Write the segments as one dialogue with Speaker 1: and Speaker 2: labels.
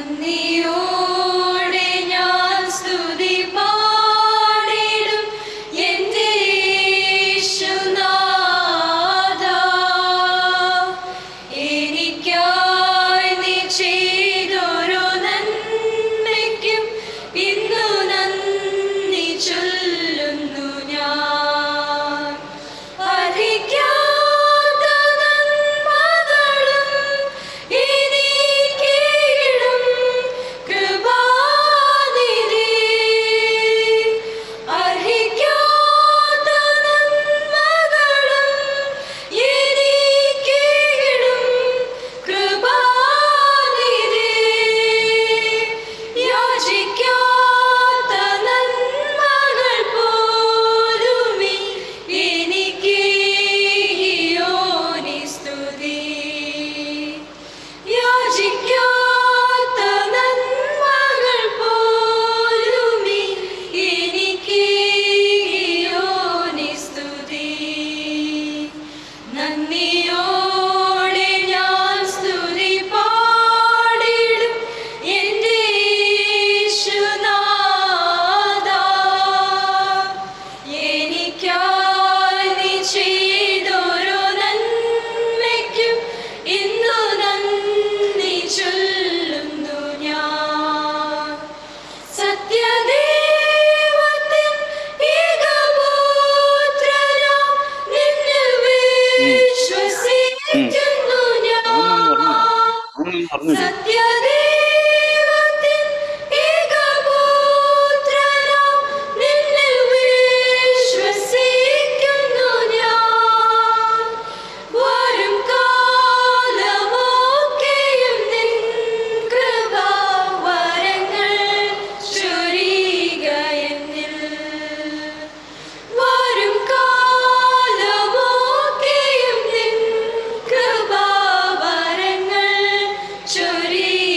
Speaker 1: നന്ദിയോടെ ഞാൻ സ്തുതി പാടിടും എൻ്റെ യേശുനാഥാ. എനിക്കായി നീ ചെയ്തൊരു നന്മയ്ക്കും ഇന്നു നന്ദി ചൊല്ലുന്നു ഞാൻ അർഹിക്കാത്ത നന്മകളും എനിക്കിടും കൃപാനിധി. അർഹിക്കാത്ത നന്മകളും എനിക്കിടും കൃപാനിധി. യാചിക്കാത്ത നന്മകൾ പോലുമീ എനിക്ക് യോനി സ്തുതി യാചിക്കാത്ത നന്മകൾ പോലുമീ എനിക്ക് യോനി സ്തുതി നന്ദിയോടെ ഞാൻ സ്തുതി പാടിടും എൻ്റെ യേശുനാഥാ. എനിക്കായി നീ ചെയ്തൊരു നന്മയ്ക്കും ഇന്നു നന്ദി ചൊല്ലുന്നു ഞാൻ സത്യദൈവത്തിൻ ഏകപുത്രനാം നിന്നിൽ വിശ്വസിക്കുന്നു ഞാൻ സത്യദൈവത്തിൻ ഏകപുത്രനാം നിന്നിൽ വിശ്വസിക്കുന്നു ഞാൻ വരും കാലമൊക്കെയും നിൻ കൃപാവരങ്ങൾ ചൊരിയുക എന്നിൽ. വരും കാലമൊക്കെയും നിൻ കൃപാവരങ്ങൾ ചൊരിയുക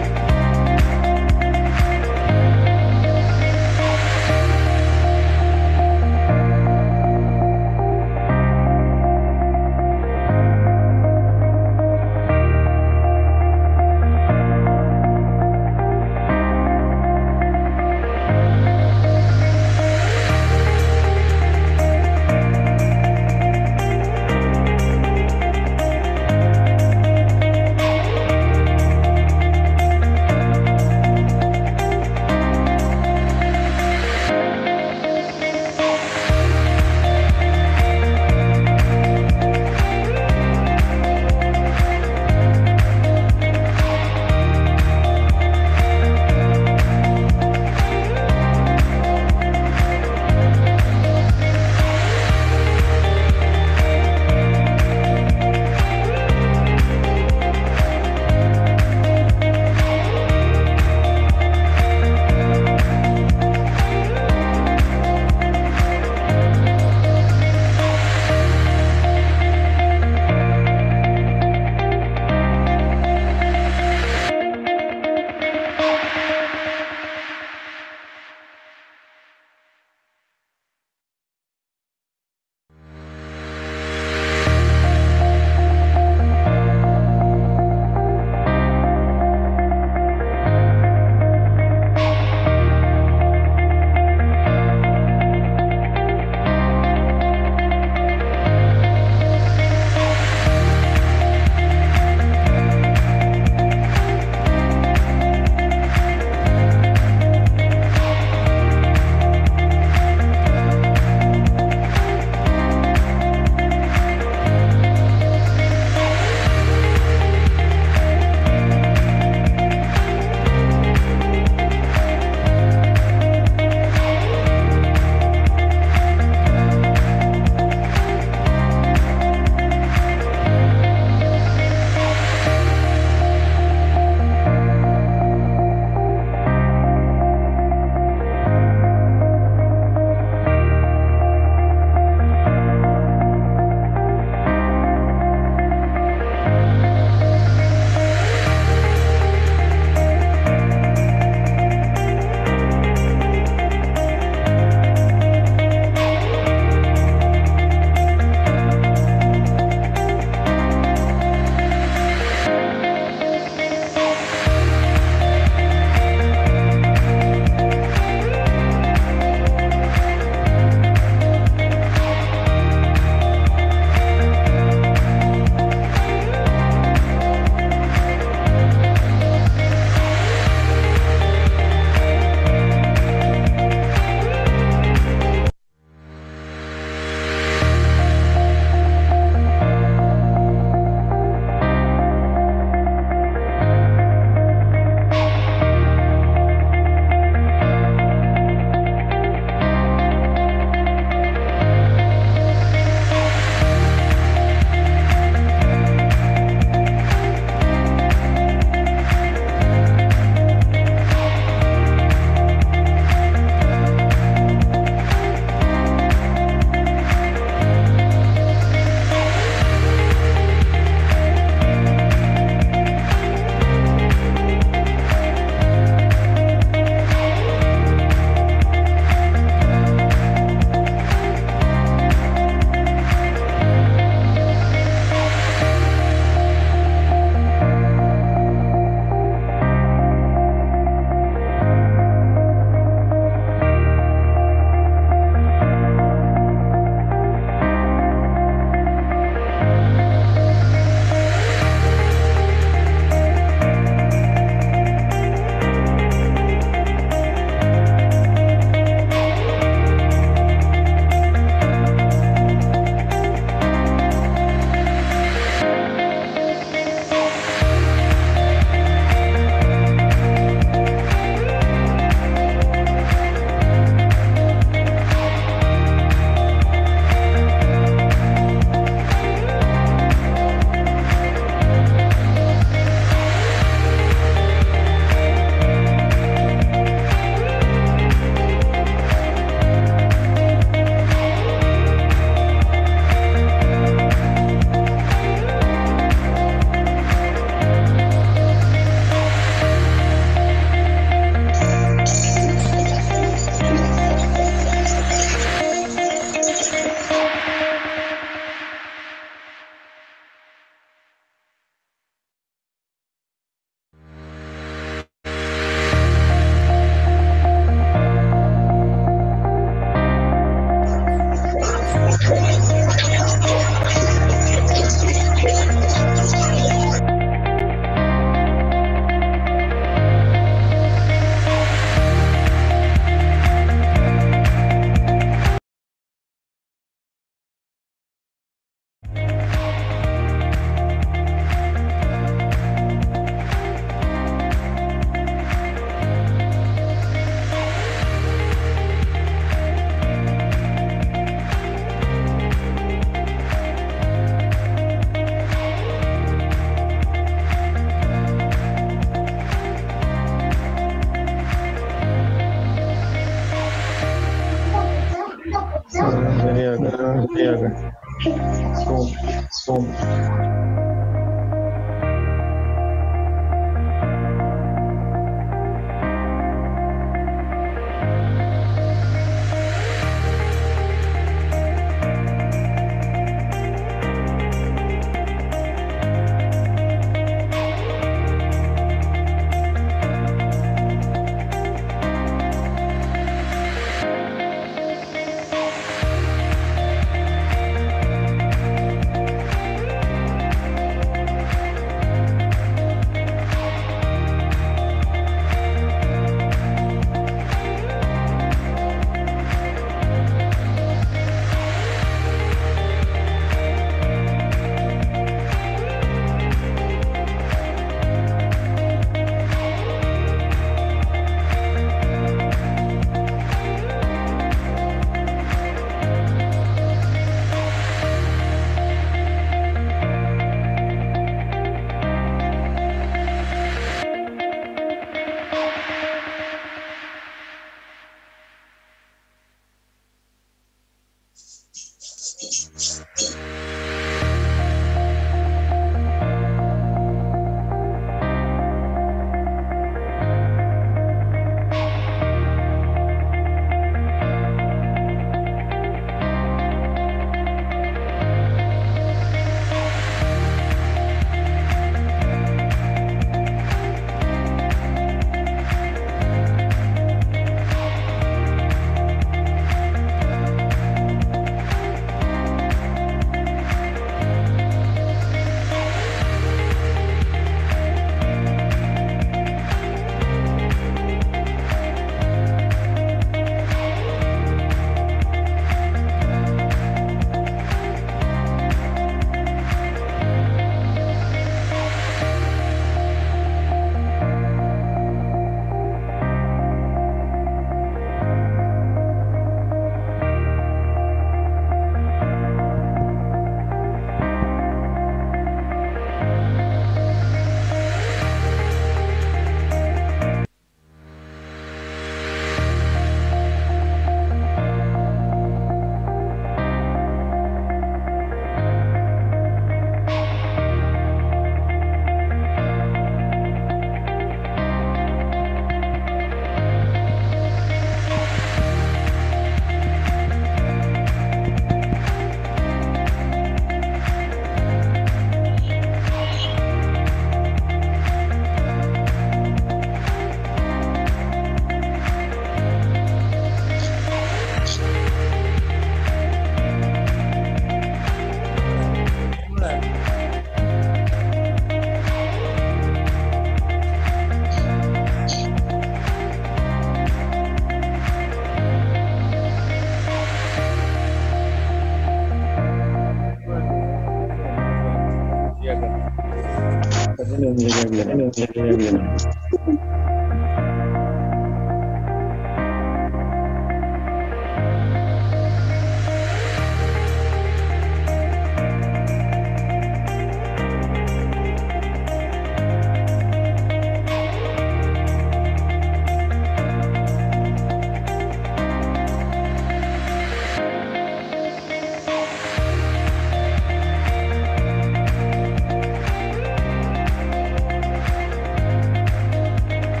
Speaker 1: ും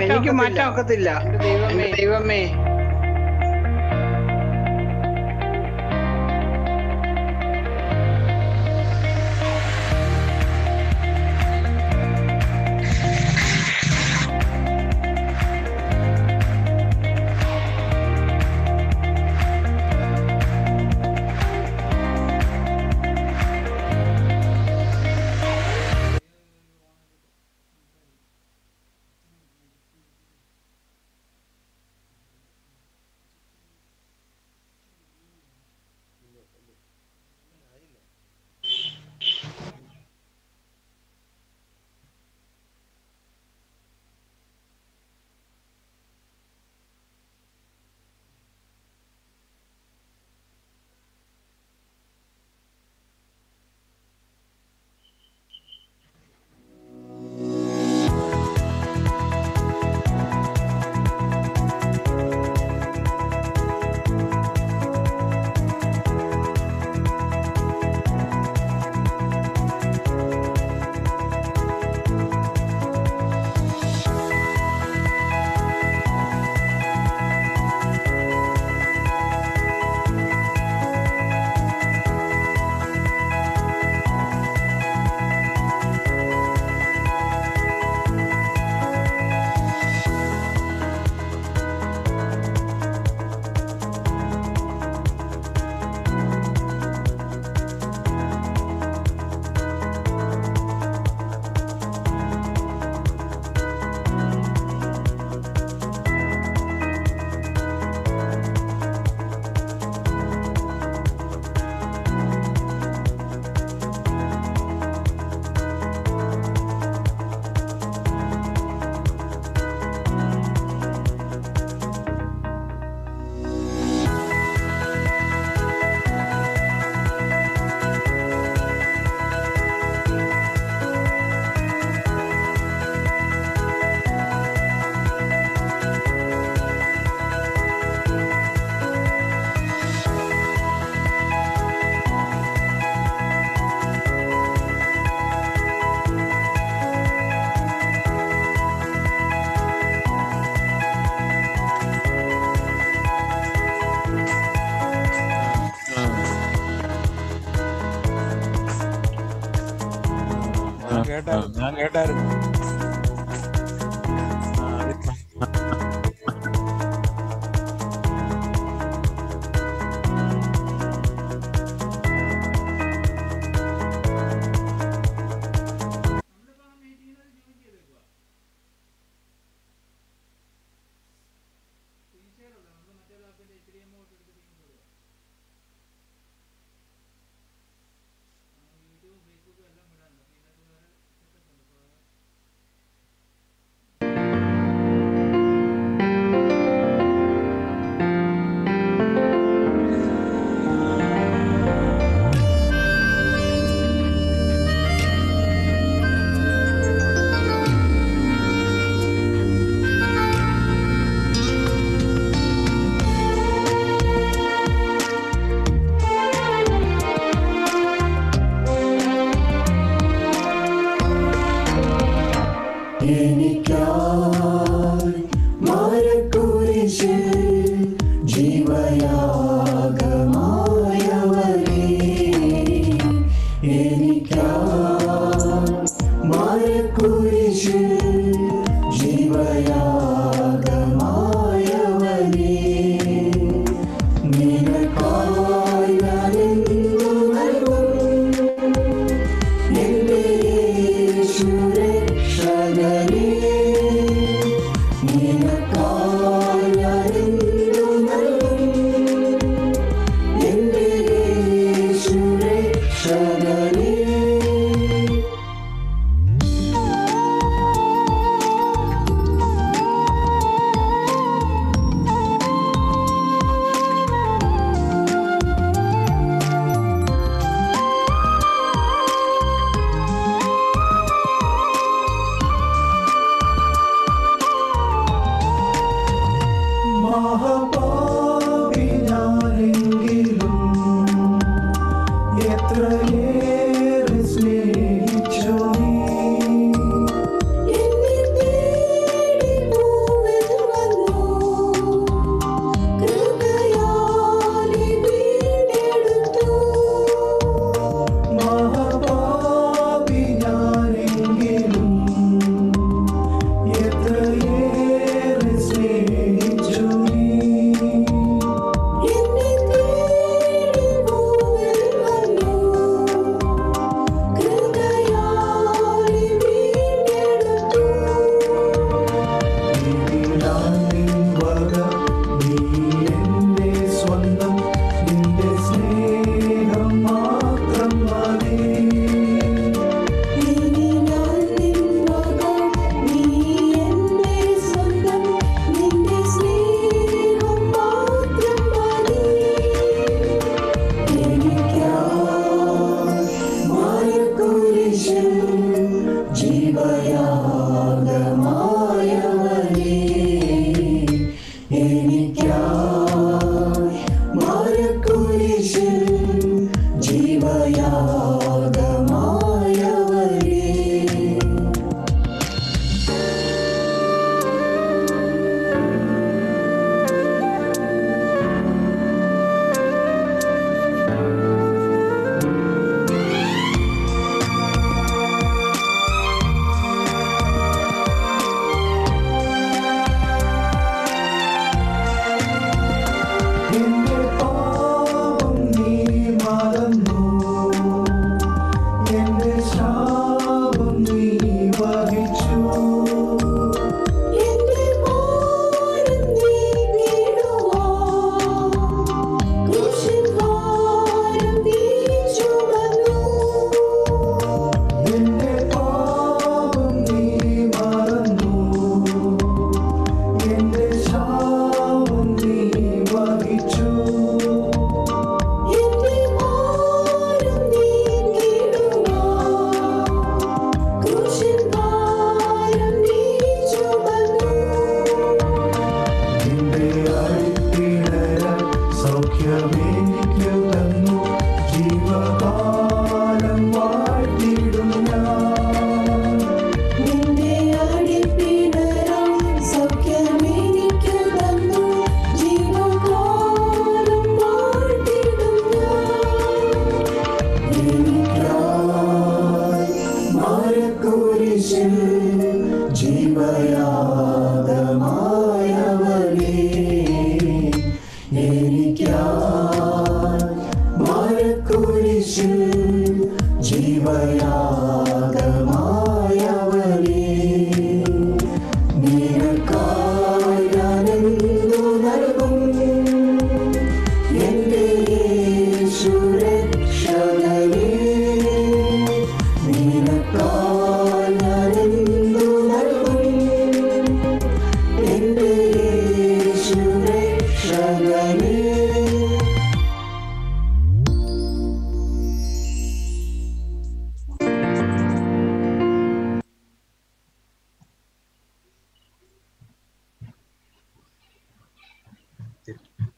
Speaker 2: എനിക്ക് മാറ്റാൻ ഒക്കത്തില്ല എന്റെ ദൈവമേ
Speaker 3: ഞാൻ കേട്ടായിരുന്നു ഞാൻ കേട്ടായിരുന്നു ആ, അത്
Speaker 4: യൂട്യൂബ് ഫേസ്ബുക്കും എല്ലാം വിടാനുണ്ട് അപ്പോൾ ഇതിനകത്ത് വേറെ സെറ്റപ്പ് ഉണ്ട് അപ്പോൾ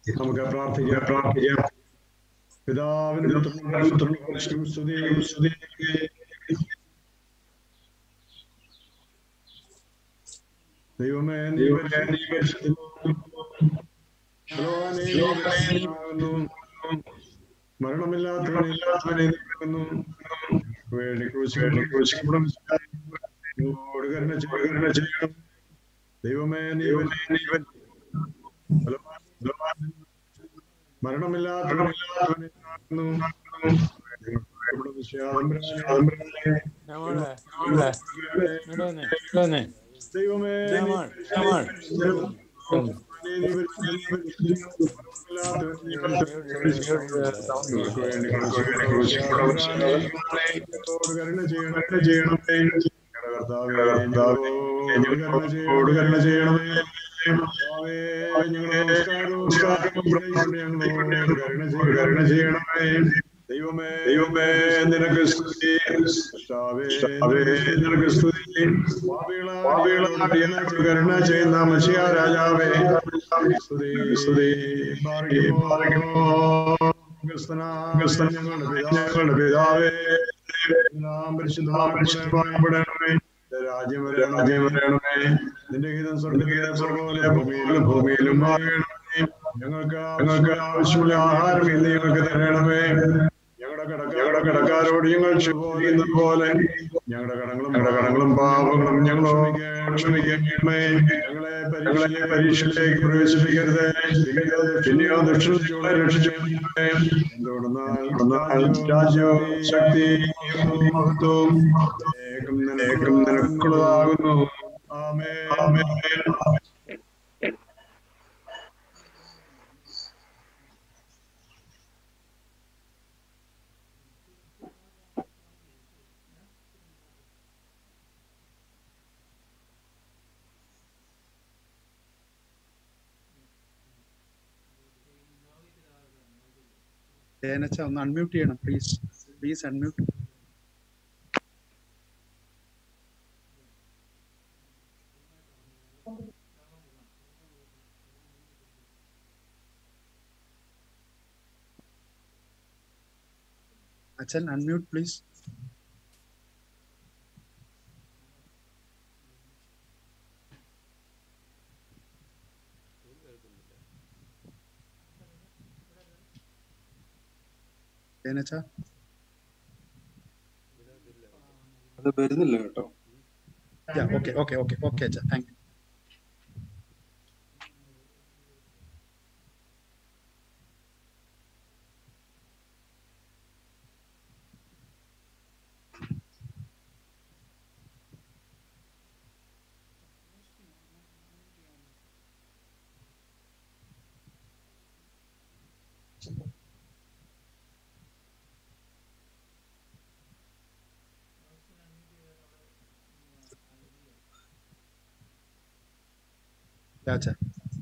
Speaker 4: നമുക്ക് പ്രാർത്ഥിക്കാം പ്രാർത്ഥിക്കാം പിതാവിനും പുത്രനും പരിശുദ്ധനും സ്തുതിയും സ്തുതിയും ദൈവമേ നീ പരിശുദ്ധ- നീ പരിശുദ്ധനാകുന്നു. ഭഗവാനേ, നീ പരിശുദ്ധനാകുന്നു. മരണമില്ലാത്തവനെ ഇല്ലാത്തവനെ നിൽക്കുന്നു വേണ്ടി ക്രൂശിക്കപ്പെടും ക്രൂശിക്കപ്പെടും എന്നോട് കരുണ ചെയ്യ- കരുണ ചെയ്യണം ദൈവമേ നീ വൻ- നീ വൻ- ബലവാൻ- ബലവാൻ. മരണമില്ലാത്തവനില്ലാത്തവനെ നിൽക്കുന്നു ഇവിടെ വിശ്വാസംബരനെ
Speaker 3: ഞങ്ങളെ ഞങ്ങളെ ഇവിടെ വന്നേ ഇവിടെ വന്നേ
Speaker 4: ദൈവമേ നീ
Speaker 3: ജമാൽ ജമാൽ
Speaker 4: ഭഗവാനേ, നീ പരിശുദ്ധനാകുന്നു. മരണമില്ലാത്തവൻ നീ ഞങ്ങൾക്ക് വേണ്ടി ക്രൂശിക്കപ്പെടും ഞങ്ങളോട് കരുണ ചെയ്യണം കരുണ ചെയ്യണമേ ഞങ്ങളുടെ കർത്താവേ ഞങ്ങളോട് കരുണ ചെയ്യണമേ കർത്താവേ, ഞങ്ങളുടെ നമസ്കാരവും പ്രാർത്ഥനയും ഞങ്ങളോട് കരുണ ചെയ്യ- കരുണ ചെയ്യണമേ ദൈവമേ ദൈവമേ നിനക്ക് സ്തുതി കർത്താവേ, നിനക്ക് സ്തുതി പാപികളായ ഞങ്ങൾക്ക് കരുണ ചെയ്യുന്ന മഷിയ രാജാവേ സ്തുതി സ്തുതി ഭാഗ്യമോ ഞങ്ങളുടെ പിതാ- ഞങ്ങളുടെ പിതാവേ നാം പരിശുദ്ധമാകപ്പെടണമേ രാജ്യം വരണം രാജ്യം വരണമേ നിന്റെ ഹിതം സ്വർഗത്തിലെ പോലെ ഭൂമിയിലും ഭൂമിയിലും ആകണമേ ഞങ്ങൾക്ക് ഞങ്ങൾക്ക് ആവശ്യമുള്ള ആഹാരം ഇന്ന് ഞങ്ങൾക്ക് തരണമേ ഞങ്ങളുടെ കട ഞങ്ങളുടെ കടക്കാരോട് ഞങ്ങൾ ക്ഷമിക്കുന്നത് പോലെ ഞങ്ങളുടെ കടങ്ങളും ഞങ്ങളുടെ കടങ്ങളും പാപങ്ങളും ഞങ്ങളോട് ക്ഷമിക്കണമേ ഞങ്ങളെ ഞങ്ങളെ പരീക്ഷയിലേക്ക് പ്രവേശിപ്പിക്കരുത് പിന്നെയോ പിന്നെയോ ദുഷ്ടങ്ങളെ രക്ഷിച്ചേ എന്തുകൊണ്ടെന്നാൽ രാജ്യവും ശക്തിയും മഹത്വവും ഏകം നിനക്കും നിനക്കുള്ളതാകുന്നു ആമേ ആമേ
Speaker 5: തേനച്ച ഒന്ന് അൺമ്യൂട്ട് ചെയ്യണം പ്ലീസ് പ്ലീസ് അൺമ്യൂട്ട് അച്ഛൻ അൺമ്യൂട്ട് പ്ലീസ് തേനച്ച
Speaker 6: അത് വരുന്നില്ല കേട്ടോ
Speaker 5: ഓക്കെ ഓക്കെ ഓക്കെ ഓക്കെ അച്ഛാ താങ്ക് യു അച്ഛാ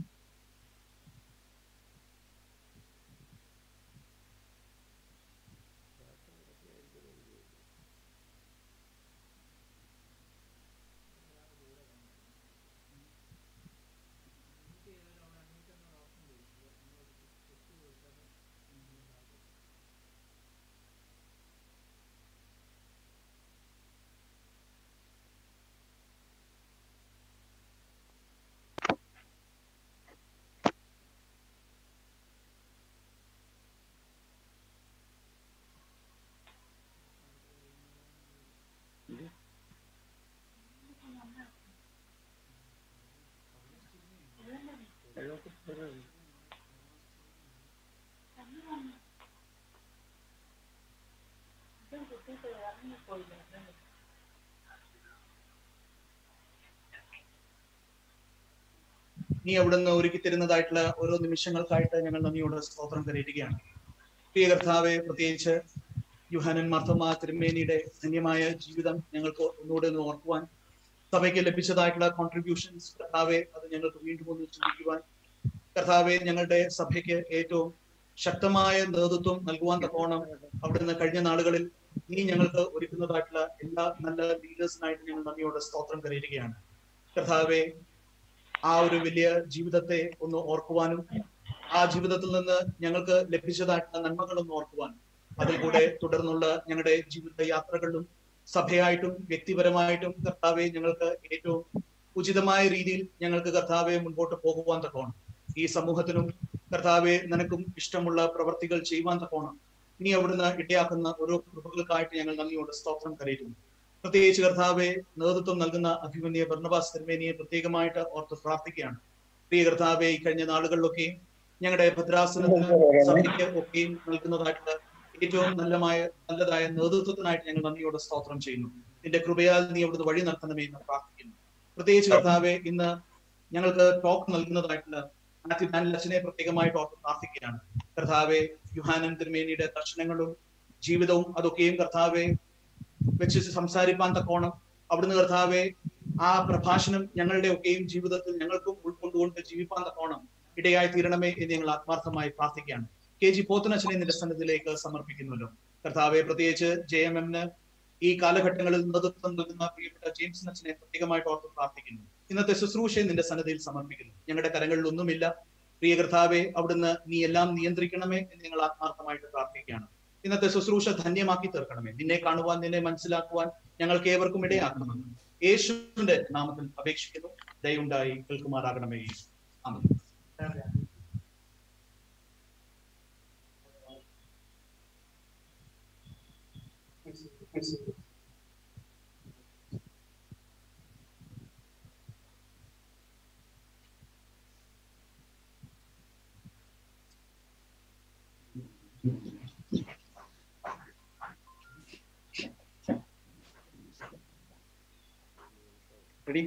Speaker 7: നീ അവിടുന്ന് ഒരുക്കി തരുന്നതായിട്ടുള്ള ഓരോ നിമിഷങ്ങൾക്കായിട്ട് ഞങ്ങൾ നന്ദിയോട് സ്തോത്രം കരയിടുകയാണ് പ്രിയ കർത്താവെ പ്രത്യേകിച്ച് യുഹാനൻ മാർത്തമ്മ തിരുമേനിയുടെ ധന്യമായ ജീവിതം ഞങ്ങൾക്ക് ഒന്നുകൂടെ ഒന്ന് ഓർക്കുവാൻ സഭയ്ക്ക് ലഭിച്ചതായിട്ടുള്ള കോൺട്രിബ്യൂഷൻസ് കർത്താവെ അത് ഞങ്ങൾക്ക് വീണ്ടും ഒന്ന് ചിന്തിക്കുവാൻ കർത്താവെ ഞങ്ങളുടെ സഭയ്ക്ക് ഏറ്റവും ശക്തമായ നേതൃത്വം നൽകുവാൻ തക്കോണം അവിടുന്ന് കഴിഞ്ഞ നാളുകളിൽ നീ ഞങ്ങൾക്ക് ഒരുക്കുന്നതായിട്ടുള്ള എല്ലാ നല്ല ലീഡേഴ്സിനായിട്ട് ഞങ്ങൾ നന്ദിയോടെ സ്തോത്രം കരയിടുകയാണ് കർത്താവെ ആ ഒരു വലിയ ജീവിതത്തെ ഒന്ന് ഓർക്കുവാനും ആ ജീവിതത്തിൽ നിന്ന് ഞങ്ങൾക്ക് ലഭിച്ചതായിട്ടുള്ള നന്മകളൊന്നും ഓർക്കുവാൻ അതിൽ കൂടെ തുടർന്നുള്ള ഞങ്ങളുടെ ജീവിത യാത്രകളിലും സഭയായിട്ടും വ്യക്തിപരമായിട്ടും കർത്താവെ ഞങ്ങൾക്ക് ഏറ്റവും ഉചിതമായ രീതിയിൽ ഞങ്ങൾക്ക് കർത്താവെ മുൻപോട്ട് പോകുവാൻ തക്കോണം ഈ സമൂഹത്തിനും കർത്താവെ നിനക്കും ഇഷ്ടമുള്ള പ്രവർത്തികൾ ചെയ്യുവാൻ തക്കോണം നീ അവിടുന്ന് ഇടയാക്കുന്ന ഓരോ കൃപകൾക്കായിട്ട് ഞങ്ങൾ നന്ദിയോട് സ്തോത്രം കരയിട്ടുന്നു പ്രത്യേകിച്ച് കർത്താവെ നേതൃത്വം നൽകുന്ന അഭിമന്യ ഭർണബാസ് തിരുമേനിയെ പ്രത്യേകമായിട്ട് ഓർത്ത് പ്രാർത്ഥിക്കുകയാണ് പ്രിയ കർത്താവെ ഈ കഴിഞ്ഞ നാളുകളിലൊക്കെയും ഞങ്ങളുടെ ഭദ്രാസനത്തിന് സഭയ്ക്ക് ഒക്കെയും നൽകുന്നതായിട്ടുള്ള ഏറ്റവും നല്ലമായ നല്ലതായ നേതൃത്വത്തിനായിട്ട് ഞങ്ങൾ നന്ദിയോട് സ്തോത്രം ചെയ്യുന്നു നിന്റെ കൃപയാൽ നീ അവിടുന്ന് വഴി നടത്തണമേ എന്ന് പ്രാർത്ഥിക്കുന്നു പ്രത്യേകിച്ച് കർത്താവെ ഇന്ന് ഞങ്ങൾക്ക് ടോക്ക് നൽകുന്നതായിട്ടുള്ള മാത്യു ഡാനിൽ അച്ഛനെ പ്രത്യേകമായിട്ട് ഓർത്ത് പ്രാർത്ഥിക്കുകയാണ് കർത്താവെ യുഹാനൻ തിരുമേനിയുടെ ദർശനങ്ങളും ജീവിതവും അതൊക്കെയും കർത്താവെ വെച്ച് സംസാരിപ്പാൻ തക്കോണം അവിടുന്ന് കർത്താവെ ആ പ്രഭാഷണം ഞങ്ങളുടെ ഒക്കെയും ജീവിതത്തിൽ ഞങ്ങൾക്കും ഉൾക്കൊണ്ടുകൊണ്ട് ജീവിപ്പാൻ തക്കോണം ഇടയായി തീരണമേ എന്ന് ഞങ്ങൾ ആത്മാർത്ഥമായി പ്രാർത്ഥിക്കുകയാണ് കെ ജി പോത്തനച്ഛനെ നിന്റെ സന്നിധിയിലേക്ക് സമർപ്പിക്കുന്നുവല്ലോ കർത്താവെ പ്രത്യേകിച്ച് ജെ എം എമ്മിന് ഈ കാലഘട്ടങ്ങളിൽ നേതൃത്വം നൽകുന്ന പ്രിയപ്പെട്ട ജെയിംസ് അച്ഛനെ പ്രത്യേകമായിട്ട് ഓർത്ത് പ്രാർത്ഥിക്കുന്നു ഇന്നത്തെ ശുശ്രൂഷയെ നിന്റെ സന്നിധിയിൽ സമർപ്പിക്കുന്നു ഞങ്ങളുടെ കരങ്ങളിൽ ഒന്നുമില്ല പ്രിയ കർത്താവെ അവിടുന്ന് നീ എല്ലാം നിയന്ത്രിക്കണമേ എന്ന് ഞങ്ങൾ ആത്മാർത്ഥമായിട്ട് പ്രാർത്ഥിക്കുകയാണ് ഇന്നത്തെ ശുശ്രൂഷ ധന്യമാക്കി തീർക്കണമേ നിന്നെ കാണുവാൻ നിന്നെ മനസ്സിലാക്കുവാൻ ഞങ്ങൾക്ക് ഏവർക്കും ഇടയാക്കണമെന്ന് യേശുവിന്റെ നാമത്തിൽ അപേക്ഷിക്കുന്നു ദയുണ്ടായി കേൾക്കുമാറാകണമേ ആമേൻ
Speaker 5: റെഡി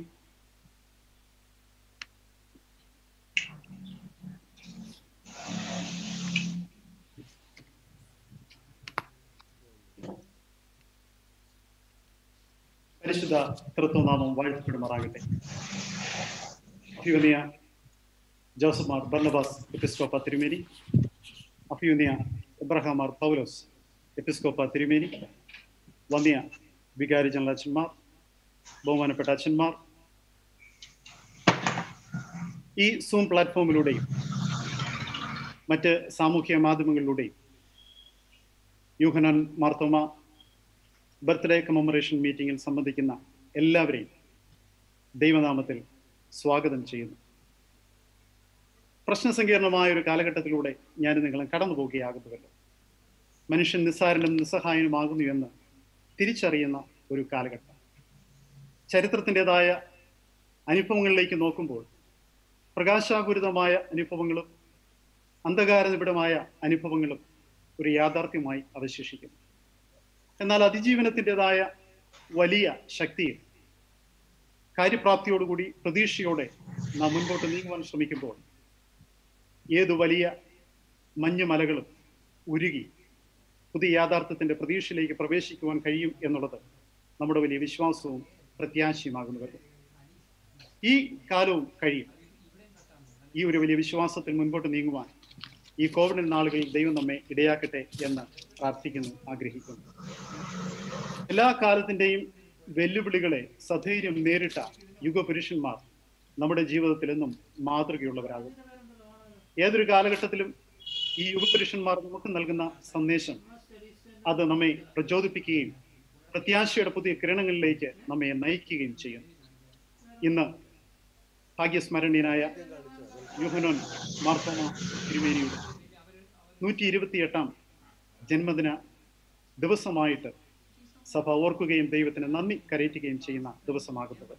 Speaker 5: പരിശുദ്ധ തൃത്വനാമം വാഴ്ത്തപ്പെടുമാറാകട്ടെ അഭ്യുനിയ ജോസഫ് മാർ ബർണബാസ് എപ്പിസ്കോപ്പ തിരുമേനി അഭ്യുനിയ ഇബ്രഹാം മാർ പൗലോസ് എപ്പിസ്കോപ്പ തിരുമേനി വന്യ വികാരി ജനറൽ അച്ഛന്മാർ ബഹുമാനപ്പെട്ട അച്ഛന്മാർ ഈ സൂം പ്ലാറ്റ്ഫോമിലൂടെയും മറ്റ് സാമൂഹ്യ മാധ്യമങ്ങളിലൂടെയും യൂഹനാൻ മാർത്തോമ ബർത്ത്ഡേ കമമറേഷൻ മീറ്റിംഗിൽ സംബന്ധിക്കുന്ന എല്ലാവരെയും ദൈവനാമത്തിൽ സ്വാഗതം ചെയ്യുന്നു പ്രശ്നസങ്കീർണമായ ഒരു കാലഘട്ടത്തിലൂടെ ഞാൻ നിങ്ങളെ കടന്നു പോകുകയാകുന്നുവല്ലോ മനുഷ്യൻ നിസ്സാരനും നിസ്സഹായനുമാകുന്നു എന്ന് തിരിച്ചറിയുന്ന ഒരു കാലഘട്ടം ചരിത്രത്തിൻ്റെതായ അനുഭവങ്ങളിലേക്ക് നോക്കുമ്പോൾ പ്രകാശാപൂരിതമായ അനുഭവങ്ങളും അന്ധകാരനിബിഡമായ അനുഭവങ്ങളും ഒരു യാഥാർത്ഥ്യമായി അവശേഷിക്കുന്നു എന്നാൽ അതിജീവനത്തിൻ്റെതായ വലിയ ശക്തിയും കാര്യപ്രാപ്തിയോടുകൂടി പ്രതീക്ഷയോടെ നാം മുൻപോട്ട് നീങ്ങുവാൻ ശ്രമിക്കുമ്പോൾ ഏതു വലിയ മഞ്ഞുമലകളും ഉരുകി പുതിയ യാഥാർത്ഥ്യത്തിന്റെ പ്രതീക്ഷയിലേക്ക് പ്രവേശിക്കുവാൻ കഴിയും എന്നുള്ളത് നമ്മുടെ വലിയ വിശ്വാസവും പ്രത്യാശയുമാകുന്നവർ ഈ കാലവും കഴിയും ഈ ഒരു വലിയ വിശ്വാസത്തിൽ മുൻപോട്ട് നീങ്ങുവാൻ ഈ കോവിഡ് നാളുകളിൽ ദൈവം നമ്മെ ഇടയാക്കട്ടെ എന്ന് പ്രാർത്ഥിക്കുന്നു ആഗ്രഹിക്കുന്നു എല്ലാ കാലത്തിന്റെയും വെല്ലുവിളികളെ സധൈര്യം നേരിട്ട യുഗപുരുഷന്മാർ നമ്മുടെ ജീവിതത്തിൽ എന്നും മാതൃകയുള്ളവരാകും ഏതൊരു കാലഘട്ടത്തിലും ഈ യുഗപുരുഷന്മാർ നമുക്ക് നൽകുന്ന സന്ദേശം അത് നമ്മെ പ്രചോദിപ്പിക്കുകയും പ്രത്യാശയുടെ പുതിയ കിരണങ്ങളിലേക്ക് നമ്മെ നയിക്കുകയും ചെയ്യും ഇന്ന് ഭാഗ്യസ്മരണീയനായ യുഹനോൻ മാർത്തോമ തിരുമേനിയുടെ നൂറ്റി ഇരുപത്തിയെട്ടാം ജന്മദിന ദിവസമായിട്ട് സഭ ഓർക്കുകയും ദൈവത്തിന് നന്ദി കരയറ്റുകയും ചെയ്യുന്ന ദിവസമാകുന്നത്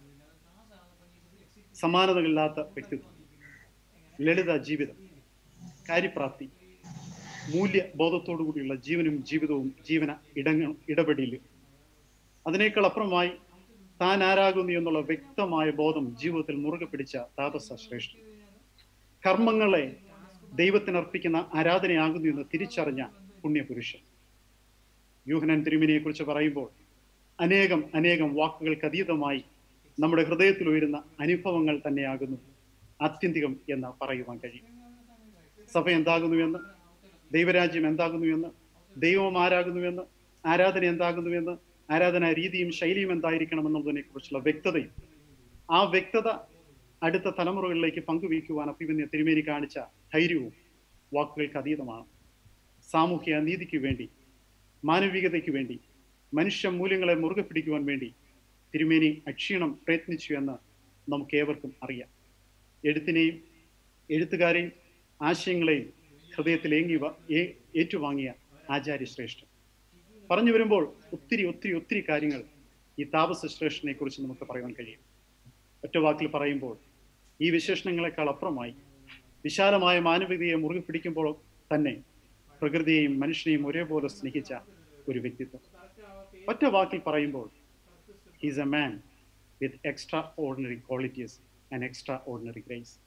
Speaker 5: സമാനതകളില്ലാത്ത വ്യക്തിത്വം ലളിത ജീവിതം കാര്യപ്രാപ്തി മൂല്യബോധത്തോടു കൂടിയുള്ള ജീവനും ജീവിതവും ജീവന ഇടങ്ങ ഇടപെടലും അതിനേക്കാൾ അപ്പുറമായി താൻ ആരാകുന്നു എന്നുള്ള വ്യക്തമായ ബോധം ജീവിതത്തിൽ മുറുകെ പിടിച്ച താപസ ശ്രേഷ്ഠൻ കർമ്മങ്ങളെ ദൈവത്തിനർപ്പിക്കുന്ന ആരാധനയാകുന്നു എന്ന് തിരിച്ചറിഞ്ഞ പുണ്യപുരുഷൻ യൂഹനൻ തിരുമിനിയെ കുറിച്ച് പറയുമ്പോൾ അനേകം അനേകം വാക്കുകൾക്ക് അതീതമായി നമ്മുടെ ഹൃദയത്തിൽ ഉയരുന്ന അനുഭവങ്ങൾ തന്നെയാകുന്നു ആത്യന്തികം എന്ന് പറയുവാൻ കഴിയും സഭ എന്താകുന്നുവെന്ന് ദൈവരാജ്യം എന്താകുന്നുവെന്ന് ദൈവം ആരാകുന്നുവെന്ന് ആരാധന എന്താകുന്നുവെന്ന് ആരാധനാ രീതിയും ശൈലിയും എന്തായിരിക്കണം എന്നുള്ളതിനെ കുറിച്ചുള്ള വ്യക്തതയും ആ വ്യക്തത അടുത്ത തലമുറകളിലേക്ക് പങ്കുവയ്ക്കുവാൻ അഭിമന്യ തിരുമേനി കാണിച്ച ധൈര്യവും
Speaker 8: വാക്കുകൾക്ക് അതീതമാണ് സാമൂഹ്യ നീതിക്ക് വേണ്ടി മാനവികതയ്ക്ക് വേണ്ടി മനുഷ്യ മൂല്യങ്ങളെ മുറുകെ പിടിക്കുവാൻ വേണ്ടി തിരുമേനി അക്ഷീണം പ്രയത്നിച്ചു എന്ന് നമുക്ക് ഏവർക്കും അറിയാം എഴുത്തിനെയും എഴുത്തുകാരെയും ആശയങ്ങളെയും ഹൃദയത്തിൽ ഏങ്ങി വ- ഏ- ഏറ്റുവാങ്ങിയ ആചാര്യശ്രേഷ്ഠൻ പറഞ്ഞു വരുമ്പോൾ ഒത്തിരി ഒത്തിരി ഒത്തിരി കാര്യങ്ങൾ ഈ താപസ ശ്രേഷ്ഠനെ കുറിച്ച് നമുക്ക് പറയാൻ കഴിയും ഒറ്റ വാക്കിൽ പറയുമ്പോൾ ഈ വിശേഷണങ്ങളെക്കാൾ അപ്പുറമായി വിശാലമായ മാനവികതയെ മുറുകെ പിടിക്കുമ്പോൾ തന്നെ പ്രകൃതിയെയും മനുഷ്യനെയും ഒരേപോലെ സ്നേഹിച്ച ഒരു വ്യക്തിത്വം ഒറ്റ വാക്കിൽ പറയുമ്പോൾ he's a man with extraordinary qualities and extraordinary grace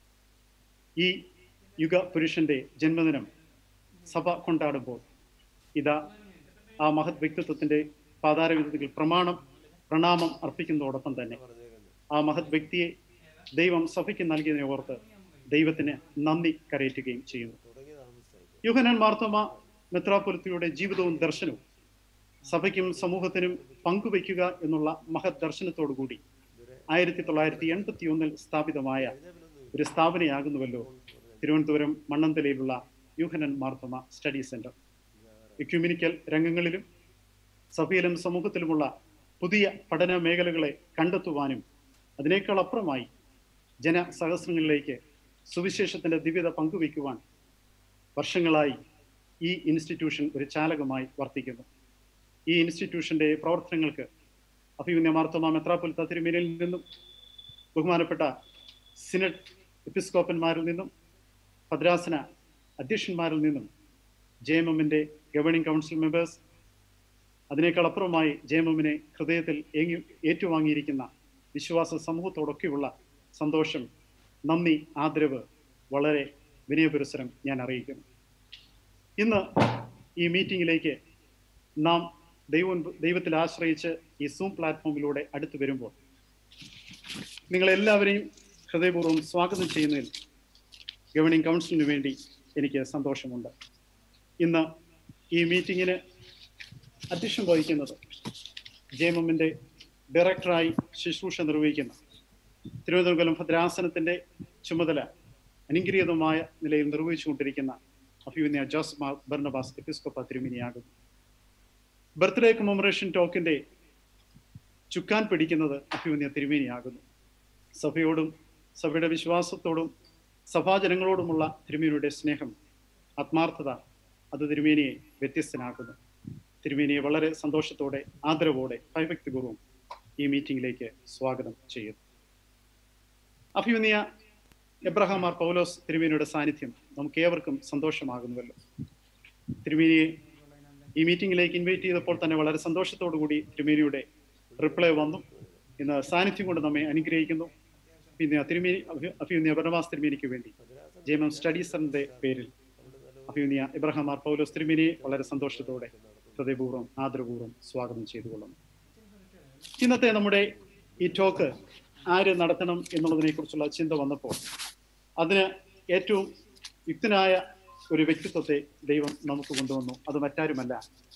Speaker 8: ഈ യുഗ പുരുഷന്റെ ജന്മദിനം സഭ കൊണ്ടാടുമ്പോൾ ഇതാ ആ മഹത് വ്യക്തിത്വത്തിന്റെ പാതാരവിധത്തിൽ പ്രമാണം പ്രണാമം അർപ്പിക്കുന്നതോടൊപ്പം തന്നെ ആ മഹത് വ്യക്തിയെ ദൈവം സഭയ്ക്ക് നൽകിയതിനെ ഓർത്ത് ദൈവത്തിന് നന്ദി കരയറ്റുകയും ചെയ്യുന്നു യുഹനൻ മാർത്തോമ മെത്രാപൊലിത്തിയുടെ ജീവിതവും ദർശനവും സഭയ്ക്കും സമൂഹത്തിനും പങ്കുവയ്ക്കുക എന്നുള്ള മഹത് ദർശനത്തോടു കൂടി ആയിരത്തി തൊള്ളായിരത്തി എൺപത്തി ഒന്നിൽ സ്ഥാപിതമായ ഒരു സ്ഥാപനയാകുന്നുവല്ലോ തിരുവനന്തപുരം മണ്ണന്തലയിലുള്ള Yuhanon Marthoma study centre ecumenical രംഗങ്ങളിലും സഭയിലും സമൂഹത്തിലുമുള്ള പുതിയ പഠന മേഖലകളെ കണ്ടെത്തുവാനും അതിനേക്കാൾ അപ്പുറമായി ജനസഹസ്രങ്ങളിലേക്ക് സുവിശേഷത്തിന്റെ ദിവ്യത പങ്കുവയ്ക്കുവാൻ വർഷങ്ങളായി ഈ ഇൻസ്റ്റിറ്റ്യൂഷൻ ഒരു ചാലകമായി വർത്തിക്കുന്നു ഈ ഇൻസ്റ്റിറ്റ്യൂഷന്റെ പ്രവർത്തനങ്ങൾക്ക് അഭിമന്യ മാർത്തോമ മെത്രാപ്പൊലിത്ത തിരുമേനിയിൽ നിന്നും ബഹുമാനപ്പെട്ട സിനഡ് എപ്പിസ്കോപ്പന്മാരിൽ നിന്നും ഭദ്രാസന അധ്യക്ഷന്മാരിൽ നിന്നും ജെ എം എമ്മിന്റെ ഗവേണിംഗ് കൗൺസിൽ മെമ്പേഴ്സ് അതിനേക്കാൾ അപ്പുറമായി ജെ എം എമ്മിനെ ഹൃദയത്തിൽ ഏങ്ങി ഏറ്റുവാങ്ങിയിരിക്കുന്ന വിശ്വാസ സമൂഹത്തോടൊക്കെയുള്ള സന്തോഷം നന്ദി ആദരവ് വളരെ വിനയപുരസരം ഞാൻ അറിയിക്കുന്നു ഇന്ന് ഈ മീറ്റിംഗിലേക്ക് നാം ദൈവം ദൈവത്തിൽ ആശ്രയിച്ച് ഈ സൂം പ്ലാറ്റ്ഫോമിലൂടെ അടുത്തു വരുമ്പോൾ നിങ്ങളെല്ലാവരെയും ഹൃദയപൂർവ്വം സ്വാഗതം ചെയ്യുന്നതിൽ ഗവേണിംഗ് കൗൺസിലിന് വേണ്ടി എനിക്ക് സന്തോഷമുണ്ട് ഇന്ന് ഈ മീറ്റിങ്ങിന് അധ്യക്ഷം വഹിക്കുന്നത് ജെ എം എമ്മിൻ്റെ ഡയറക്ടറായി ശുശ്രൂഷ നിർവഹിക്കുന്ന തിരുവനന്തപുരം ഭദ്രാസനത്തിന്റെ ചുമതല അനുഗ്രഹീതമായ നിലയിൽ നിർവഹിച്ചുകൊണ്ടിരിക്കുന്ന അഭിമന്യ ജോസ് മാർ ബർണബാസ് എപ്പിസ്കോപ്പ തിരുമിനിയാകുന്നു ബർത്ത്ഡേ കമമറേഷൻ ടോക്കിന്റെ ചുക്കാൻ പിടിക്കുന്നത് അഭിമന്യ തിരുമേനിയാകുന്നു സഭയോടും സഭയുടെ വിശ്വാസത്തോടും സഭാജനങ്ങളോടുമുള്ള തിരുമേനിയുടെ സ്നേഹം ആത്മാർത്ഥത അത് തിരുമേനിയെ വ്യത്യസ്തനാക്കുന്നു തിരുമേനിയെ വളരെ സന്തോഷത്തോടെ ആദരവോടെ ഭയഭക്തിപൂർവ്വം ഈ മീറ്റിംഗിലേക്ക് സ്വാഗതം ചെയ്യുന്നു അഭിമന്യ എബ്രഹാം മാർ പൗലോസ് തിരുമേനിയുടെ സാന്നിധ്യം നമുക്ക് ഏവർക്കും സന്തോഷമാകുന്നുവല്ലോ തിരുമേനിയെ ഈ മീറ്റിംഗിലേക്ക് ഇൻവൈറ്റ് ചെയ്തപ്പോൾ തന്നെ വളരെ സന്തോഷത്തോടു കൂടി തിരുമേനിയുടെ റിപ്ലൈ വന്നു ഇന്ന് സാന്നിധ്യം കൊണ്ട് നമ്മെ അനുഗ്രഹിക്കുന്നു പിന്നെ തിരുമേനി അഭി- അഭിമന്യ ബർണവാസ് തിരുമേനിക്ക് വേണ്ടി ജയമം സ്റ്റഡീസറിന്റെ പേരിൽ അഭിമന്യ ഇബ്രഹാം മാർ പൗലോസ് തിരുമേനിയെ വളരെ സന്തോഷത്തോടെ ഹൃദയപൂർവ്വം ആദരപൂർവ്വം സ്വാഗതം ചെയ്തുകൊള്ളുന്നു ഇന്നത്തെ നമ്മുടെ ഈ ടോക്ക് ആര് നടത്തണം എന്നുള്ളതിനെ കുറിച്ചുള്ള ചിന്ത വന്നപ്പോൾ അതിന് ഏറ്റവും യുക്തനായ ഒരു വ്യക്തിത്വത്തെ ദൈവം നമുക്ക് കൊണ്ടുവന്നു അത് മറ്റാരുമല്ല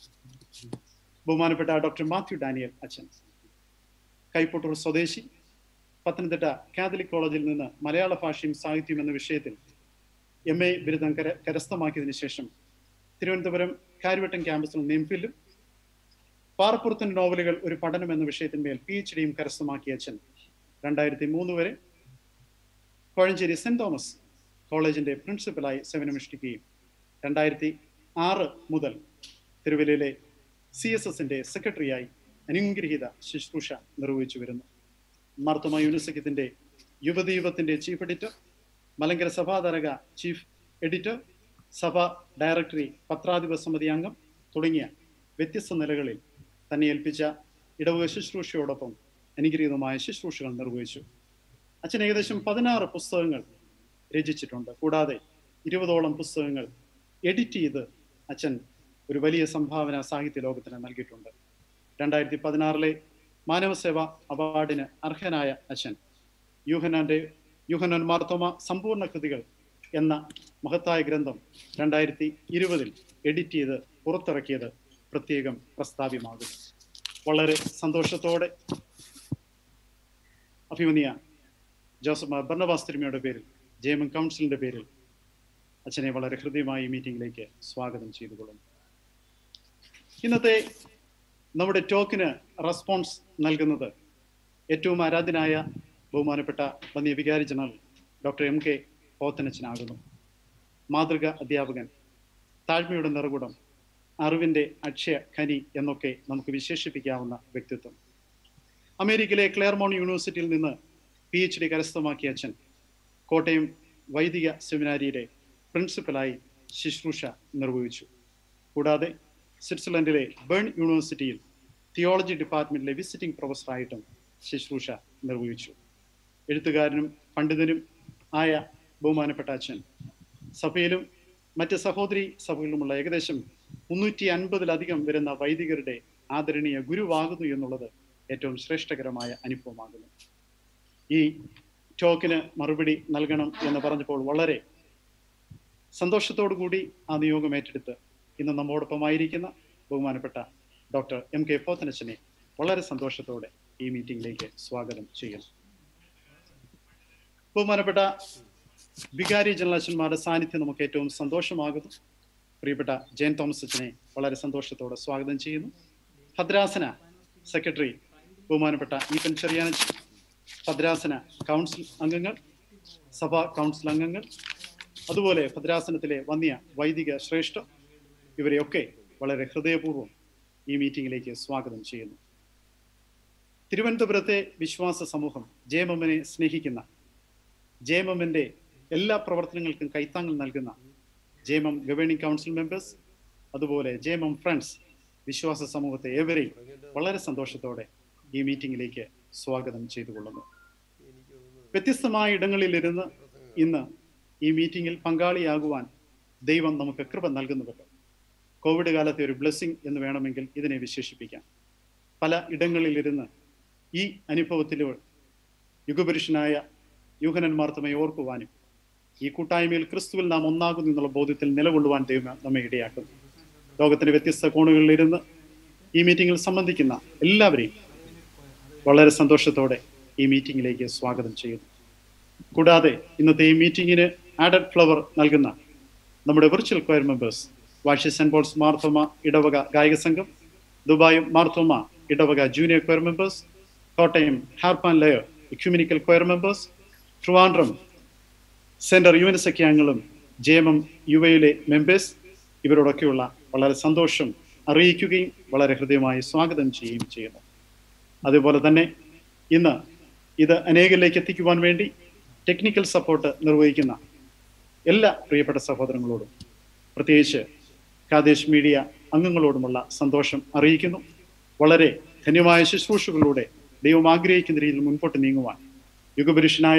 Speaker 8: ബഹുമാനപ്പെട്ട ഡോക്ടർ മാത്യു ഡാനിയൽ അച്ഛൻ കൈപ്പൊട്ടൂർ സ്വദേശി പത്തനംതിട്ട കാത്തലിക് കോളേജിൽ നിന്ന് മലയാള ഭാഷയും സാഹിത്യം എന്ന വിഷയത്തിൽ എം എ ബിരുദം കര കരസ്ഥമാക്കിയതിനു ശേഷം തിരുവനന്തപുരം കാര്യവട്ടം ക്യാമ്പസിൽ നെംഫിലും പാറപ്പുറത്തൻ നോവലുകൾ ഒരു പഠനം എന്ന വിഷയത്തിന്മേൽ പി എച്ച് ഡിയും കരസ്ഥമാക്കിയ അച്ഛൻ രണ്ടായിരത്തി മൂന്ന് വരെ കോഴഞ്ചേരി സെന്റ് തോമസ് കോളേജിന്റെ പ്രിൻസിപ്പലായി സേവനമനുഷ്ഠിക്കുകയും രണ്ടായിരത്തി ആറ് മുതൽ തിരുവല്ലയിലെ സി എസ് എസിന്റെ സെക്രട്ടറിയായി അനുഗ്രഹീത ശുശ്രൂഷ നിർവഹിച്ചു വരുന്നു മാർത്തോമ യൂണിസെക്കത്തിന്റെ യുവദീപത്തിന്റെ ചീഫ് എഡിറ്റർ മലങ്കര സഭാതരക ചീഫ് എഡിറ്റർ സഭ ഡയറക്ടറി പത്രാധിപ സമിതി അംഗം തുടങ്ങിയ വ്യത്യസ്ത നിലകളിൽ തന്നെ ഏൽപ്പിച്ച ഇടവക ശുശ്രൂഷയോടൊപ്പം അനുഗ്രഹീതമായ ശുശ്രൂഷകൾ നിർവഹിച്ചു അച്ഛൻ ഏകദേശം പതിനാറ് പുസ്തകങ്ങൾ രചിച്ചിട്ടുണ്ട് കൂടാതെ ഇരുപതോളം പുസ്തകങ്ങൾ എഡിറ്റ് ചെയ്ത് അച്ഛൻ ഒരു വലിയ സംഭാവന സാഹിത്യ ലോകത്തിന് നൽകിയിട്ടുണ്ട് രണ്ടായിരത്തി പതിനാറിലെ മാനവസേവ അവാർഡിന് അർഹനായ അച്ഛൻ യൂഹനാന്റെ യൂഹനൻ മാർത്തോമ സമ്പൂർണ്ണ കൃതികൾ എന്ന മഹത്തായ ഗ്രന്ഥം രണ്ടായിരത്തി ഇരുപതിൽ എഡിറ്റ് ചെയ്ത് പുറത്തിറക്കിയത് പ്രത്യേകം പ്രസ്താവ്യമാകുന്നു വളരെ സന്തോഷത്തോടെ അഭിമന്യ ജോസഫ് മാർ ഭരണവാസ് തിരുമയുടെ പേരിൽ ജയമൻ കൗൺസിലിന്റെ പേരിൽ അച്ഛനെ വളരെ ഹൃദ്യമായി ഈ മീറ്റിംഗിലേക്ക് സ്വാഗതം ചെയ്തുകൊള്ളുന്നു ഇന്നത്തെ നമ്മുടെ ടോക്കിന് റെസ്പോൺസ് നൽകുന്നത് ഏറ്റവും ആരാധ്യനായ ബഹുമാനപ്പെട്ട വന്യ വികാരി ജനറൽ ഡോക്ടർ എം കെ പോത്തനച്ചനാകുന്നു മാതൃക അധ്യാപകൻ താഴ്മയുടെ നിറകുടം അറിവിന്റെ അക്ഷയ ഖനി എന്നൊക്കെ നമുക്ക് വിശേഷിപ്പിക്കാവുന്ന വ്യക്തിത്വം അമേരിക്കയിലെ ക്ലെയർമോൺ യൂണിവേഴ്സിറ്റിയിൽ നിന്ന് പി എച്ച് ഡി കരസ്ഥമാക്കിയ അച്ഛൻ കോട്ടയം വൈദിക സെമിനാരിയുടെ പ്രിൻസിപ്പലായി ശുശ്രൂഷ നിർവഹിച്ചു കൂടാതെ സ്വിറ്റ്സർലൻഡിലെ ബേൺ യൂണിവേഴ്സിറ്റിയിൽ തിയോളജി ഡിപ്പാർട്ട്മെന്റിലെ വിസിറ്റിംഗ് പ്രൊഫസറായിട്ടും ശുശ്രൂഷ നിർവഹിച്ചു എഴുത്തുകാരനും പണ്ഡിതനും ആയ ബഹുമാനപ്പെട്ട അച്ഛൻ സഭയിലും മറ്റ് സഹോദരി സഭകളിലുമുള്ള ഏകദേശം മുന്നൂറ്റി അൻപതിലധികം വരുന്ന വൈദികരുടെ ആദരണീയ ഗുരുവാകുന്നു എന്നുള്ളത് ഏറ്റവും ശ്രേഷ്ഠകരമായ അനുഭവമാകുന്നു ഈ ടോക്കിന് മറുപടി നൽകണം എന്ന് പറഞ്ഞപ്പോൾ വളരെ സന്തോഷത്തോടു കൂടി ആ നിയോഗം ഏറ്റെടുത്ത് ഇന്ന് നമ്മോടൊപ്പമായിരിക്കുന്ന ബഹുമാനപ്പെട്ട ഡോക്ടർ എം കെ പോത്തനച്ചനെ വളരെ സന്തോഷത്തോടെ ഈ മീറ്റിംഗിലേക്ക് സ്വാഗതം ചെയ്യുന്നു ബഹുമാനപ്പെട്ട വികാരി ജനറൽ അച്ഛന്മാരുടെ സാന്നിധ്യം നമുക്ക് ഏറ്റവും സന്തോഷമാകുന്നു പ്രിയപ്പെട്ട ജയൻ തോമസ് അച്ഛനെ വളരെ സന്തോഷത്തോടെ സ്വാഗതം ചെയ്യുന്നു ഭദ്രാസന സെക്രട്ടറി ബഹുമാനപ്പെട്ട ഈപ്പൻ ചെറിയാനച്ചൻ ഭദ്രാസന കൗൺസിൽ അംഗങ്ങൾ സഭാ കൗൺസിൽ അംഗങ്ങൾ അതുപോലെ ഭദ്രാസനത്തിലെ വന്യ വൈദിക ശ്രേഷ്ഠ ഇവരെയൊക്കെ വളരെ ഹൃദയപൂർവ്വം ഈ മീറ്റിംഗിലേക്ക് സ്വാഗതം ചെയ്യുന്നു തിരുവനന്തപുരത്തെ വിശ്വാസ സമൂഹം ജയമമ്മനെ സ്നേഹിക്കുന്ന ജയമമ്മന്റെ എല്ലാ പ്രവർത്തനങ്ങൾക്കും കൈത്താങ്ങൽ നൽകുന്ന ജയമം ഗവേണിംഗ് കൗൺസിൽ മെമ്പേഴ്സ് അതുപോലെ ജയമം ഫ്രണ്ട്സ് വിശ്വാസ സമൂഹത്തെ ഏവരെയും വളരെ സന്തോഷത്തോടെ ഈ മീറ്റിംഗിലേക്ക് സ്വാഗതം ചെയ്തുകൊള്ളുന്നു വ്യത്യസ്തമായ ഇടങ്ങളിലിരുന്ന് ഇന്ന് ഈ മീറ്റിംഗിൽ പങ്കാളിയാകുവാൻ ദൈവം നമുക്ക് കൃപ നൽകുന്നുവല്ലോ കോവിഡ് കാലത്തെ ഒരു ബ്ലെസ്സിങ് എന്ന് വേണമെങ്കിൽ ഇതിനെ വിശേഷിപ്പിക്കാം പല ഇടങ്ങളിലിരുന്ന് ഈ അനുഭവത്തിലൂടെ യുഗപുരുഷനായ യൂഹനൻ മാർത്തമയെ ഓർക്കുവാനും ഈ കൂട്ടായ്മയിൽ ക്രിസ്തുവിൽ നാം ഒന്നാകുന്നു എന്നുള്ള ബോധ്യത്തിൽ നിലകൊള്ളുവാൻ ദൈവം നമ്മെ ഇടയാക്കുന്നു ലോകത്തിന്റെ വ്യത്യസ്ത കോണുകളിലിരുന്ന് ഈ മീറ്റിംഗിൽ സംബന്ധിക്കുന്ന എല്ലാവരെയും വളരെ സന്തോഷത്തോടെ ഈ മീറ്റിംഗിലേക്ക് സ്വാഗതം ചെയ്യുന്നു കൂടാതെ ഇന്നത്തെ ഈ മീറ്റിംഗിന് ആഡഡ് ഫ്ലവർ നൽകുന്ന നമ്മുടെ virtual choir members Vashi Saint Paul's Marthoma ഇടവക ഗായക സംഘം ദുബായ് മാർത്തോമ ഇടവക junior choir members Kottayam harp and lyre ecumenical choir members Trivandrum centre U N S അംഗങ്ങളും ജെ എം എം യു എയിലെ മെമ്പേഴ്സ് ഇവരോടൊക്കെയുള്ള വളരെ സന്തോഷം അറിയിക്കുകയും വളരെ ഹൃദയമായി സ്വാഗതം ചെയ്യുകയും ചെയ്യുന്നു അതുപോലെ തന്നെ ഇന്ന് ഇത് അനേകരിലേക്ക് എത്തിക്കുവാൻ വേണ്ടി ടെക്നിക്കൽ സപ്പോർട്ട് നിർവഹിക്കുന്ന എല്ലാ പ്രിയപ്പെട്ട സഹോദരങ്ങളോടും പ്രത്യേകിച്ച് കാദേശ് മീഡിയ അംഗങ്ങളോടുമുള്ള സന്തോഷം അറിയിക്കുന്നു വളരെ ധന്യമായ ശുശ്രൂഷകളിലൂടെ ദൈവം ആഗ്രഹിക്കുന്ന രീതിയിൽ മുൻപോട്ട് നീങ്ങുവാൻ യുഗപുരുഷനായ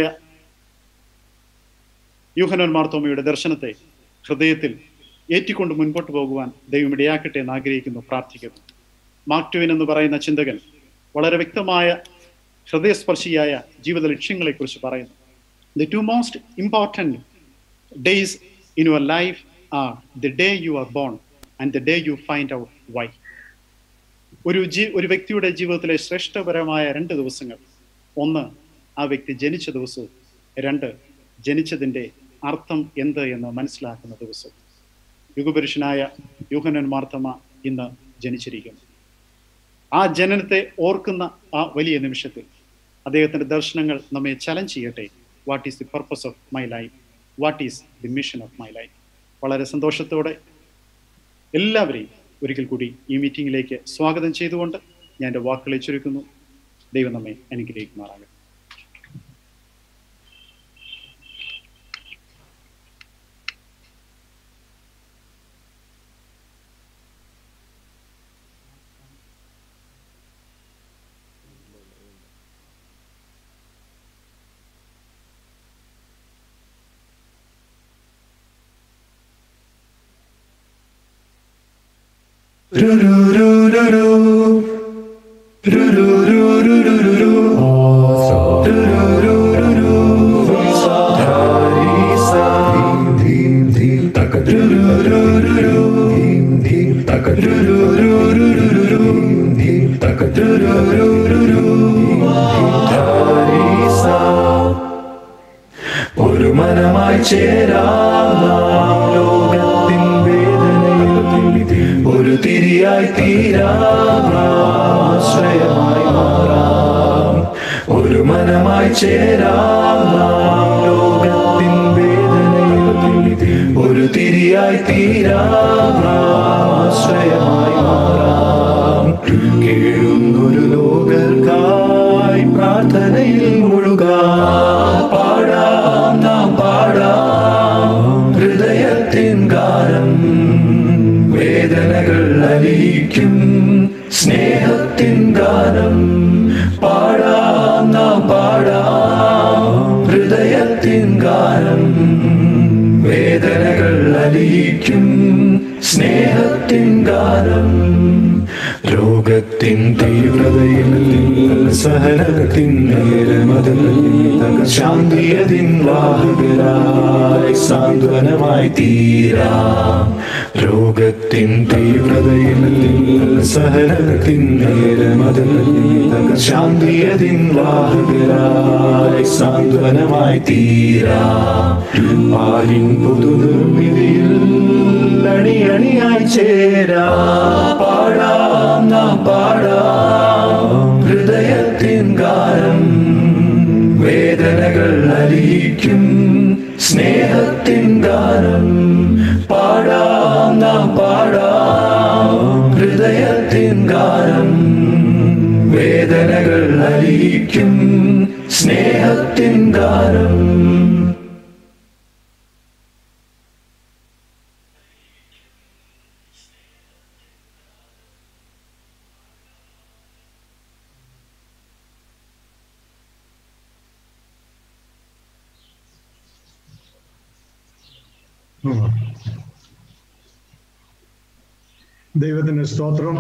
Speaker 8: യൂഹനോൻ മാർത്തോമയുടെ ദർശനത്തെ ഹൃദയത്തിൽ ഏറ്റിക്കൊണ്ട് മുൻപോട്ട് പോകുവാൻ ദൈവം ഇടയാക്കട്ടെ എന്ന് ആഗ്രഹിക്കുന്നു പ്രാർത്ഥിക്കുന്നു മാക്ടുവിൻ എന്ന് പറയുന്ന ചിന്തകൻ വളരെ വ്യക്തമായ ഹൃദയസ്പർശിയായ ജീവിത ലക്ഷ്യങ്ങളെക്കുറിച്ച് പറയുന്നു the two most important days in your life are the day you are born and the day you find out why ഒരു ജീ ഒരു വ്യക്തിയുടെ ജീവിതത്തിലെ ശ്രേഷ്ഠപരമായ രണ്ട് ദിവസങ്ങൾ ഒന്ന് ആ വ്യക്തി ജനിച്ച ദിവസവും രണ്ട് ജനിച്ചതിൻ്റെ അർത്ഥം എന്ത് എന്ന് മനസ്സിലാക്കുന്ന ദിവസം യുഗപുരുഷനായ യൂഹനൻ മാർത്തമ ഇന്ന് ജനിച്ചിരിക്കുന്നു ആ ജനനത്തെ ഓർക്കുന്ന ആ വലിയ നിമിഷത്തിൽ അദ്ദേഹത്തിന്റെ ദർശനങ്ങൾ നമ്മെ ചലഞ്ച് ചെയ്യട്ടെ what is the purpose of my life what is the mission of my life വളരെ സന്തോഷത്തോടെ എല്ലാവരെയും ഒരിക്കൽ കൂടി ഈ മീറ്റിംഗിലേക്ക് സ്വാഗതം ചെയ്തുകൊണ്ട് ഞാൻ എൻ്റെ വാക്കുകളെ ചുരുക്കുന്നു ദൈവം നമ്മെ അനുഗ്രഹിക്കുമാറാകട്ടെ
Speaker 9: Por ഒരു മനമായി ചേരാം നാം ലോകത്തിൻ വേദനയിൽ ഒരു തിരിയായി തീരാം ആശ്രയമായി മാറാം ഒരു മനമായി ചേരാം നാം ലോകത്തിൻ വേദനയിൽ ഒരു തിരിയായി തീരാം ആശ്രയമായി മാറാം കേഴുന്നൊരു ലോകർക്കായി പ്രാർത്ഥനയിൽ മുഴുകാം പാടാം നാം പാടാം ഹൃദയത്തിൻ ഗാനം വേദനകൾ അലിയിക്കും സ്നേഹത്തിൻ ഗാനം പാടാം നാം പാടാം ഹൃദയത്തിൻ ഗാനം വേദനകൾ അലിയിക്കും സ്നേഹത്തിൻ ഗാനം രോഗത്തിൻ തീവ്രതയിൽ സഹനത്തിൻ നേരമതിൽ ശാന്തിയതിൻ വാഹകരായി സാന്ത്വനമായി തീരാം രോഗത്തിൻ തീവ്രതയിൽ സഹനത്തിൻ നേരമതിൽ ശാന്തിയതിൻ വാഹകരായി സാന്ത്വനമായി തീരാം പാലിൻ പുതുനിർമ്മിതിയിൽ അണിയണിയായി ചേരാ പാടാം നാം പാടാം ഹൃദയത്തിൻ ഗാനം വേദനകൾ അലിയിക്കും സ്നേഹത്തിൻ ഗാനം പാടാം നാം പാടാം ഹൃദയത്തിൻ ഗാനം വേദനകൾ അലിയിക്കും സ്നേഹത്തിൻ ഗാനം
Speaker 4: ദൈവത്തിന് സ്തോത്രം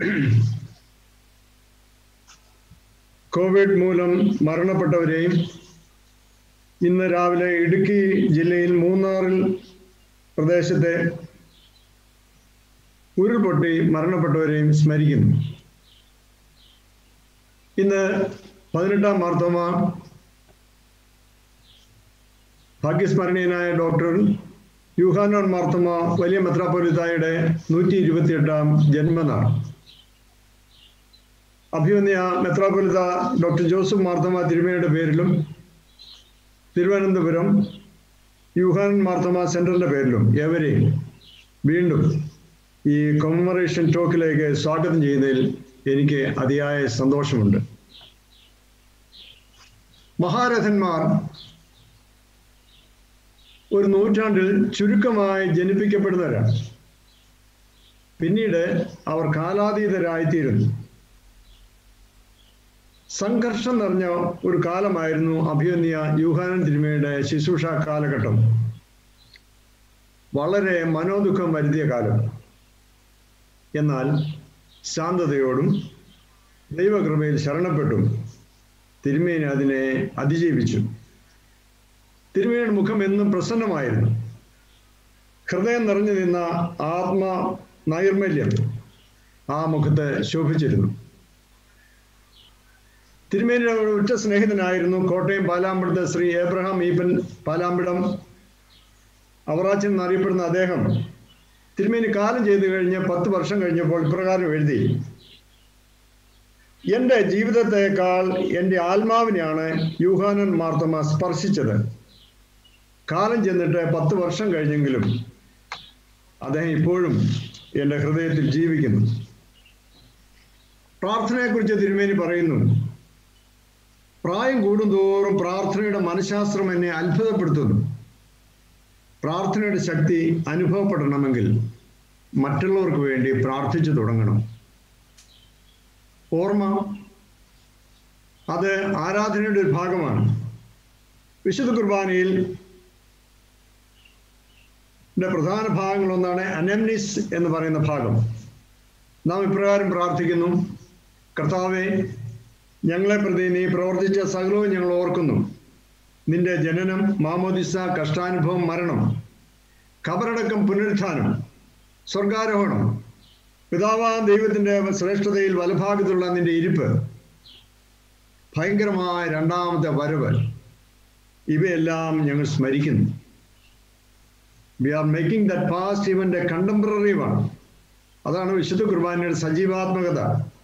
Speaker 4: കോവിഡ് മൂലം മരണപ്പെട്ടവരെയും ഇന്ന് രാവിലെ ഇടുക്കി ജില്ലയിൽ മൂന്നാറിൽ പ്രദേശത്തെ ഉരുൾപൊട്ടി മരണപ്പെട്ടവരെയും സ്മരിക്കുന്നു ഇന്ന് പതിനെട്ടാം മാർത്തോമ ഭാഗ്യസ്മരണീയനായ ഡോക്ടർ യൂഹാനോൻ മാർത്തമ വലിയ മെത്രാപ്പൊലിത്തായുടെ നൂറ്റി ഇരുപത്തിയെട്ടാം ജന്മനാൾ അഭിമന്യ മെത്രാപ്പൊലിത്ത ഡോക്ടർ ജോസഫ് മാർത്തമ തിരുമേനിയുടെ പേരിലും തിരുവനന്തപുരം യൂഹാനൻ മാർത്തമ സെന്ററിന്റെ പേരിലും ഏവരെയും വീണ്ടും ഈ കൊമറേഷൻ ടോക്കിലേക്ക് സ്വാഗതം ചെയ്യുന്നതിൽ എനിക്ക് അതിയായ സന്തോഷമുണ്ട് മഹാരഥന്മാർ ഒരു നൂറ്റാണ്ടിൽ ചുരുക്കമായി ജനിപ്പിക്കപ്പെടുന്നവരാണ് പിന്നീട് അവർ കാലാതീതരായിത്തീരുന്നു സംഘർഷം നിറഞ്ഞ ഒരു കാലമായിരുന്നു അഭിമന്യ യൂഹാനൻ തിരുമയുടെ ശുശ്രൂഷ കാലഘട്ടം വളരെ മനോദുഃഖം വരുത്തിയ കാലം എന്നാൽ ശാന്തതയോടും ദൈവകൃപയിൽ ശരണപ്പെട്ടും തിരുമേനി അതിനെ അതിജീവിച്ചു തിരുമേനിയുടെ മുഖം എന്നും പ്രസന്നമായിരുന്നു ഹൃദയം നിറഞ്ഞു നിന്ന ആത്മ നൈർമല്യം ആ മുഖത്ത് ശോഭിച്ചിരുന്നു തിരുമേനിയുടെ ഒരു ഉറ്റ സ്നേഹിതനായിരുന്നു കോട്ടയം പാലാമ്പടത്തെ ശ്രീ ഏബ്രഹാം ഈപ്പൻ പാലാമ്പിടം അവറാച്ചൻ എന്നറിയപ്പെടുന്ന അദ്ദേഹം തിരുമേനി കാലം ചെയ്തു കഴിഞ്ഞ് പത്ത് വർഷം കഴിഞ്ഞപ്പോൾ ഇപ്രകാരം എഴുതി എൻ്റെ ജീവിതത്തെക്കാൾ എൻ്റെ ആത്മാവിനെയാണ് യൂഹാനൻ മാർത്തമ സ്പർശിച്ചത് കാലം ചെന്നിട്ട് പത്ത് വർഷം കഴിഞ്ഞെങ്കിലും അദ്ദേഹം ഇപ്പോഴും എൻ്റെ ഹൃദയത്തിൽ ജീവിക്കുന്നു പ്രാർത്ഥനയെക്കുറിച്ച് തിരുമേനി പറയുന്നു പ്രായം കൂടുന്തോറും പ്രാർത്ഥനയുടെ മനഃശാസ്ത്രം എന്നെ അത്ഭുതപ്പെടുത്തുന്നു പ്രാർത്ഥനയുടെ ശക്തി അനുഭവപ്പെടണമെങ്കിൽ മറ്റുള്ളവർക്ക് വേണ്ടി പ്രാർത്ഥിച്ചു തുടങ്ങണം ഓർമ്മ അത് ആരാധനയുടെ ഒരു ഭാഗമാണ് വിശുദ്ധ കുർബാനയിൽ ന്റെ പ്രധാന ഭാഗങ്ങളൊന്നാണ് അനംനിസ് എന്ന് പറയുന്ന ഭാഗം നാം ഇപ്രകാരം പ്രാർത്ഥിക്കുന്നു കർത്താവെ ഞങ്ങളെ പ്രതി നീ പ്രവർത്തിച്ച സകലവും ഞങ്ങൾ ഓർക്കുന്നു നിന്റെ ജനനം മാമോദിസ കഷ്ടാനുഭവം മരണം കബറടക്കം പുനരുത്ഥാനം സ്വർഗാരോഹണം പിതാവാം ദൈവത്തിന്റെ ശ്രേഷ്ഠതയിൽ വലഭാഗത്തുള്ള നിന്റെ ഇരിപ്പ് ഭയങ്കരമായ രണ്ടാമത്തെ വരവ് ഇവയെല്ലാം ഞങ്ങൾ സ്മരിക്കുന്നു we are making that past event a contemporary one അതാണ് വിശുദ്ധ കുർബാനയുടെ സജീവാത്മകത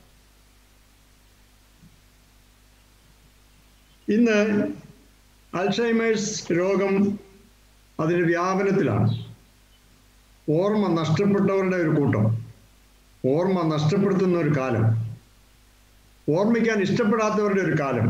Speaker 4: ഇന്ന് അൽഷൈമേഴ്സ് രോഗം അതിന്റെ വ്യാപനത്തിലാണ് ഓർമ്മ നഷ്ടപ്പെട്ടവരുടെ ഒരു കൂട്ടം ഓർമ്മ നഷ്ടപ്പെടുത്തുന്ന ഒരു കാലം ഓർമ്മിക്കാൻ ഇഷ്ടപ്പെടാത്തവരുടെ ഒരു കാലം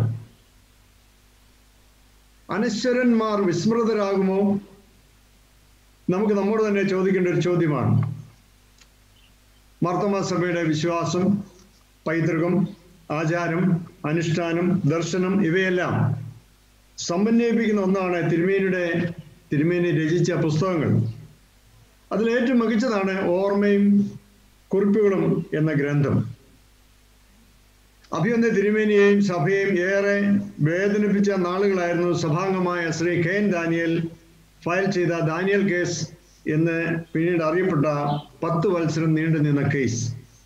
Speaker 4: അനശ്വരന്മാർ വിസ്മൃതരാകുമോ നമുക്ക് നമ്മോട് തന്നെ ചോദിക്കേണ്ട ഒരു ചോദ്യമാണ് മാർത്തമ സഭയുടെ വിശ്വാസം പൈതൃകം ആചാരം അനുഷ്ഠാനം ദർശനം ഇവയെല്ലാം സമന്വയിപ്പിക്കുന്ന ഒന്നാണ് തിരുമേനിയുടെ തിരുമേനി രചിച്ച പുസ്തകങ്ങൾ അതിൽ ഏറ്റവും മികച്ചതാണ് ഓർമ്മയും കുറിപ്പുകളും എന്ന ഗ്രന്ഥം അഭിയന്ത തിരുമേനിയെയും സഭയെയും ഏറെ വേദനിപ്പിച്ച നാളുകളായിരുന്നു സഭാംഗമായ Shri K N Daniel file ചെയ്ത ദാനിയൽ കേസ് എന്ന് പിന്നീട് അറിയപ്പെട്ട പത്ത് വത്സരം നീണ്ടു നിന്ന കേസ്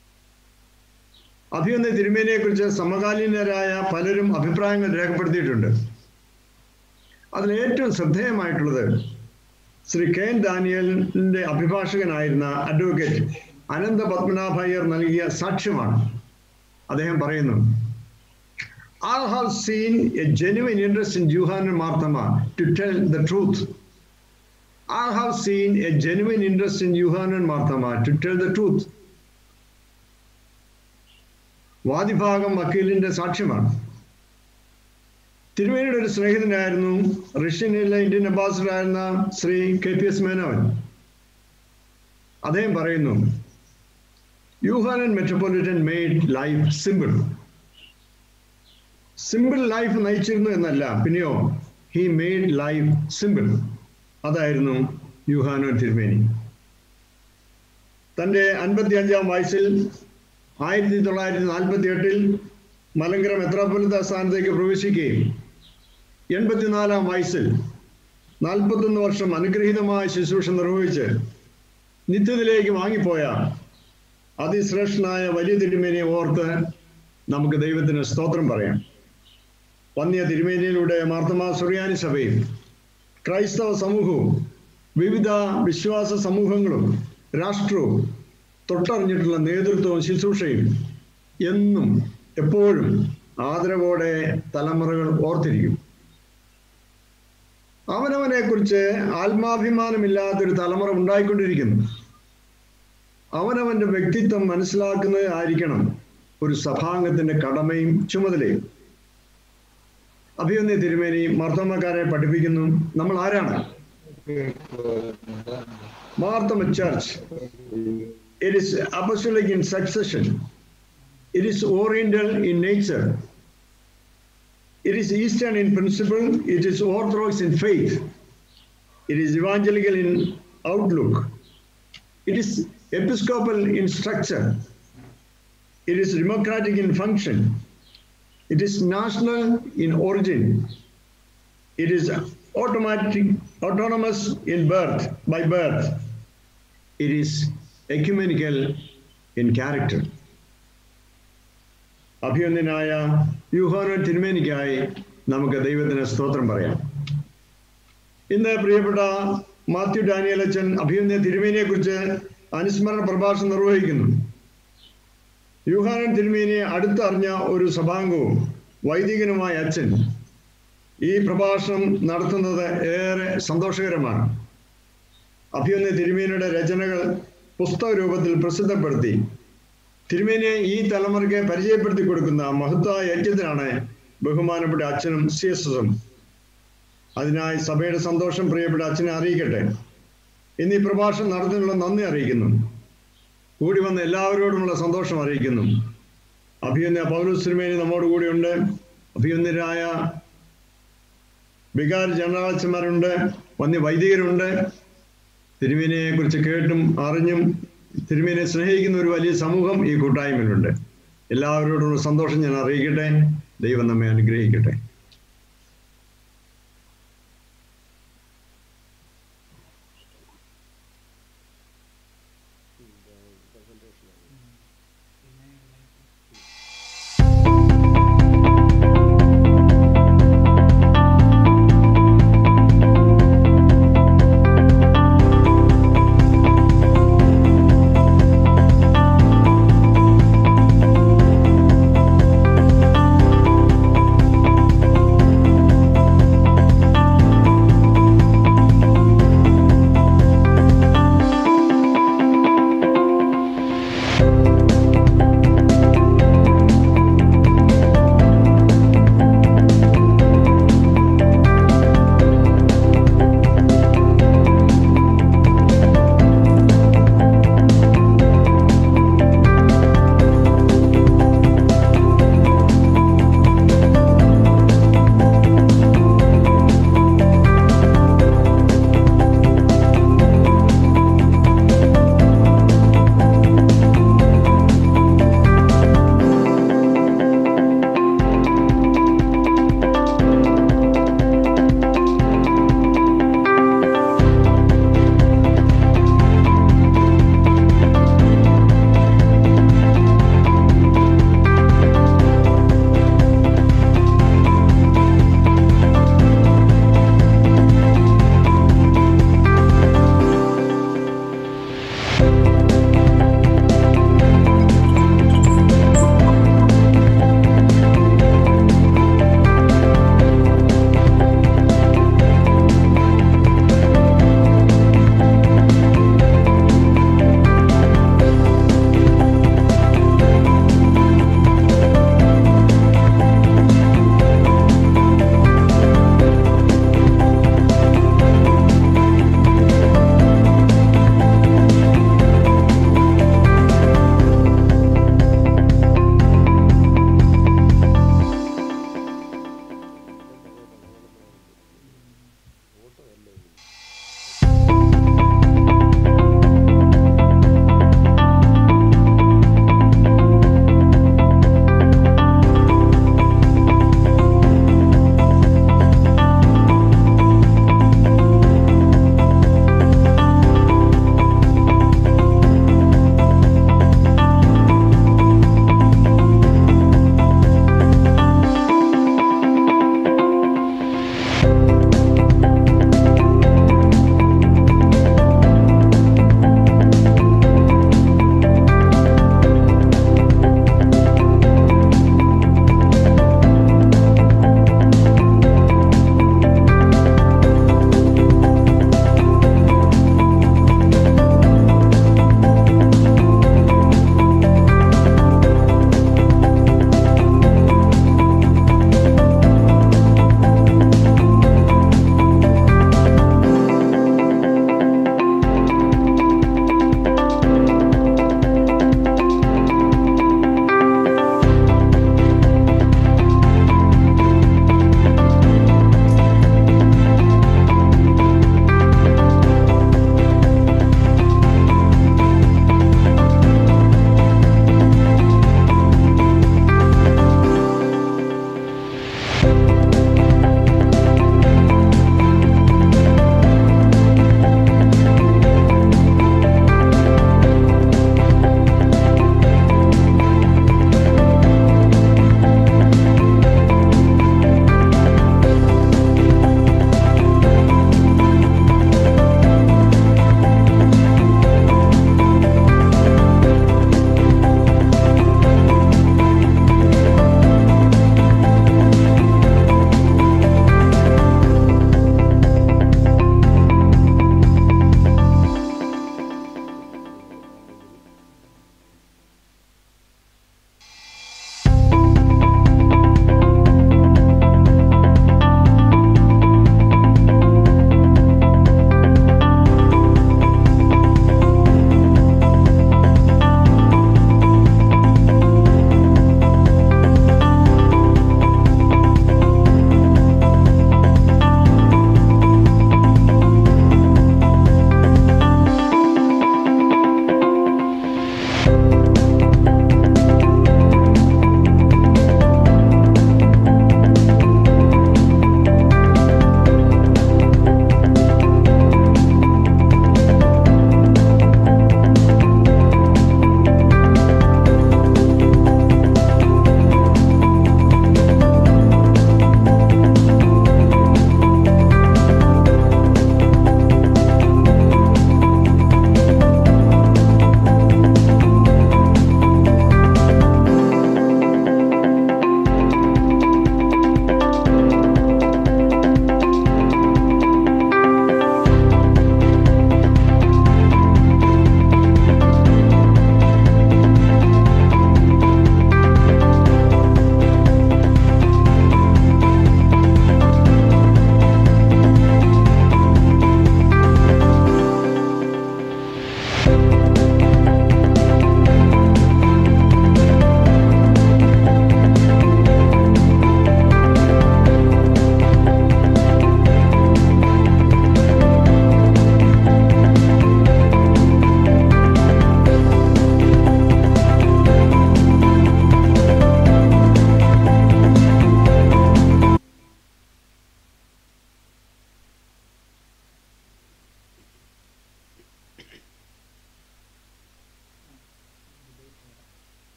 Speaker 4: അഭിയന്ത തിരുമേനിയെ കുറിച്ച് സമകാലീനരായ പലരും അഭിപ്രായങ്ങൾ രേഖപ്പെടുത്തിയിട്ടുണ്ട് അതിൽ ഏറ്റവും ശ്രദ്ധേയമായിട്ടുള്ളത് ശ്രീ കെ എൻ ദാനിയലിന്റെ അഭിഭാഷകനായിരുന്ന അഡ്വക്കേറ്റ് അനന്ത പത്മനാഭ അയ്യർ നൽകിയ സാക്ഷ്യമാണ് അദ്ദേഹം പറയുന്നു I have seen a genuine interest in Johann and Marthama to tell the truth. I have seen a genuine interest in Johann and Marthama to tell the truth. വാദിഭാഗം വക്കീലിന്റെ സാക്ഷ്യമാണ് തിരുമേനിയുടെ ഒരു സ്നേഹിതനായിരുന്നു റഷ്യനിലെ Indian ambassador ആയിരുന്ന Shri K P S Menon അദ്ദേഹം പറയുന്നു Yuhanon metropolitan made life simple simple life നയിച്ചിരുന്നു എന്നല്ല പിന്നെയോ he made life simple അതായിരുന്നു യുഹാനോ തിരുമേനി തൻ്റെ അൻപത്തി അഞ്ചാം വയസ്സിൽ ആയിരത്തി തൊള്ളായിരത്തി നാൽപ്പത്തി എട്ടിൽ മലങ്കര മെത്രാപ്പൊലിത്ത സ്ഥാനത്തേക്ക് പ്രവേശിക്കുകയും എൺപത്തിനാലാം വയസ്സിൽ നാൽപ്പത്തൊന്ന് വർഷം അനുഗ്രഹീതമായ ശുശ്രൂഷ നിർവഹിച്ച് നിത്യത്തിലേക്ക് വാങ്ങിപ്പോയ അതിശ്രേഷ്ഠനായ വലിയ തിരുമേനിയെ ഓർത്ത് നമുക്ക് ദൈവത്തിന് സ്തോത്രം പറയാം വന്യ തിരുമേനിയിലൂടെ മാർത്തമാ സുറിയാനി സഭയും ക്രൈസ്തവ സമൂഹവും വിവിധ വിശ്വാസ സമൂഹങ്ങളും രാഷ്ട്രവും തൊട്ടറിഞ്ഞിട്ടുള്ള നേതൃത്വവും ശുശ്രൂഷയും എന്നും എപ്പോഴും ആദരവോടെ തലമുറകൾ ഓർത്തിരിക്കും അവനവനെ കുറിച്ച് ആത്മാഭിമാനമില്ലാത്തൊരു തലമുറ ഉണ്ടായിക്കൊണ്ടിരിക്കുന്നു അവനവന്റെ വ്യക്തിത്വം മനസ്സിലാക്കുന്നത് ആയിരിക്കണം ഒരു സഭാംഗത്തിന്റെ കടമയും ചുമതലയും അഭിയന്യ തിരുമേനി മർത്തമ്മക്കാരെ പഠിപ്പിക്കുന്നു നമ്മൾ ആരാണ് Marthoma church it is apostolic in succession it is oriental in nature it is eastern in principle it is orthodox in faith it is evangelical in outlook it is episcopal in structure. It is democratic in function. It is national in origin. It is automatic, autonomous in birth, by birth. It is ecumenical in character. അഭിയന്യനായ യൂഹാനോ തിരുമേനിക്കായി നമുക്ക് ദൈവത്തിന് സ്തോത്രം പറയാം ഇന്ന് പ്രിയപ്പെട്ട Mathew Daniel അച്ഛൻ അഭിയന്യ തിരുമേനിയെ കുറിച്ച് അനുസ്മരണ പ്രഭാഷണം നിർവഹിക്കുന്നു യൂഹാനൻ തിരുമേനിയെ അടുത്തറിഞ്ഞ ഒരു സഭാംഗവും വൈദികനുമായ അച്ഛൻ ഈ പ്രഭാഷണം നടത്തുന്നത് ഏറെ സന്തോഷകരമാണ് അഭിയന്യ തിരുമേനിയുടെ രചനകൾ പുസ്തക രൂപത്തിൽ പ്രസിദ്ധപ്പെടുത്തി തിരുമേനിയെ ഈ തലമുറയ്ക്ക് പരിചയപ്പെടുത്തി കൊടുക്കുന്ന മഹത്തായ യജ്ഞത്തിനാണ് ബഹുമാനപ്പെട്ട അച്ഛനും സി എസ് എസും അതിനായി സഭയുടെ സന്തോഷം പ്രിയപ്പെട്ട അച്ഛനെ അറിയിക്കട്ടെ ഇന്ന് ഈ പ്രഭാഷണം നടത്തുന്നുള്ള നന്ദി അറിയിക്കുന്നു കൂടി വന്ന എല്ലാവരോടുമുള്ള സന്തോഷം അറിയിക്കുന്നു അഭിയന്യ പൗലോസ് തിരുമേനി നമ്മോട് കൂടിയുണ്ട് അഭിയന്യരായ വികാര ജനറാളച്ചന്മാരുണ്ട് വന്യ വൈദികരുണ്ട് തിരുമേനിയെ കുറിച്ച് കേട്ടും അറിഞ്ഞും തിരുമേനെ സ്നേഹിക്കുന്ന ഒരു വലിയ സമൂഹം ഈ കൂട്ടായ്മയിലുണ്ട് എല്ലാവരോടുള്ള സന്തോഷം ഞാൻ അറിയിക്കട്ടെ ദൈവം നമ്മെ അനുഗ്രഹിക്കട്ടെ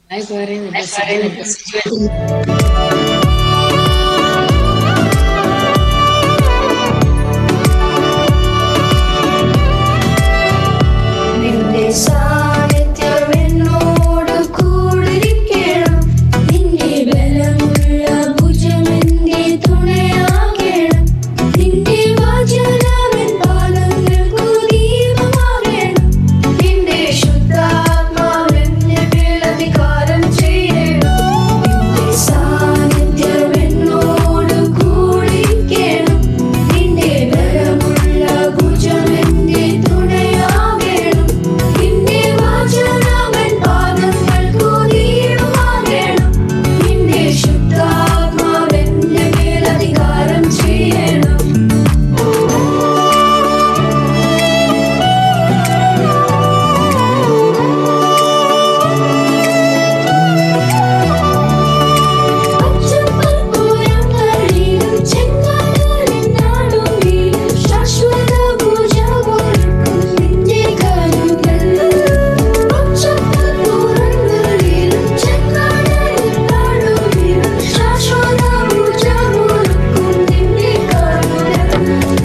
Speaker 10: ഹായ് പറയുന്നില്ല സിജു
Speaker 1: നിന്റെ സാന്നിധ്യം എന്നോട് കൂടിരിക്കണം നിന്റെ ബലമുള്ള ഭുജമെന്റെ തുണയാകണം നിന്റെ വചനമെൻ പാദങ്ങൾക്കു ദീപമാകണം നിന്റെ ശുദ്ധാത്മാവെന്നെ മേൽ അധികാരം ചെയ്യണം നിന്റെ സാന്നിധ്യം എന്നോട് കൂടിരിക്കണം നിന്റെ ബലമുള്ള ഭുജമെന്റെ തുണയാകണം നിന്റെ വചനമെൻ പാദങ്ങൾക്കു ദീപമാകണം നിന്റെ ശുദ്ധാത്മാവെന്നെ മേൽ അധികാരം ചെയ്യണം പച്ചപ്പുറങ്ങളിലും ചെങ്കടലിനടുവിലും ശാശ്വത ഭുജമൊരുക്കും നിന്റെ കരുതൽ. പച്ചപ്പുറങ്ങളിലും ചെങ്കടലിനടുവിലും ശാശ്വത ഭുജമൊരുക്കും നിന്റെ കരുതൽ.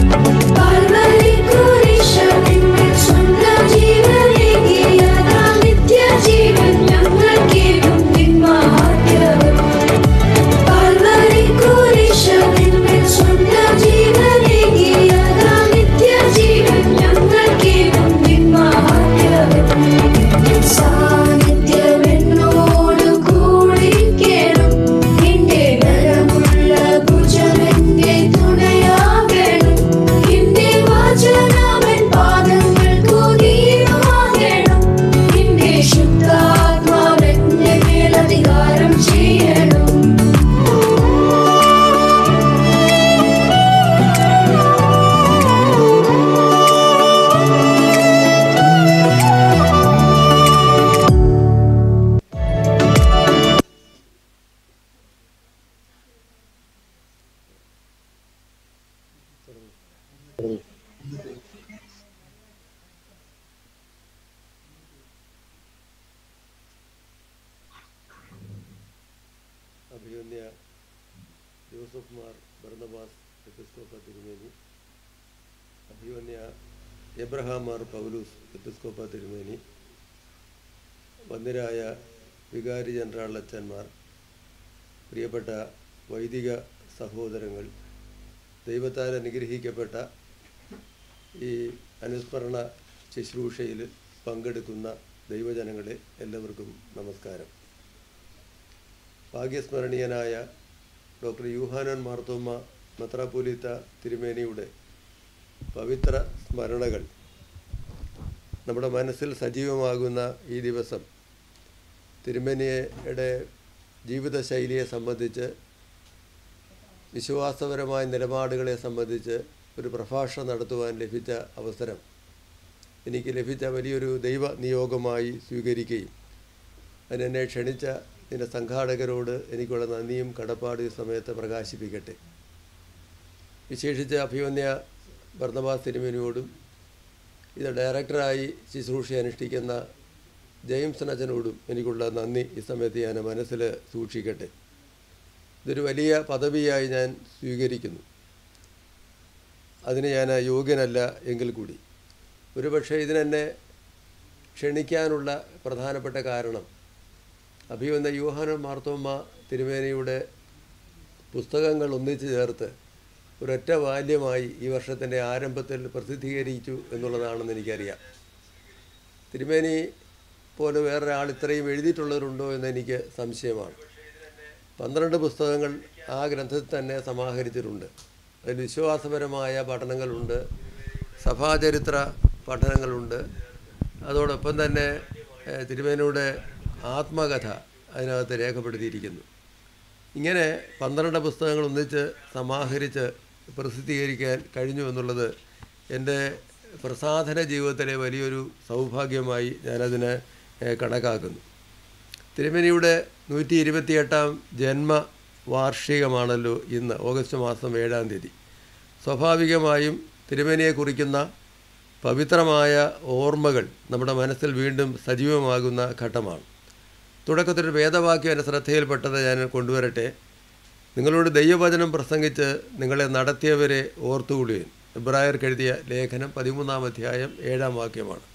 Speaker 1: കാൽവരിക്കുരിശിന്മേൽ സ്വന്തം ജീവനേകിയതാ നിത്യജീവൻ ഞങ്ങൾക്കേകും നിൻ മഹാത്മ്യം. കാൽവരിക്കുരിശിന്മേൽ സ്വന്തം ജീവനേകിയതാ നിത്യജീവൻ ഞങ്ങൾക്കേകും നിൻ മഹാത്മ്യം. നിൻ സാന്നിധ്യം എന്നോട് കൂടിരിക്കണം. നിന്റെ ബലമുള്ള ഭുജമെന്റെ തുണയാകണം. നിന്റെ വചനമെൻ പാദങ്ങൾക്കു ദീപമാകണം. നിന്റെ ശുദ്ധാത്മാവെന്റെ മേൽ അധികാരം ചെയ്യണം
Speaker 11: അഭിമന്യ ജോസഫ് മാർ ബർണബാസ് എപ്പിസ്കോപ്പ തിരുമേനി അഭിമന്യ എബ്രഹാം മാർ പൗലൂസ് എപ്പിസ്കോപ്പ തിരുമേനി വന്ദ്യരായ വികാരി ജനറൽ അച്ഛന്മാർ പ്രിയപ്പെട്ട വൈദിക സഹോദരങ്ങൾ ദൈവത്താൽ അനുഗ്രഹിക്കപ്പെട്ട ഈ അനുസ്മരണ ശുശ്രൂഷയിൽ പങ്കെടുക്കുന്ന ദൈവജനങ്ങളെ എല്ലാവർക്കും നമസ്കാരം ഭാഗ്യസ്മരണീയനായ ഡോക്ടർ യൂഹാനൻ മാർത്തോമ്മ മെത്രാപ്പൊലീത്ത തിരുമേനിയുടെ പവിത്ര സ്മരണകൾ നമ്മുടെ മനസ്സിൽ സജീവമാകുന്ന ഈ ദിവസം തിരുമേനിയുടെ ജീവിതശൈലിയെ സംബന്ധിച്ച് വിശ്വാസപരമായ നിലപാടുകളെ സംബന്ധിച്ച് ഒരു പ്രഭാഷണം നടത്തുവാൻ ലഭിച്ച അവസരം എനിക്ക് ലഭിച്ച വലിയൊരു ദൈവ നിയോഗമായി സ്വീകരിക്കുകയും അതിനെന്നെ ക്ഷണിച്ച ഇതിൻ്റെ സംഘാടകരോട് എനിക്കുള്ള നന്ദിയും കടപ്പാട് ഈ സമയത്ത് പ്രകാശിപ്പിക്കട്ടെ വിശേഷിച്ച് അഭിമന്യ ഭർണബാസ് തിരുമേനിയോടും ഇത് ഡയറക്ടറായി ശുശ്രൂഷ അനുഷ്ഠിക്കുന്ന ജെയിംസൺ അച്ഛനോടും എനിക്കുള്ള നന്ദി ഈ സമയത്ത് ഞാൻ മനസ്സിൽ സൂക്ഷിക്കട്ടെ ഇതൊരു വലിയ പദവിയായി ഞാൻ സ്വീകരിക്കുന്നു അതിന് ഞാൻ യോഗ്യനല്ല എങ്കിൽ കൂടി ഒരുപക്ഷെ ഇതിനെന്നെ ക്ഷണിക്കാനുള്ള പ്രധാനപ്പെട്ട കാരണം അഭിവന്ദ യൂഹാനൻ മാർത്തോമ്മ തിരുമേനിയുടെ പുസ്തകങ്ങൾ ഒന്നിച്ചു ചേർത്ത് ഒരൊറ്റ ബാല്യമായി ഈ വർഷത്തിൻ്റെ ആരംഭത്തിൽ പ്രസിദ്ധീകരിച്ചു എന്നുള്ളതാണെന്ന് എനിക്കറിയാം തിരുമേനി പോലെ വേറൊരാൾ ഇത്രയും എഴുതിയിട്ടുള്ളവരുണ്ടോ എന്ന് എനിക്ക് സംശയമാണ് പന്ത്രണ്ട് പുസ്തകങ്ങൾ ആ ഗ്രന്ഥത്തിൽ തന്നെ സമാഹരിച്ചിട്ടുണ്ട് അതിൽ വിശ്വാസപരമായ പഠനങ്ങളുണ്ട് സഭാചരിത്ര പഠനങ്ങളുണ്ട് അതോടൊപ്പം തന്നെ ഏഹ്, തിരുമേനിയുടെ ആത്മകഥ അതിനകത്ത് രേഖപ്പെടുത്തിയിരിക്കുന്നു ഇങ്ങനെ പന്ത്രണ്ട് പുസ്തകങ്ങൾ ഒന്നിച്ച് സമാഹരിച്ച് പ്രസിദ്ധീകരിക്കാൻ കഴിഞ്ഞു എന്നുള്ളത് എൻ്റെ പ്രസാധന ജീവിതത്തിലെ വലിയൊരു സൗഭാഗ്യമായി ഞാനതിനെ ഏഹ്, കണക്കാക്കുന്നു തിരുമേനിയുടെ നൂറ്റി ഇരുപത്തിയെട്ടാം ജന്മ വാർഷികമാണല്ലോ ഇന്ന് ഓഗസ്റ്റ് മാസം ഏഴാം തീയതി സ്വാഭാവികമായും തിരുമേനിയെ കുറിക്കുന്ന പവിത്രമായ ഓർമ്മകൾ നമ്മുടെ മനസ്സിൽ വീണ്ടും സജീവമാകുന്ന ഘട്ടമാണ് തുടക്കത്തിലൊരു വേദവാക്യം എൻ്റെ ശ്രദ്ധയിൽപ്പെട്ടത് ഞാൻ കൊണ്ടുവരട്ടെ നിങ്ങളോട് ദൈവവചനം പ്രസംഗിച്ച് നിങ്ങളെ നടത്തിയവരെ ഓർത്തുകൊള്ളുകയും ഇബ്രായർക്ക് എഴുതിയ ലേഖനം പതിമൂന്നാം അധ്യായം ഏഴാം വാക്യമാണ്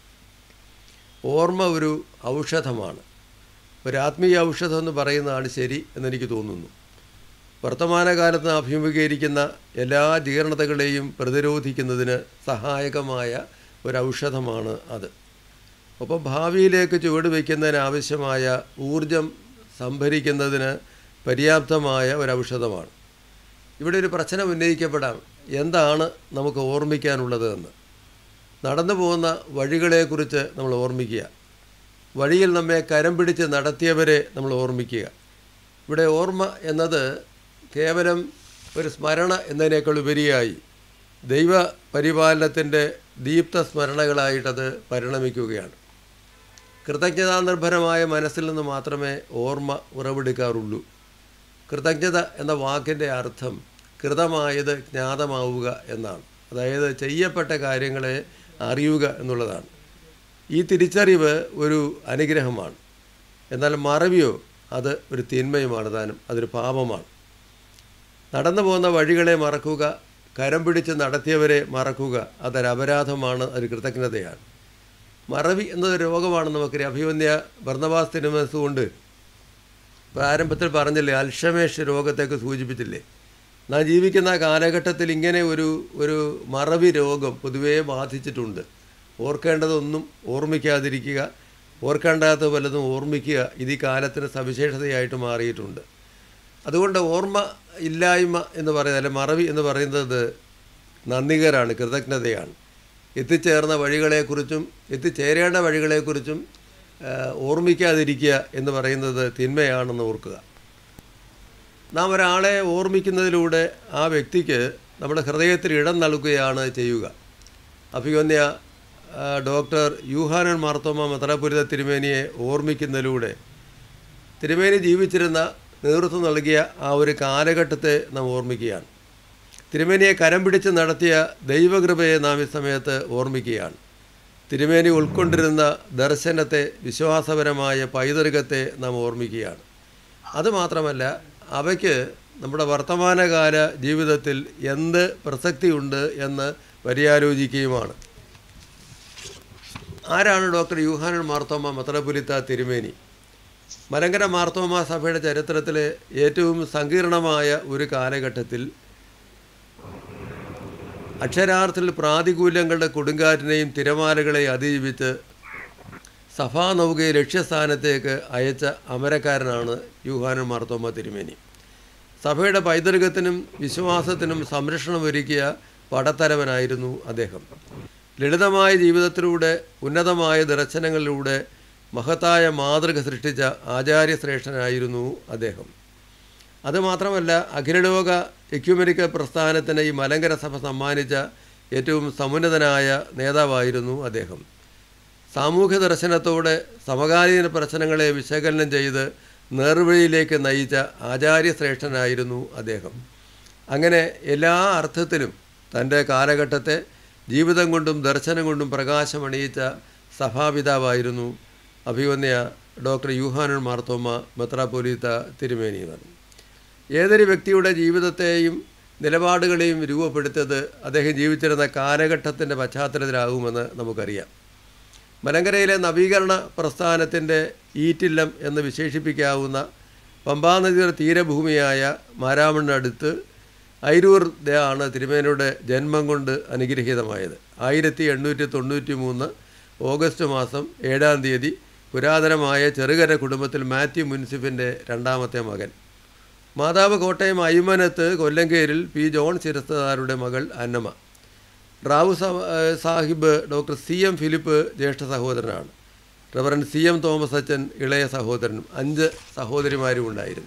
Speaker 11: ഓർമ്മ ഒരു ഔഷധമാണ് ഒരു ആത്മീയ ഔഷധം എന്ന് പറയുന്നതാണ് ശരി എന്നെനിക്ക് തോന്നുന്നു വർത്തമാനകാലത്ത് അഭിമുഖീകരിക്കുന്ന എല്ലാ ജീർണതകളെയും പ്രതിരോധിക്കുന്നതിന് സഹായകമായ ഒരു ഔഷധമാണ് അത് ഒപ്പം ഭാവിയിലേക്ക് ചുവട് വയ്ക്കുന്നതിന് ആവശ്യമായ ഊർജം സംഭരിക്കുന്നതിന് പര്യാപ്തമായ ഒരു ഔഷധമാണ് ഇവിടെ ഒരു പ്രശ്നം ഉന്നയിക്കപ്പെടാം എന്താണ് നമുക്ക് ഓർമ്മിക്കാനുള്ളത് എന്ന് നടന്നു പോകുന്ന വഴികളെക്കുറിച്ച് നമ്മൾ ഓർമ്മിക്കുക വഴിയിൽ നമ്മെ കരം പിടിച്ച് നടത്തിയവരെ നമ്മൾ ഓർമ്മിക്കുക ഇവിടെ ഓർമ്മ എന്നത് കേവലം ഒരു സ്മരണ എന്നതിനേക്കാൾ ഉപരിയായി ദൈവ പരിപാലനത്തിൻ്റെ ദീപ്ത സ്മരണകളായിട്ടത് പരിണമിക്കുകയാണ് കൃതജ്ഞതാനിർഭരമായ മനസ്സിൽ നിന്ന് മാത്രമേ ഓർമ്മ ഉറവെടുക്കാറുള്ളൂ കൃതജ്ഞത എന്ന വാക്കിൻ്റെ അർത്ഥം കൃതമായത് ജ്ഞാതമാവുക എന്നാണ് അതായത് ചെയ്യപ്പെട്ട കാര്യങ്ങളെ അറിയുക എന്നുള്ളതാണ് ഈ തിരിച്ചറിവ് ഒരു അനുഗ്രഹമാണ് എന്നാൽ മറവിയോ അത് ഒരു തിന്മയുമാണ് താനും അതൊരു പാപമാണ് നടന്നു പോകുന്ന വഴികളെ മറക്കുക കരം പിടിച്ച് നടത്തിയവരെ മറക്കുക അതൊരു അപരാധമാണ് ഒരു കൃതജ്ഞതയാണ് മറവി എന്നത് രോഗമാണെന്ന് നമുക്കറിയാം അഭിമന്യ ഭർണവാസ് തിരുമനസ്സുകൊണ്ട് പ്രാരംഭത്തിൽ പറഞ്ഞില്ലേ അൽഷമേഷ് രോഗത്തേക്ക് സൂചിപ്പിച്ചില്ലേ നാം ജീവിക്കുന്ന കാലഘട്ടത്തിൽ ഇങ്ങനെ ഒരു ഒരു മറവി രോഗം പൊതുവേ ബാധിച്ചിട്ടുണ്ട് ഓർക്കേണ്ടതൊന്നും ഓർമ്മിക്കാതിരിക്കുക ഓർക്കേണ്ടാത്ത പലതും ഓർമ്മിക്കുക ഇത് ഈ കാലത്തിന് സവിശേഷതയായിട്ട് മാറിയിട്ടുണ്ട് അതുകൊണ്ട് ഓർമ്മ ഇല്ലായ്മ എന്ന് പറയുന്നത് അല്ലെ മറവി എന്ന് പറയുന്നത് നന്ദികരാണ് കൃതജ്ഞതയാണ് എത്തിച്ചേർന്ന വഴികളെക്കുറിച്ചും എത്തിച്ചേരേണ്ട വഴികളെക്കുറിച്ചും ആ, ഓർമ്മിക്കാതിരിക്കുക എന്ന് പറയുന്നത് തിന്മയാണെന്ന് ഓർക്കുക നാം ഒരാളെ ഓർമ്മിക്കുന്നതിലൂടെ ആ വ്യക്തിക്ക് നമ്മുടെ ഹൃദയത്തിൽ ഇടം നൽകുകയാണ് ചെയ്യുക അഭിമന്യ ആ, ഡോക്ടർ യൂഹാനൻ മാർത്തോമ മെത്രാപുരിത തിരുമേനിയെ ഓർമ്മിക്കുന്നതിലൂടെ തിരുമേനി ജീവിച്ചിരുന്ന നേതൃത്വം നൽകിയ ആ ഒരു കാലഘട്ടത്തെ നാം ഓർമ്മിക്കുകയാണ് തിരുമേനിയെ കരം പിടിച്ച് നടത്തിയ ദൈവകൃപയെ നാം ഈ സമയത്ത് ഓർമ്മിക്കുകയാണ് തിരുമേനി ഉൾക്കൊണ്ടിരുന്ന ദർശനത്തെ വിശ്വാസപരമായ പൈതൃകത്തെ നാം ഓർമ്മിക്കുകയാണ് അതുമാത്രമല്ല അവയ്ക്ക് നമ്മുടെ വർത്തമാനകാല ജീവിതത്തിൽ എന്ത് പ്രസക്തിയുണ്ട് എന്ന് പര്യാലോചിക്കുകയുമാണ് ആരാണ് ഡോക്ടർ യൂഹാനൻ മാർത്തോമ മെത്രപുലിത്ത തിരുമേനി മലങ്കര മാർത്തോമ സഭയുടെ ചരിത്രത്തിലെ ഏറ്റവും സങ്കീർണമായ ഒരു കാലഘട്ടത്തിൽ അക്ഷരാർത്ഥത്തിൽ പ്രാതികൂല്യങ്ങളുടെ കൊടുങ്കാറ്റിനെയും തിരമാലകളെയും അതിജീവിച്ച് സഭാനൗകയെ ലക്ഷ്യസ്ഥാനത്തേക്ക് അയച്ച അമരക്കാരനാണ് യൂഹാനൻ മാർത്തോമ തിരുമേനി സഭയുടെ പൈതൃകത്തിനും വിശ്വാസത്തിനും സംരക്ഷണമൊരുക്കിയ പടത്തലവനായിരുന്നു അദ്ദേഹം ലളിതമായ ജീവിതത്തിലൂടെ ഉന്നതമായ ദർശനങ്ങളിലൂടെ മഹത്തായ മാതൃക സൃഷ്ടിച്ച ആചാര്യശ്രേഷ്ഠനായിരുന്നു അദ്ദേഹം അതുമാത്രമല്ല അഖിലലോക എക്യുമെനിക്കൽ പ്രസ്ഥാനത്തിന് ഈ മലങ്കര സഭ സമ്മാനിച്ച ഏറ്റവും സമുന്നതനായ നേതാവായിരുന്നു അദ്ദേഹം സാമൂഹ്യ ദർശനത്തോടെ സമകാലീന പ്രശ്നങ്ങളെ വിശകലനം ചെയ്ത് നേർവഴിയിലേക്ക് നയിച്ച ആചാര്യശ്രേഷ്ഠനായിരുന്നു അദ്ദേഹം അങ്ങനെ എല്ലാ അർത്ഥത്തിലും തൻ്റെ കാലഘട്ടത്തെ ജീവിതം കൊണ്ടും ദർശനം കൊണ്ടും പ്രകാശമണിയിച്ച സഭാപിതാവായിരുന്നു അഭിവന്യ ഡോക്ടർ യൂഹാനൻ മാർത്തോമ മെത്രാപ്പൊലീത്ത തിരുമേനിയവർ ഏതൊരു വ്യക്തിയുടെ ജീവിതത്തെയും നിലപാടുകളെയും രൂപപ്പെടുത്തിയത് അദ്ദേഹം ജീവിച്ചിരുന്ന കാലഘട്ടത്തിൻ്റെ പശ്ചാത്തലത്തിലാകുമെന്ന് നമുക്കറിയാം മലങ്കരയിലെ നവീകരണ പ്രസ്ഥാനത്തിൻ്റെ ഈറ്റില്ലം എന്ന് വിശേഷിപ്പിക്കാവുന്ന പമ്പാനദിയുടെ തീരഭൂമിയായ മാരാമണ്ണടുത്ത് ഐരൂർ ആണ് തിരുമേനയുടെ ജന്മം കൊണ്ട് അനുഗ്രഹീതമായത് ആയിരത്തി എണ്ണൂറ്റി തൊണ്ണൂറ്റി മൂന്ന് ഓഗസ്റ്റ് മാസം ഏഴാം തീയതി പുരാതനമായ ചെറുകര കുടുംബത്തിൽ മാത്യു മുൻസിഫിൻ്റെ രണ്ടാമത്തെ മകൻ മാതാവ് കോട്ടയം അയ്മനത്ത് കൊല്ലങ്കേരിൽ പി ജോൺ ശിരസ്തദാരുടെ മകൾ അന്നമ്മ റാവു സ- ഏഹ് Sahib doctor C M Philip ജ്യേഷ്ഠ സഹോദരനാണ് റവറൻ സി എം തോമസ് അച്ഛൻ ഇളയ സഹോദരനും അഞ്ച് സഹോദരിമാരും ഉണ്ടായിരുന്നു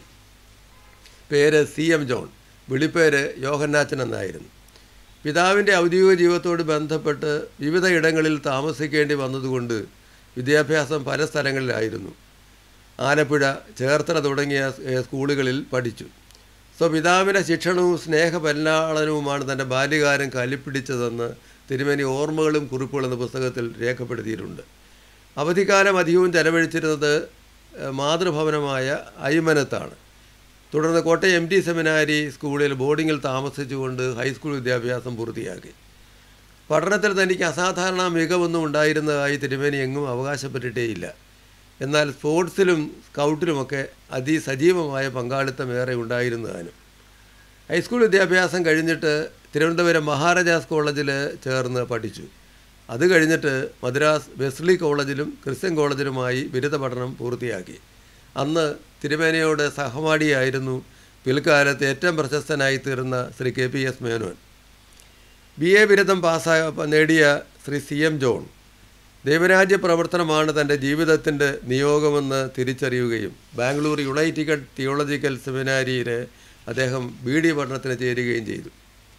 Speaker 11: പേര് സി എം ജോൺ വിളിപ്പേര് യോഹന്നാച്ചൻ എന്നായിരുന്നു പിതാവിൻ്റെ ഔദ്യോഗിക ജീവിതത്തോട് ബന്ധപ്പെട്ട് വിവിധ ഇടങ്ങളിൽ താമസിക്കേണ്ടി വന്നതുകൊണ്ട് വിദ്യാഭ്യാസം പല സ്ഥലങ്ങളിലായിരുന്നു ആലപ്പുഴ ചേർത്തല തുടങ്ങിയ ഏഹ്, സ്കൂളുകളിൽ പഠിച്ചു സോ പിതാവിൻ്റെ ശിക്ഷണവും സ്നേഹപരിലാളനവുമാണ് തൻ്റെ ബാല്യകാലം കലിപ്പിടിച്ചതെന്ന് തിരുമേനി ഓർമ്മകളും കുറിപ്പുകളും എന്ന പുസ്തകത്തിൽ രേഖപ്പെടുത്തിയിട്ടുണ്ട് അവധിക്കാലം അധികവും ചെലവഴിച്ചിരുന്നത് ഏഹ്, മാതൃഭവനമായ അയ്മനത്താണ് തുടർന്ന് കോട്ടയം എം ടി സെമിനാരി സ്കൂളിൽ ബോർഡിങ്ങിൽ താമസിച്ചുകൊണ്ട് ഹൈസ്കൂൾ വിദ്യാഭ്യാസം പൂർത്തിയാക്കി പഠനത്തിൽ തനിക്ക് അസാധാരണ മികവൊന്നും ഉണ്ടായിരുന്നതായി തിരുമേനി എങ്ങും അവകാശപ്പെട്ടിട്ടേയില്ല എന്നാൽ സ്പോർട്സിലും സ്കൗട്ടിലുമൊക്കെ അതിസജീവമായ പങ്കാളിത്തം ഏറെ ഉണ്ടായിരുന്നതാനും ഹൈസ്കൂൾ വിദ്യാഭ്യാസം കഴിഞ്ഞിട്ട് തിരുവനന്തപുരം മഹാരാജാസ് കോളേജിൽ ചേർന്ന് പഠിച്ചു അത് കഴിഞ്ഞിട്ട് മദ്രാസ് വെസ്ലി കോളേജിലും ക്രിസ്ത്യൻ കോളേജിലുമായി ബിരുദ പഠനം പൂർത്തിയാക്കി അന്ന് തിരുമേനയോട് സഹപാഠിയായിരുന്നു പിൽക്കാലത്ത് ഏറ്റവും പ്രശസ്തനായി തീർന്ന Shri K P S Menon B A ബിരുദം പാസ്സായ നേടിയ ശ്രീ സി എം ജോൺ ദൈവരാജ്യ പ്രവർത്തനമാണ് തൻ്റെ ജീവിതത്തിൻ്റെ നിയോഗമെന്ന് തിരിച്ചറിയുകയും ബാംഗ്ലൂർ യുണൈറ്റഡ് തിയോളജിക്കൽ സെമിനാരിയിൽ അദ്ദേഹം ബി ഡി പഠനത്തിന് ചേരുകയും ചെയ്തു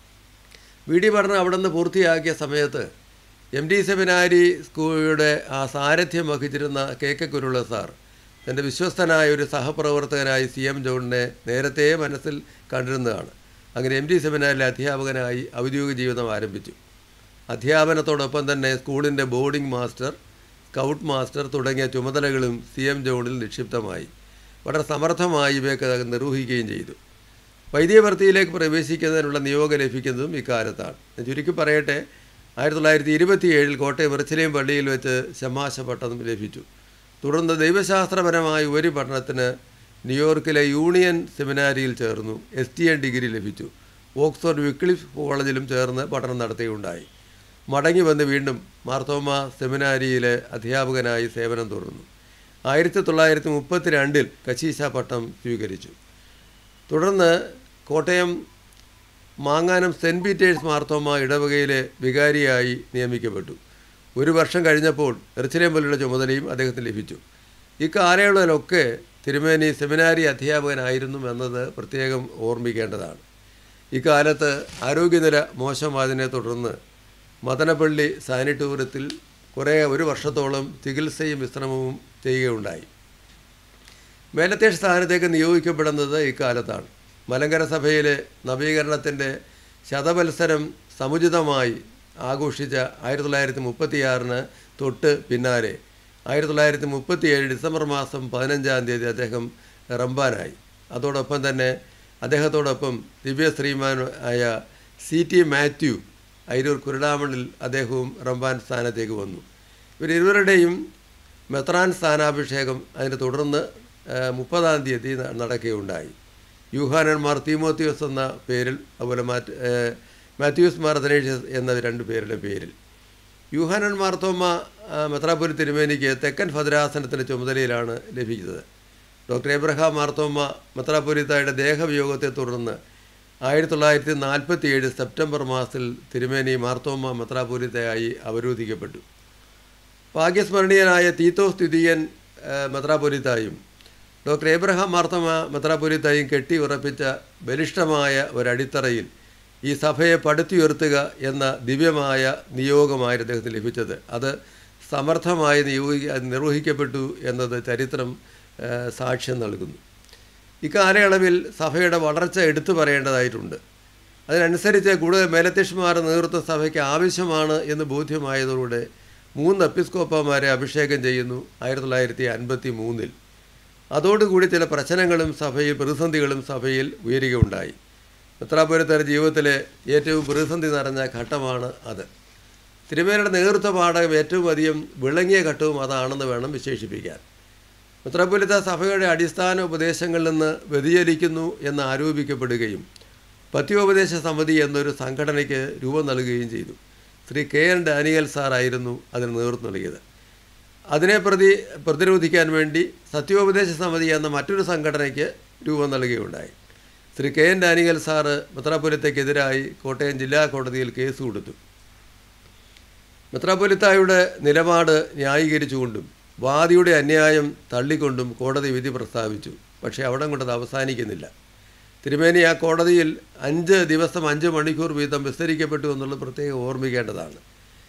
Speaker 11: ബി ഡി പഠനം അവിടെ നിന്ന് പൂർത്തിയാക്കിയ സമയത്ത് എം ഡി സെമിനാരി സ്കൂളിയുടെ ആ സാരഥ്യം വഹിച്ചിരുന്ന കെ കെ കുരുള സാർ തൻ്റെ വിശ്വസ്തനായ ഒരു സഹപ്രവർത്തകനായി സി എം ജോണിനെ നേരത്തെ മനസ്സിൽ കണ്ടിരുന്നതാണ് അങ്ങനെ എം ഡി സെമിനാരിലെ അധ്യാപകനായി ഔദ്യോഗിക ജീവിതം ആരംഭിച്ചു അധ്യാപനത്തോടൊപ്പം തന്നെ സ്കൂളിൻ്റെ ബോർഡിംഗ് മാസ്റ്റർ സ്കൗട്ട് മാസ്റ്റർ തുടങ്ങിയ ചുമതലകളും സി എം ജോണിൽ നിക്ഷിപ്തമായി വളരെ സമർത്ഥമായി ഇവയൊക്കെ അദ്ദേഹം നിർവഹിക്കുകയും ചെയ്തു വൈദ്യവൃത്തിയിലേക്ക് പ്രവേശിക്കുന്നതിനുള്ള നിയോഗം ലഭിക്കുന്നതും ഇക്കാലത്താണ് ഞാൻ ചുരുക്കി പറയട്ടെ ആയിരത്തി തൊള്ളായിരത്തി ഇരുപത്തി ഏഴിൽ കോട്ടയം വെറിച്ചിലേം പള്ളിയിൽ വെച്ച് ശമാശ പട്ടം ലഭിച്ചു തുടർന്ന് ദൈവശാസ്ത്രപരമായ ഉപരിപഠനത്തിന് ന്യൂയോർക്കിലെ യൂണിയൻ സെമിനാരിയിൽ ചേർന്നു എസ് ടി എൻ ഡിഗ്രി ലഭിച്ചു ഓക്സ്ഫോർഡ് വിക്ലിഫ് കോളേജിലും ചേർന്ന് പഠനം നടത്തുകയുണ്ടായി മടങ്ങി വന്ന് വീണ്ടും മാർത്തോമ സെമിനാരിയിലെ അധ്യാപകനായി സേവനം തുടർന്നു ആയിരത്തി തൊള്ളായിരത്തി മുപ്പത്തി രണ്ടിൽ കശീശ പട്ടം സ്വീകരിച്ചു തുടർന്ന് കോട്ടയം മാങ്ങാനം സെൻറ്റ് പീറ്റേഴ്സ് മാർത്തോമ ഇടവകയിലെ വികാരിയായി നിയമിക്കപ്പെട്ടു ഒരു വർഷം കഴിഞ്ഞപ്പോൾ എറിച്ചിലേം പോലുള്ള ചുമതലയും അദ്ദേഹത്തിന് ലഭിച്ചു ഈ കാലയളവിലൊക്കെ തിരുമേനി സെമിനാരി അധ്യാപകനായിരുന്നു എന്നത് പ്രത്യേകം ഓർമ്മിക്കേണ്ടതാണ് ഇക്കാലത്ത് ആരോഗ്യനില മോശമായതിനെ തുടർന്ന് മദനപ്പള്ളി സാനിറ്റോറിയത്തിൽ കുറേ ഒരു വർഷത്തോളം ചികിത്സയും വിശ്രമവും ചെയ്യുകയുണ്ടായി മേലത്തേഷ് സ്ഥാനത്തേക്ക് നിയോഗിക്കപ്പെടുന്നത് ഇക്കാലത്താണ് മലങ്കര സഭയിലെ നവീകരണത്തിൻ്റെ ശതവത്സരം സമുചിതമായി ആഘോഷിച്ച ആയിരത്തി തൊള്ളായിരത്തി മുപ്പത്തിയാറിന് തൊട്ട് പിന്നാലെ ആയിരത്തി തൊള്ളായിരത്തി മുപ്പത്തിയേഴ് ഡിസംബർ മാസം പതിനഞ്ചാം തീയതി അദ്ദേഹം റംബാനായി അതോടൊപ്പം തന്നെ അദ്ദേഹത്തോടൊപ്പം ദിവ്യ ശ്രീമാൻ ആയ സി ടി മാത്യു അയിരൂർ കുരുടാമണിൽ അദ്ദേഹവും റംബാൻ സ്ഥാനത്തേക്ക് വന്നു ഇവർ ഇരുവരുടെയും മെത്രാൻ സ്ഥാനാഭിഷേകം അതിനെ തുടർന്ന് ഏഹ്, മുപ്പതാം തീയതി ന- നടക്കുകയുണ്ടായി യൂഹാനൻ മാർ തീമോത്തിയോസ് എന്ന പേരിൽ അതുപോലെ മാറ്റ് ഏഹ്, മാത്യൂസ് മാർ ദനേഷ്യസ് എന്ന രണ്ട് പേരുടെ പേരിൽ യൂഹാനൻ മാർത്തോമ ആ, മെത്രാപ്പൊലി തിരുമേനിക്ക് തെക്കൻ ഭദ്രാസനത്തിൻ്റെ ചുമതലയിലാണ് ലഭിച്ചത് ഡോക്ടർ എബ്രഹാം മാർത്തോമ മെത്രാപ്പൊലിത്തായുടെ ദേഹവിയോഗത്തെ തുടർന്ന് ആയിരത്തി തൊള്ളായിരത്തി നാൽപ്പത്തി ഏഴ് സെപ്റ്റംബർ മാസത്തിൽ തിരുമേനി മാർത്തോമ മെത്രാപ്പൊലിത്തയായി അവരോധിക്കപ്പെട്ടു ഭാഗ്യസ്മരണീയനായ തീത്തോസ് ദ്വിതീയൻ മെത്രാപ്പൊലിത്തായും ഡോക്ടർ എബ്രഹാം മാർത്തോമ മെത്രാപ്പൊലിത്തായും കെട്ടി ഉറപ്പിച്ച ബലിഷ്ഠമായ ഒരടിത്തറയിൽ ഈ സഭയെ പടുത്തുയർത്തുക എന്ന ദിവ്യമായ നിയോഗമായിരുന്നു അദ്ദേഹത്തിന് ലഭിച്ചത് അത് സമർത്ഥമായി നിയോഗി നിർവഹിക്കപ്പെട്ടു എന്നത് ചരിത്രം ആ, സാക്ഷ്യം നൽകുന്നു ഇക്കാലയളവിൽ സഭയുടെ വളർച്ച എടുത്തു പറയേണ്ടതായിട്ടുണ്ട് അതിനനുസരിച്ച് കൂടുതൽ മേലധ്യക്ഷന്മാർ നേതൃത്വ സഭയ്ക്ക് ആവശ്യമാണ് എന്ന് ബോധ്യമായതോടെ മൂന്ന് എപ്പിസ്കോപ്പമാരെ അഭിഷേകം ചെയ്യുന്നു ആയിരത്തി തൊള്ളായിരത്തി അൻപത്തി മൂന്നിൽ അതോടുകൂടി ചില പ്രശ്നങ്ങളും സഭയിൽ പ്രതിസന്ധികളും സഭയിൽ ഉയരുകയുണ്ടായി മെത്രാപുരത്തര ജീവിതത്തിലെ ഏറ്റവും പ്രതിസന്ധി നിറഞ്ഞ ഘട്ടമാണ് അത് തിരുമേനയുടെ നേതൃത്വ പാഠകം ഏറ്റവും അധികം വിളങ്ങിയ ഘട്ടവും അതാണെന്ന് വേണം വിശേഷിപ്പിക്കാൻ മെത്രാപ്പൊലിത്ത സഭയുടെ അടിസ്ഥാന ഉപദേശങ്ങളിൽ നിന്ന് വ്യതിചലിക്കുന്നു എന്ന് ആരോപിക്കപ്പെടുകയും പത്യോപദേശ സമിതി എന്നൊരു സംഘടനയ്ക്ക് രൂപം നൽകുകയും ചെയ്തു ശ്രീ കെ എൻ ഡാനിയൽ സാറായിരുന്നു അതിന് നേതൃത്വം നൽകിയത് അതിനെ പ്രതി പ്രതിരോധിക്കാൻ വേണ്ടി സത്യോപദേശ സമിതി എന്ന മറ്റൊരു സംഘടനയ്ക്ക് രൂപം നൽകുകയുണ്ടായി ശ്രീ കെ എൻ ഡാനിയൽ സാറ് മെത്രാപ്പൊലിത്തയ്ക്കെതിരായി കോട്ടയം ജില്ലാ കോടതിയിൽ കേസ് കൊടുത്തു മെത്രാപ്പൊലിത്തായുടെ നിലപാട് ന്യായീകരിച്ചുകൊണ്ടും വാദിയുടെ അന്യായം തള്ളിക്കൊണ്ടും കോടതി വിധി പ്രസ്താവിച്ചു പക്ഷേ അവിടം കൊണ്ടത് അവസാനിക്കുന്നില്ല തിരുമേനി ആ കോടതിയിൽ അഞ്ച് ദിവസം അഞ്ച് മണിക്കൂർ വീതം വിസ്തരിക്കപ്പെട്ടു എന്നുള്ളത് പ്രത്യേകം ഓർമ്മിക്കേണ്ടതാണ്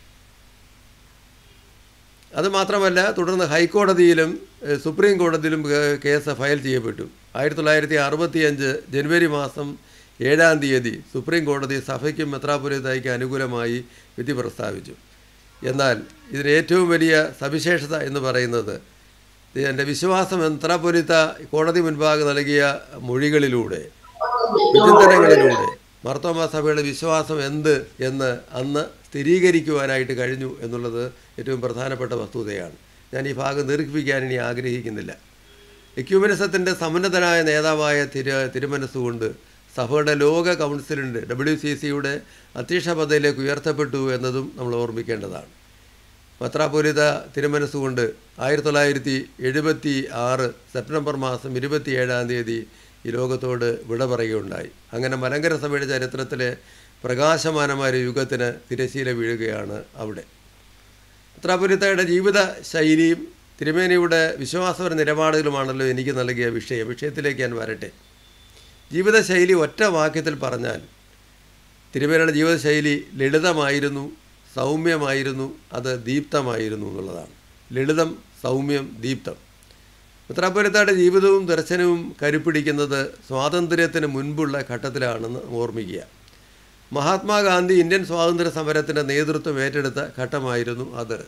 Speaker 11: അതുമാത്രമല്ല തുടർന്ന് ഹൈക്കോടതിയിലും ഏഹ്, സുപ്രീം കോടതിയിലും കേ- കേസ് ഫയൽ ചെയ്യപ്പെട്ടു ആയിരത്തി തൊള്ളായിരത്തി അറുപത്തിയഞ്ച് ജനുവരി മാസം ഏഴാം തീയതി സുപ്രീം കോടതി സഭയ്ക്കും മെത്രാപുരത്തായിക്ക് അനുകൂലമായി വിധി പ്രസ്താവിച്ചു എന്നാൽ ഇതിന് ഏറ്റവും വലിയ സവിശേഷത എന്ന് പറയുന്നത് എൻ്റെ വിശ്വാസം മെത്രാപ്പൊലിത്ത കോടതി മുൻപാകെ നൽകിയ മൊഴികളിലൂടെ വിചിന്തനങ്ങളിലൂടെ മർത്തോമ സഭയുടെ വിശ്വാസം എന്ത് എന്ന് അന്ന് സ്ഥിരീകരിക്കുവാനായിട്ട് കഴിഞ്ഞു എന്നുള്ളത് ഏറ്റവും പ്രധാനപ്പെട്ട വസ്തുതയാണ് ഞാൻ ഈ ഭാഗം ദീർഘിപ്പിക്കാൻ ഇനി ആഗ്രഹിക്കുന്നില്ല എക്യൂമനിസത്തിൻ്റെ സമുന്നതനായ നേതാവായ തിരു തിരുമനസ്സുകൊണ്ട് സഭയുടെ ലോക കൗൺസിലിൻ്റെ ഡബ്ല്യു സി സിയുടെ അധ്യക്ഷ പദവിയിലേക്ക് ഉയർത്തപ്പെട്ടു എന്നതും നമ്മൾ ഓർമ്മിക്കേണ്ടതാണ് മത്രാപൂരിത തിരുമനസ്സുകൊണ്ട് ആയിരത്തി തൊള്ളായിരത്തി എഴുപത്തി ആറ് സെപ്റ്റംബർ മാസം ഇരുപത്തി ഏഴാം തീയതി ഈ ലോകത്തോട് വിട പറയുകയുണ്ടായി അങ്ങനെ മലങ്കര സഭയുടെ ചരിത്രത്തിലെ പ്രകാശമാനമായ ഒരു യുഗത്തിന് തിരശീല വീഴുകയാണ് അവിടെ മത്രാപുരിത്തയുടെ ജീവിത ശൈലിയും തിരുമേനിയുടെ വിശ്വാസപര നിലപാടുകളുമാണല്ലോ എനിക്ക് നൽകിയ വിഷയം വിഷയത്തിലേക്ക് ഞാൻ വരട്ടെ ജീവിതശൈലി ഒറ്റ വാക്യത്തിൽ പറഞ്ഞാൽ തിരുമേനിയുടെ ജീവിതശൈലി ലളിതമായിരുന്നു സൗമ്യമായിരുന്നു അത് ദീപ്തമായിരുന്നു എന്നുള്ളതാണ് ലളിതം സൗമ്യം ദീപ്തം ഉത്തരാപുരത്തായുടെ ജീവിതവും ദർശനവും കരുപ്പിടിക്കുന്നത് സ്വാതന്ത്ര്യത്തിന് മുൻപുള്ള ഘട്ടത്തിലാണെന്ന് ഓർമ്മിക്കുക മഹാത്മാഗാന്ധി ഇന്ത്യൻ സ്വാതന്ത്ര്യ സമരത്തിൻ്റെ നേതൃത്വം ഏറ്റെടുത്ത ഘട്ടമായിരുന്നു അത്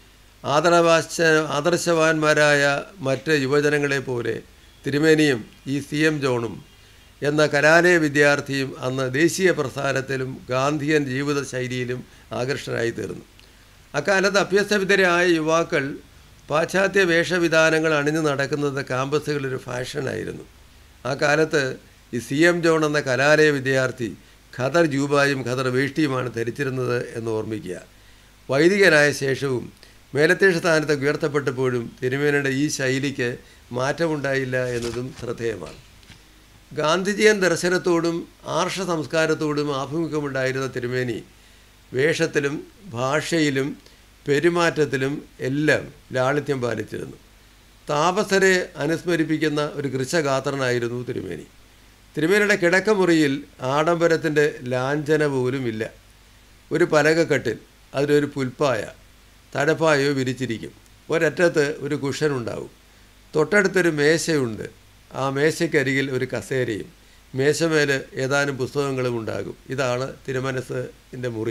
Speaker 11: ആദരവാശ ആദർശവാന്മാരായ മറ്റ് യുവജനങ്ങളെ പോലെ തിരുമേനിയും ഈ സി എം ജോണും എന്ന കലാലയ വിദ്യാർത്ഥിയും അന്ന് ദേശീയ പ്രസ്ഥാനത്തിലും ഗാന്ധിയൻ ജീവിത ശൈലിയിലും ആകർഷകരായി തീർന്നു അക്കാലത്ത് അഭ്യസ്തവിദ്യരായ യുവാക്കൾ പാശ്ചാത്യ വേഷവിധാനങ്ങൾ അണിഞ്ഞു നടക്കുന്നത് ക്യാമ്പസുകളിലൊരു ഫാഷനായിരുന്നു ആ കാലത്ത് ഈ സി എം ജോൺ എന്ന കലാലയ വിദ്യാർത്ഥി ഖദർ ജൂബായും ഖദർ വേഷ്ടിയുമാണ് ധരിച്ചിരുന്നത് എന്ന് ഓർമ്മിക്കുക വൈദികനായ ശേഷവും മേലത്തേഷ സ്ഥാനത്തേക്ക് ഉയർത്തപ്പെട്ടപ്പോഴും തിരുമേനയുടെ ഈ ശൈലിക്ക് മാറ്റമുണ്ടായില്ല എന്നതും ശ്രദ്ധേയമാണ് ഗാന്ധിജിയൻ ദർശനത്തോടും ആർഷ സംസ്കാരത്തോടും ആഭിമുഖ്യമുണ്ടായിരുന്ന തിരുമേനി വേഷത്തിലും ഭാഷയിലും പെരുമാറ്റത്തിലും എല്ലാം ലാളിത്യം പാലിച്ചിരുന്നു താപസരെ അനുസ്മരിപ്പിക്കുന്ന ഒരു ഗൃശഗാത്രനായിരുന്നു തിരുമേനി തിരുമേനിയുടെ കിടക്കമുറിയിൽ ആഡംബരത്തിൻ്റെ ലാഞ്ചന പോലും ഇല്ല ഒരു പലകക്കെട്ടിൽ അതിലൊരു പുൽപ്പായ തടപ്പായോ വിരിച്ചിരിക്കും ഒരറ്റത്ത് ഒരു കുഷനുണ്ടാവും തൊട്ടടുത്തൊരു മേശയുണ്ട് ആ മേശയ്ക്കരികിൽ ഒരു കസേരയും മേശമേൽ ഏതാനും പുസ്തകങ്ങളും ഉണ്ടാകും ഇതാണ് തിരുമനസ്സിൻ്റെ മുറി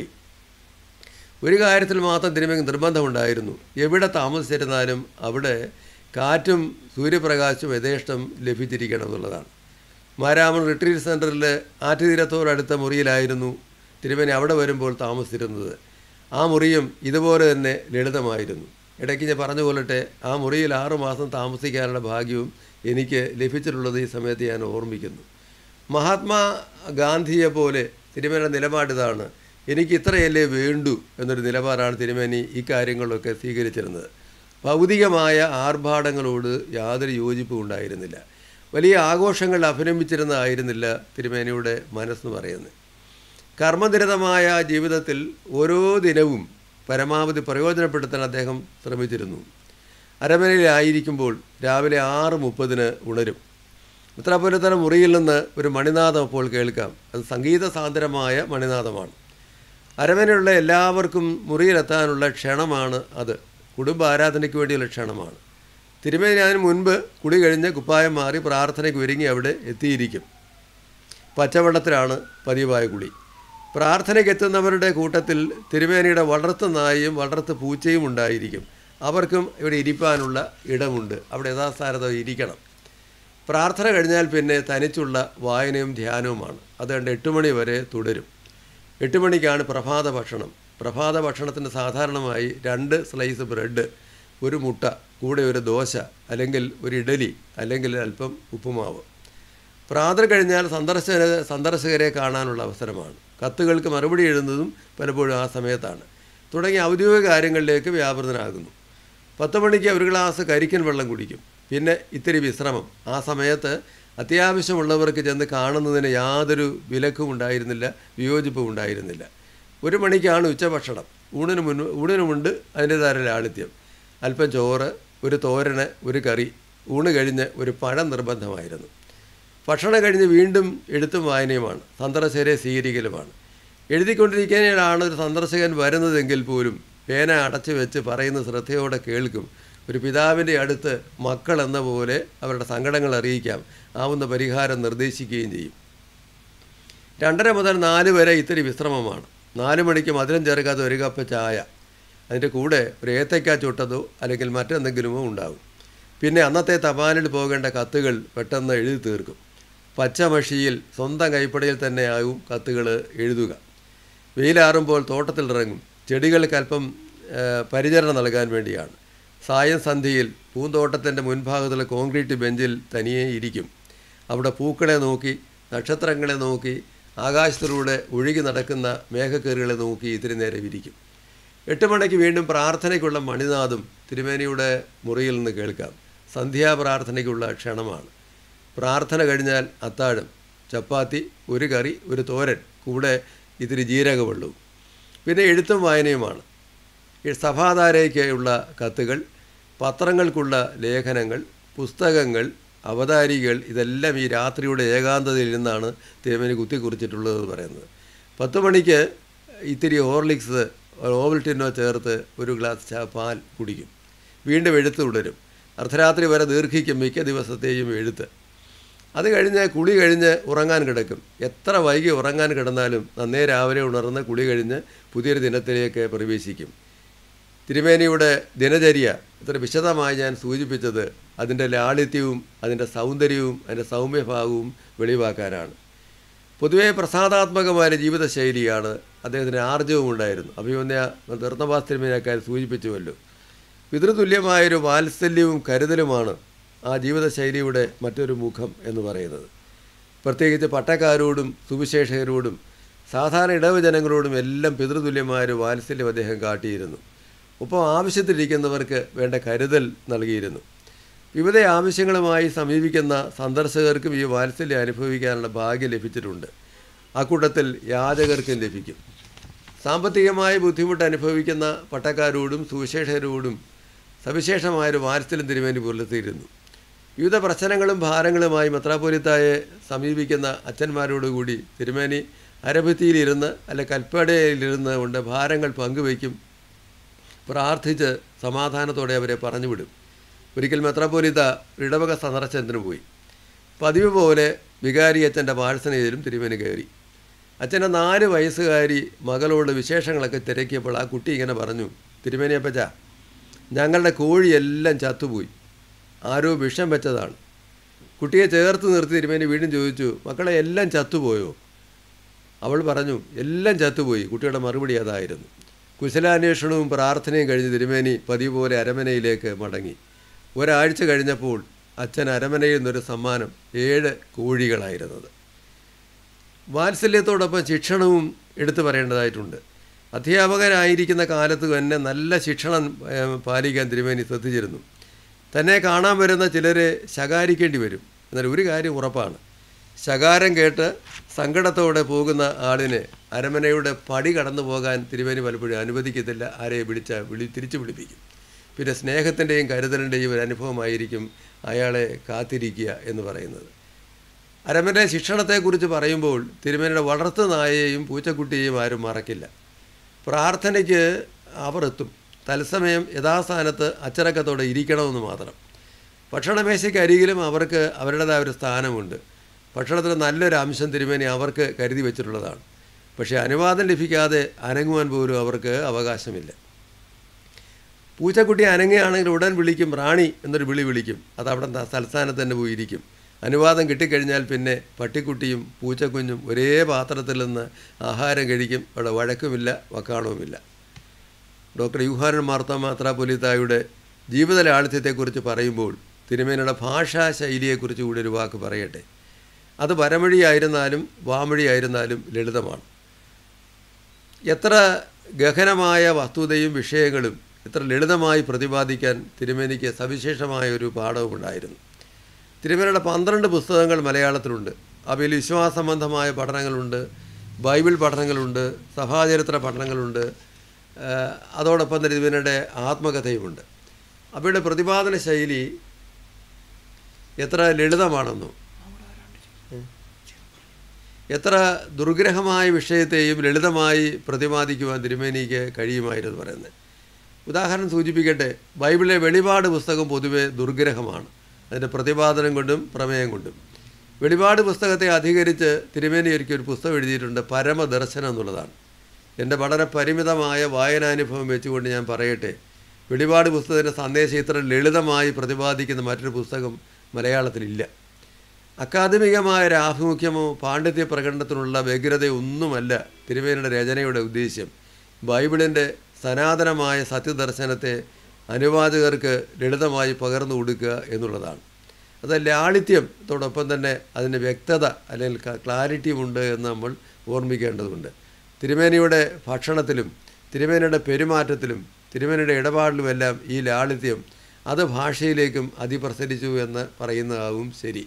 Speaker 11: ഒരു കാര്യത്തിൽ മാത്രം തിരുമേനി നിർബന്ധമുണ്ടായിരുന്നു എവിടെ താമസിച്ചിരുന്നാലും അവിടെ കാറ്റും സൂര്യപ്രകാശവും യഥേഷ്ടം ലഭിച്ചിരിക്കണം എന്നുള്ളതാണ് മാരാമൺ റിട്രീറ്റ് സെൻറ്ററിൽ ആറ്റുതീരത്തോടടുത്ത മുറിയിലായിരുന്നു തിരുമേനി അവിടെ വരുമ്പോൾ താമസിച്ചിരുന്നത് ആ മുറിയും ഇതുപോലെ തന്നെ ലളിതമായിരുന്നു ഇടയ്ക്ക് ഞാൻ പറഞ്ഞു കൊള്ളട്ടെ ആ മുറിയിൽ ആറുമാസം താമസിക്കാനുള്ള ഭാഗ്യവും എനിക്ക് ലഭിച്ചിട്ടുള്ളത് ഈ സമയത്ത് ഞാൻ ഓർമ്മിക്കുന്നു മഹാത്മാ ഗാന്ധിയെ പോലെ തിരുമേനിയുടെ നിലപാടിതാണ് എനിക്ക് ഇത്രയല്ലേ വേണ്ടു എന്നൊരു നിലപാടാണ് തിരുമേനി ഈ കാര്യങ്ങളിലൊക്കെ സ്വീകരിച്ചിരുന്നത് ഭൗതികമായ ആർഭാടങ്ങളോട് യാതൊരു യോജിപ്പും ഉണ്ടായിരുന്നില്ല വലിയ ആഘോഷങ്ങൾ അഭിനമിച്ചിരുന്നതായിരുന്നില്ല തിരുമേനിയുടെ മനസ്സെന്ന് പറയുന്നത് കർമ്മനിരതമായ ജീവിതത്തിൽ ഓരോ ദിനവും പരമാവധി പ്രയോജനപ്പെടുത്താൻ അദ്ദേഹം ശ്രമിച്ചിരുന്നു അരമനയിലായിരിക്കുമ്പോൾ രാവിലെ ആറ് മുപ്പതിന് ഉണരും ഉത്തരപുരത്തല മുറിയിൽ നിന്ന് ഒരു മണിനാദം അപ്പോൾ കേൾക്കാം അത് സംഗീത സാന്ദ്രമായ മണിനാദമാണ് അരമനയുള്ള എല്ലാവർക്കും മുറിയിലെത്താനുള്ള ക്ഷണമാണ് അത് കുടുംബ ആരാധനയ്ക്ക് വേണ്ടിയുള്ള ക്ഷണമാണ് തിരുമേനി അതിന് മുൻപ് കുടി കഴിഞ്ഞ് കുപ്പായം മാറി പ്രാർത്ഥനയ്ക്ക് ഒരുങ്ങി അവിടെ എത്തിയിരിക്കും പച്ചവെള്ളത്തിലാണ് പതിവായ കുളി പ്രാർത്ഥനയ്ക്ക് എത്തുന്നവരുടെ കൂട്ടത്തിൽ തിരുമേനിയുടെ വളർത്തു നായയും വളർത്തു പൂച്ചയും ഉണ്ടായിരിക്കും അവർക്കും ഇവിടെ ഇരിപ്പാനുള്ള ഇടമുണ്ട് അവിടെ യഥാസ്ഥാനത്ത് ഇരിക്കണം പ്രാർത്ഥന കഴിഞ്ഞാൽ പിന്നെ തനിച്ചുള്ള വായനയും ധ്യാനവുമാണ് അതുകൊണ്ട് എട്ട് മണി വരെ തുടരും എട്ട് മണിക്കാണ് പ്രഭാത ഭക്ഷണം പ്രഭാത ഭക്ഷണത്തിന് സാധാരണമായി രണ്ട് സ്ലൈസ് ബ്രെഡ് ഒരു മുട്ട കൂടെ ഒരു ദോശ അല്ലെങ്കിൽ ഒരു ഇഡലി അല്ലെങ്കിൽ അല്പം ഉപ്പുമാവ് പ്രാതൽ കഴിഞ്ഞാൽ സന്ദർശക സന്ദർശകരെ കാണാനുള്ള അവസരമാണ് കത്തുകൾക്ക് മറുപടി എഴുതുന്നതും പലപ്പോഴും ആ സമയത്താണ് തുടങ്ങിയ ഔദ്യോഗിക കാര്യങ്ങളിലേക്ക് വ്യാപൃതനാകുന്നു പത്ത് മണിക്ക് ഒരു ഗ്ലാസ് കരിക്കൻ വെള്ളം കുടിക്കും പിന്നെ ഇത്തിരി വിശ്രമം ആ സമയത്ത് അത്യാവശ്യമുള്ളവർക്ക് ചെന്ന് കാണുന്നതിന് യാതൊരു വിലക്കും ഉണ്ടായിരുന്നില്ല വിയോജിപ്പും ഉണ്ടായിരുന്നില്ല ഒരു മണിക്കാണ് ഉച്ചഭക്ഷണം ഊണിന് മുൻ ഊണിനുമുണ്ട് അതിൻ്റെതായ ലാളിത്യം അല്പം ചോറ് ഒരു തോരന് ഒരു കറി ഊണ് കഴിഞ്ഞ് ഒരു പഴം നിർബന്ധമായിരുന്നു ഭക്ഷണം കഴിഞ്ഞ് വീണ്ടും എഴുത്തും വായനയുമാണ് സന്ദർശകരെ സ്വീകരിക്കലുമാണ് എഴുതിക്കൊണ്ടിരിക്കാനാണ് ഒരു സന്ദർശകൻ വരുന്നതെങ്കിൽ പോലും പേന അടച്ചു വെച്ച് പറയുന്ന ശ്രദ്ധയോടെ കേൾക്കും ഒരു പിതാവിൻ്റെ അടുത്ത് മക്കൾ എന്ന പോലെ അവരുടെ സങ്കടങ്ങൾ അറിയിക്കാം ആവുന്ന പരിഹാരം നിർദ്ദേശിക്കുകയും ചെയ്യും രണ്ടര മുതൽ നാല് വരെ ഇത്തിരി വിശ്രമമാണ് നാല് മണിക്ക് മധുരം ചേർക്കാത്ത ഒരു കപ്പ് ചായ അതിൻ്റെ കൂടെ ഒരു ഏത്തയ്ക്ക ചുട്ടതോ അല്ലെങ്കിൽ മറ്റെന്തെങ്കിലുമോ ഉണ്ടാകും പിന്നെ അന്നത്തെ തപാലിൽ പോകേണ്ട കത്തുകൾ പെട്ടെന്ന് എഴുതി തീർക്കും പച്ചമഷിയിൽ സ്വന്തം കൈപ്പടയിൽ തന്നെയാവും കത്തുകൾ എഴുതുക വെയിലാറുമ്പോൾ തോട്ടത്തിലിറങ്ങും ചെടികൾക്കല്പം ആ, പരിചരണം നൽകാൻ വേണ്ടിയാണ് സായം സന്ധ്യയിൽ പൂന്തോട്ടത്തിൻ്റെ മുൻഭാഗത്തുള്ള കോൺക്രീറ്റ് ബെഞ്ചിൽ തനിയെ ഇരിക്കും അവിടെ പൂക്കളെ നോക്കി നക്ഷത്രങ്ങളെ നോക്കി ആകാശത്തിലൂടെ ഒഴുകി നടക്കുന്ന മേഘക്കീറുകളെ നോക്കി ഇത്തിരി നേരം ഇരിക്കും എട്ട് മണിക്ക് വീണ്ടും പ്രാർത്ഥനയ്ക്കുള്ള മണിനാദം തിരുമേനിയുടെ മുറിയിൽ നിന്ന് കേൾക്കാം സന്ധ്യാപ്രാർത്ഥനയ്ക്കുള്ള ക്ഷണമാണ് പ്രാർത്ഥന കഴിഞ്ഞാൽ അത്താഴം ചപ്പാത്തി ഒരു കറി ഒരു തോരൻ കൂടെ ഇത്തിരി ജീരകവെള്ളവും പിന്നെ എഴുത്തും വായനയുമാണ് ഈ സഭാധാരയ്ക്കുള്ള കത്തുകൾ പത്രങ്ങൾക്കുള്ള ലേഖനങ്ങൾ പുസ്തകങ്ങൾ അവതാരികൾ ഇതെല്ലാം ഈ രാത്രിയുടെ ഏകാന്തതയിൽ നിന്നാണ് തിരുമേനി കുത്തിക്കുറിച്ചിട്ടുള്ളതെന്ന് പറയുന്നത് പത്ത് മണിക്ക് ഇത്തിരി ഹോർലിക്സ് ഓവൽറ്റിനോ ചേർത്ത് ഒരു ഗ്ലാസ് ചാ പാൽ കുടിക്കും വീണ്ടും എഴുത്ത് തുടരും അർദ്ധരാത്രി വരെ ദീർഘിക്കും മിക്ക ദിവസത്തെയും എഴുത്ത് അത് കഴിഞ്ഞ് കുളി കഴിഞ്ഞ് ഉറങ്ങാൻ കിടക്കും എത്ര വൈകി ഉറങ്ങാൻ കിടന്നാലും നന്നേ രാവിലെ ഉണർന്ന് കുളി കഴിഞ്ഞ് പുതിയൊരു ദിനത്തിലേക്ക് പ്രവേശിക്കും തിരുമേനിയുടെ ദിനചര്യ ഇത്ര വിശദമായി ഞാൻ സൂചിപ്പിച്ചത് അതിൻ്റെ ലാളിത്യവും അതിൻ്റെ സൗന്ദര്യവും അതിൻ്റെ സൗമ്യഭാവവും വെളിവാക്കാനാണ് പൊതുവേ പ്രസാദാത്മകമായ ജീവിതശൈലിയാണ് അദ്ദേഹത്തിന് ആർജവും ഉണ്ടായിരുന്നു അഭിമന്യ തീർത്ഥവാസ് തിരുമേനിയൊക്കെ സൂചിപ്പിച്ചുവല്ലോ പിതൃതുല്യമായൊരു വാത്സല്യവും കരുതലുമാണ് ആ ജീവിതശൈലിയുടെ മറ്റൊരു മുഖം എന്ന് പറയുന്നത് പ്രത്യേകിച്ച് പട്ടക്കാരോടും സുവിശേഷകരോടും സാധാരണ ഇടവ് ജനങ്ങളോടും എല്ലാം പിതൃതുല്യമായൊരു വാത്സല്യം അദ്ദേഹം കാട്ടിയിരുന്നു ഒപ്പം ആവശ്യത്തിലിരിക്കുന്നവർക്ക് വേണ്ട കരുതൽ നൽകിയിരുന്നു വിവിധ ആവശ്യങ്ങളുമായി സമീപിക്കുന്ന സന്ദർശകർക്കും ഈ വാത്സല്യം അനുഭവിക്കാനുള്ള ഭാഗ്യം ലഭിച്ചിട്ടുണ്ട് അക്കൂട്ടത്തിൽ യാചകർക്കും ലഭിക്കും സാമ്പത്തികമായി ബുദ്ധിമുട്ട് അനുഭവിക്കുന്ന പട്ടക്കാരോടും സുവിശേഷകരോടും സവിശേഷമായൊരു വാത്സല്യം തിരുമേനി പുലർത്തിയിരുന്നു വിവിധ പ്രശ്നങ്ങളും ഭാരങ്ങളുമായി മെത്രാപോലിത്തായെ സമീപിക്കുന്ന അച്ഛന്മാരോടുകൂടി തിരുമേനി അരഭിത്തിയിലിരുന്ന് അല്ലെ കൽപ്പടയിലിരുന്ന് കൊണ്ട് ഭാരങ്ങൾ പങ്കുവയ്ക്കും പ്രാർത്ഥിച്ച് സമാധാനത്തോടെ അവരെ പറഞ്ഞുവിടും ഒരിക്കൽ മെത്രാപോലിത്ത ഇടവക സന്ദർശനത്തിന് പോയി പതിവ് പോലെ വികാരി അച്ഛൻ്റെ പാഴ്സനയിലും തിരുമേനി കയറി അച്ഛൻ്റെ നാല് വയസ്സുകാരി മകളോട് വിശേഷങ്ങളൊക്കെ തിരക്കിയപ്പോൾ ആ കുട്ടി ഇങ്ങനെ പറഞ്ഞു തിരുമേനിയപ്പച്ച ഞങ്ങളുടെ കോഴിയെല്ലാം ചത്തുപോയി ആരോ വിഷം വെച്ചതാണ് കുട്ടിയെ ചേർത്ത് നിർത്തി തിരുമേനി വീണ്ടും ചോദിച്ചു മക്കളെ എല്ലാം ചത്തുപോയോ അവൾ പറഞ്ഞു എല്ലാം ചത്തുപോയി കുട്ടിയുടെ മറുപടി അതായിരുന്നു കുശലാന്വേഷണവും പ്രാർത്ഥനയും കഴിഞ്ഞ് തിരുമേനി പതിവ് പോലെ അരമനയിലേക്ക് മടങ്ങി ഒരാഴ്ച കഴിഞ്ഞപ്പോൾ അച്ഛൻ അരമനയിൽ നിന്നൊരു സമ്മാനം ഏഴ് കോഴികളായിരുന്നത് വാത്സല്യത്തോടൊപ്പം ശിക്ഷണവും എടുത്തു പറയേണ്ടതായിട്ടുണ്ട് അധ്യാപകരായിരിക്കുന്ന കാലത്ത് തന്നെ നല്ല ശിക്ഷണം ഏഹ്, പാലിക്കാൻ തിരുമേനി ശ്രദ്ധിച്ചിരുന്നു തന്നെ കാണാൻ വരുന്ന ചിലരെ ശകാരിക്കേണ്ടി വരും എന്നാൽ ഒരു കാര്യം ഉറപ്പാണ് ശകാരം കേട്ട് സങ്കടത്തോടെ പോകുന്ന ആളിനെ അരമനയുടെ പടി കടന്നു പോകാൻ തിരുമേനി പലപ്പോഴും അനുവദിക്കത്തില്ല ആരെ വിളിച്ച വിളി തിരിച്ചു വിളിപ്പിക്കും പിന്നെ സ്നേഹത്തിൻ്റെയും കരുതലിൻ്റെയും ഒരു അനുഭവമായിരിക്കും അയാളെ കാത്തിരിക്കുക എന്ന് പറയുന്നത് അരമന ശിക്ഷണത്തെക്കുറിച്ച് പറയുമ്പോൾ തിരുമേനിയുടെ വളർത്തു നായയെയും പൂച്ചക്കുട്ടിയെയും ആരും മറക്കില്ല പ്രാർത്ഥനയ്ക്ക് അവർ എത്തും തത്സമയം യഥാസ്ഥാനത്ത് അച്ചടക്കത്തോടെ ഇരിക്കണമെന്ന് മാത്രം ഭക്ഷണമേശയ്ക്ക് അരികിലും അവർക്ക് അവരുടേതായ ഒരു സ്ഥാനമുണ്ട് ഭക്ഷണത്തിൽ നല്ലൊരു അംശം തിരുമേനി അവർക്ക് കരുതി വെച്ചിട്ടുള്ളതാണ് പക്ഷേ അനുവാദം ലഭിക്കാതെ അനങ്ങുവാൻ പോലും അവർക്ക് അവകാശമില്ല പൂച്ചക്കുട്ടി അനങ്ങുകയാണെങ്കിൽ ഉടൻ വിളിക്കും റാണി എന്നൊരു വിളി വിളിക്കും അത് അവിടെ ത- തലസ്ഥാനത്ത് തന്നെ പോയിരിക്കും അനുവാദം കിട്ടിക്കഴിഞ്ഞാൽ പിന്നെ പട്ടിക്കുട്ടിയും പൂച്ചക്കുഞ്ഞും ഒരേ പാത്രത്തിൽ നിന്ന് ആഹാരം കഴിക്കും അവിടെ വഴക്കുമില്ല വക്കാണവുമില്ല ഡോക്ടർ യുഹാനൻ മാർത്ത മാത്രാപൊലിത്തായുടെ ജീവിത ലാളിത്യത്തെക്കുറിച്ച് പറയുമ്പോൾ തിരുമേനയുടെ ഭാഷാ ശൈലിയെക്കുറിച്ച് കൂടി ഒരു വാക്ക് പറയട്ടെ അത് വരമൊഴിയായിരുന്നാലും വാമൊഴിയായിരുന്നാലും ലളിതമാണ് എത്ര ഗഹനമായ വസ്തുതയും വിഷയങ്ങളും എത്ര ലളിതമായി പ്രതിപാദിക്കാൻ തിരുമേനിക്ക് സവിശേഷമായ ഒരു പാഠവുമുണ്ടായിരുന്നു തിരുമേനയുടെ പന്ത്രണ്ട് പുസ്തകങ്ങൾ മലയാളത്തിലുണ്ട് അവയിൽ വിശ്വാസസംബന്ധമായ പഠനങ്ങളുണ്ട് ബൈബിൾ പഠനങ്ങളുണ്ട് സഭാചരിത്ര പഠനങ്ങളുണ്ട് ആ, അതോടൊപ്പം തന്നെ തിരുമേനയുടെ ആത്മകഥയുമുണ്ട് അവയുടെ പ്രതിപാദന ശൈലി എത്ര ലളിതമാണെന്നോ എത്ര ദുർഗ്രഹമായ വിഷയത്തെയും ലളിതമായി പ്രതിപാദിക്കുവാൻ തിരുമേനിക്ക് കഴിയുമായിരുന്നു പറയുന്നത് ഉദാഹരണം സൂചിപ്പിക്കട്ടെ ബൈബിളിലെ വെളിപാട് പുസ്തകം പൊതുവെ ദുർഗ്രഹമാണ് അതിൻ്റെ പ്രതിപാദനം കൊണ്ടും പ്രമേയം കൊണ്ടും വെളിപാട് പുസ്തകത്തെ അധികരിച്ച് തിരുമേനി ഒരിക്കൽ ഒരു പുസ്തകം എഴുതിയിട്ടുണ്ട് പരമദർശനം എന്നുള്ളതാണ് എൻ്റെ വളരെ പരിമിതമായ വായനാനുഭവം വെച്ചുകൊണ്ട് ഞാൻ പറയട്ടെ വെളിപാട് പുസ്തകത്തിൻ്റെ സന്ദേശം ഇത്ര ലളിതമായി പ്രതിപാദിക്കുന്ന മറ്റൊരു പുസ്തകം മലയാളത്തിലില്ല അക്കാദമികമായ ഒരു ആഭിമുഖ്യമോ പാണ്ഡിത്യ പ്രകടനത്തിനുള്ള വ്യഗ്രതയൊന്നുമല്ല തിരുവേനയുടെ രചനയുടെ ഉദ്ദേശ്യം ബൈബിളിൻ്റെ സനാതനമായ സത്യദർശനത്തെ അനുവാചകർക്ക് ലളിതമായി പകർന്നു കൊടുക്കുക എന്നുള്ളതാണ് അത് ലാളിത്യത്തോടൊപ്പം തന്നെ അതിന് വ്യക്തത അല്ലെങ്കിൽ ക്ലാരിറ്റിയും ഉണ്ട് എന്ന് നമ്മൾ ഓർമ്മിക്കേണ്ടതുണ്ട് തിരുമേനിയുടെ ഭക്ഷണത്തിലും തിരുമേനിയുടെ പെരുമാറ്റത്തിലും തിരുമേനിയുടെ ഇടപാടിലുമെല്ലാം ഈ ലാളിത്യം അത് ഭാഷയിലേക്കും അതിപ്രസരിച്ചു എന്ന് പറയുന്നതാവും ശരി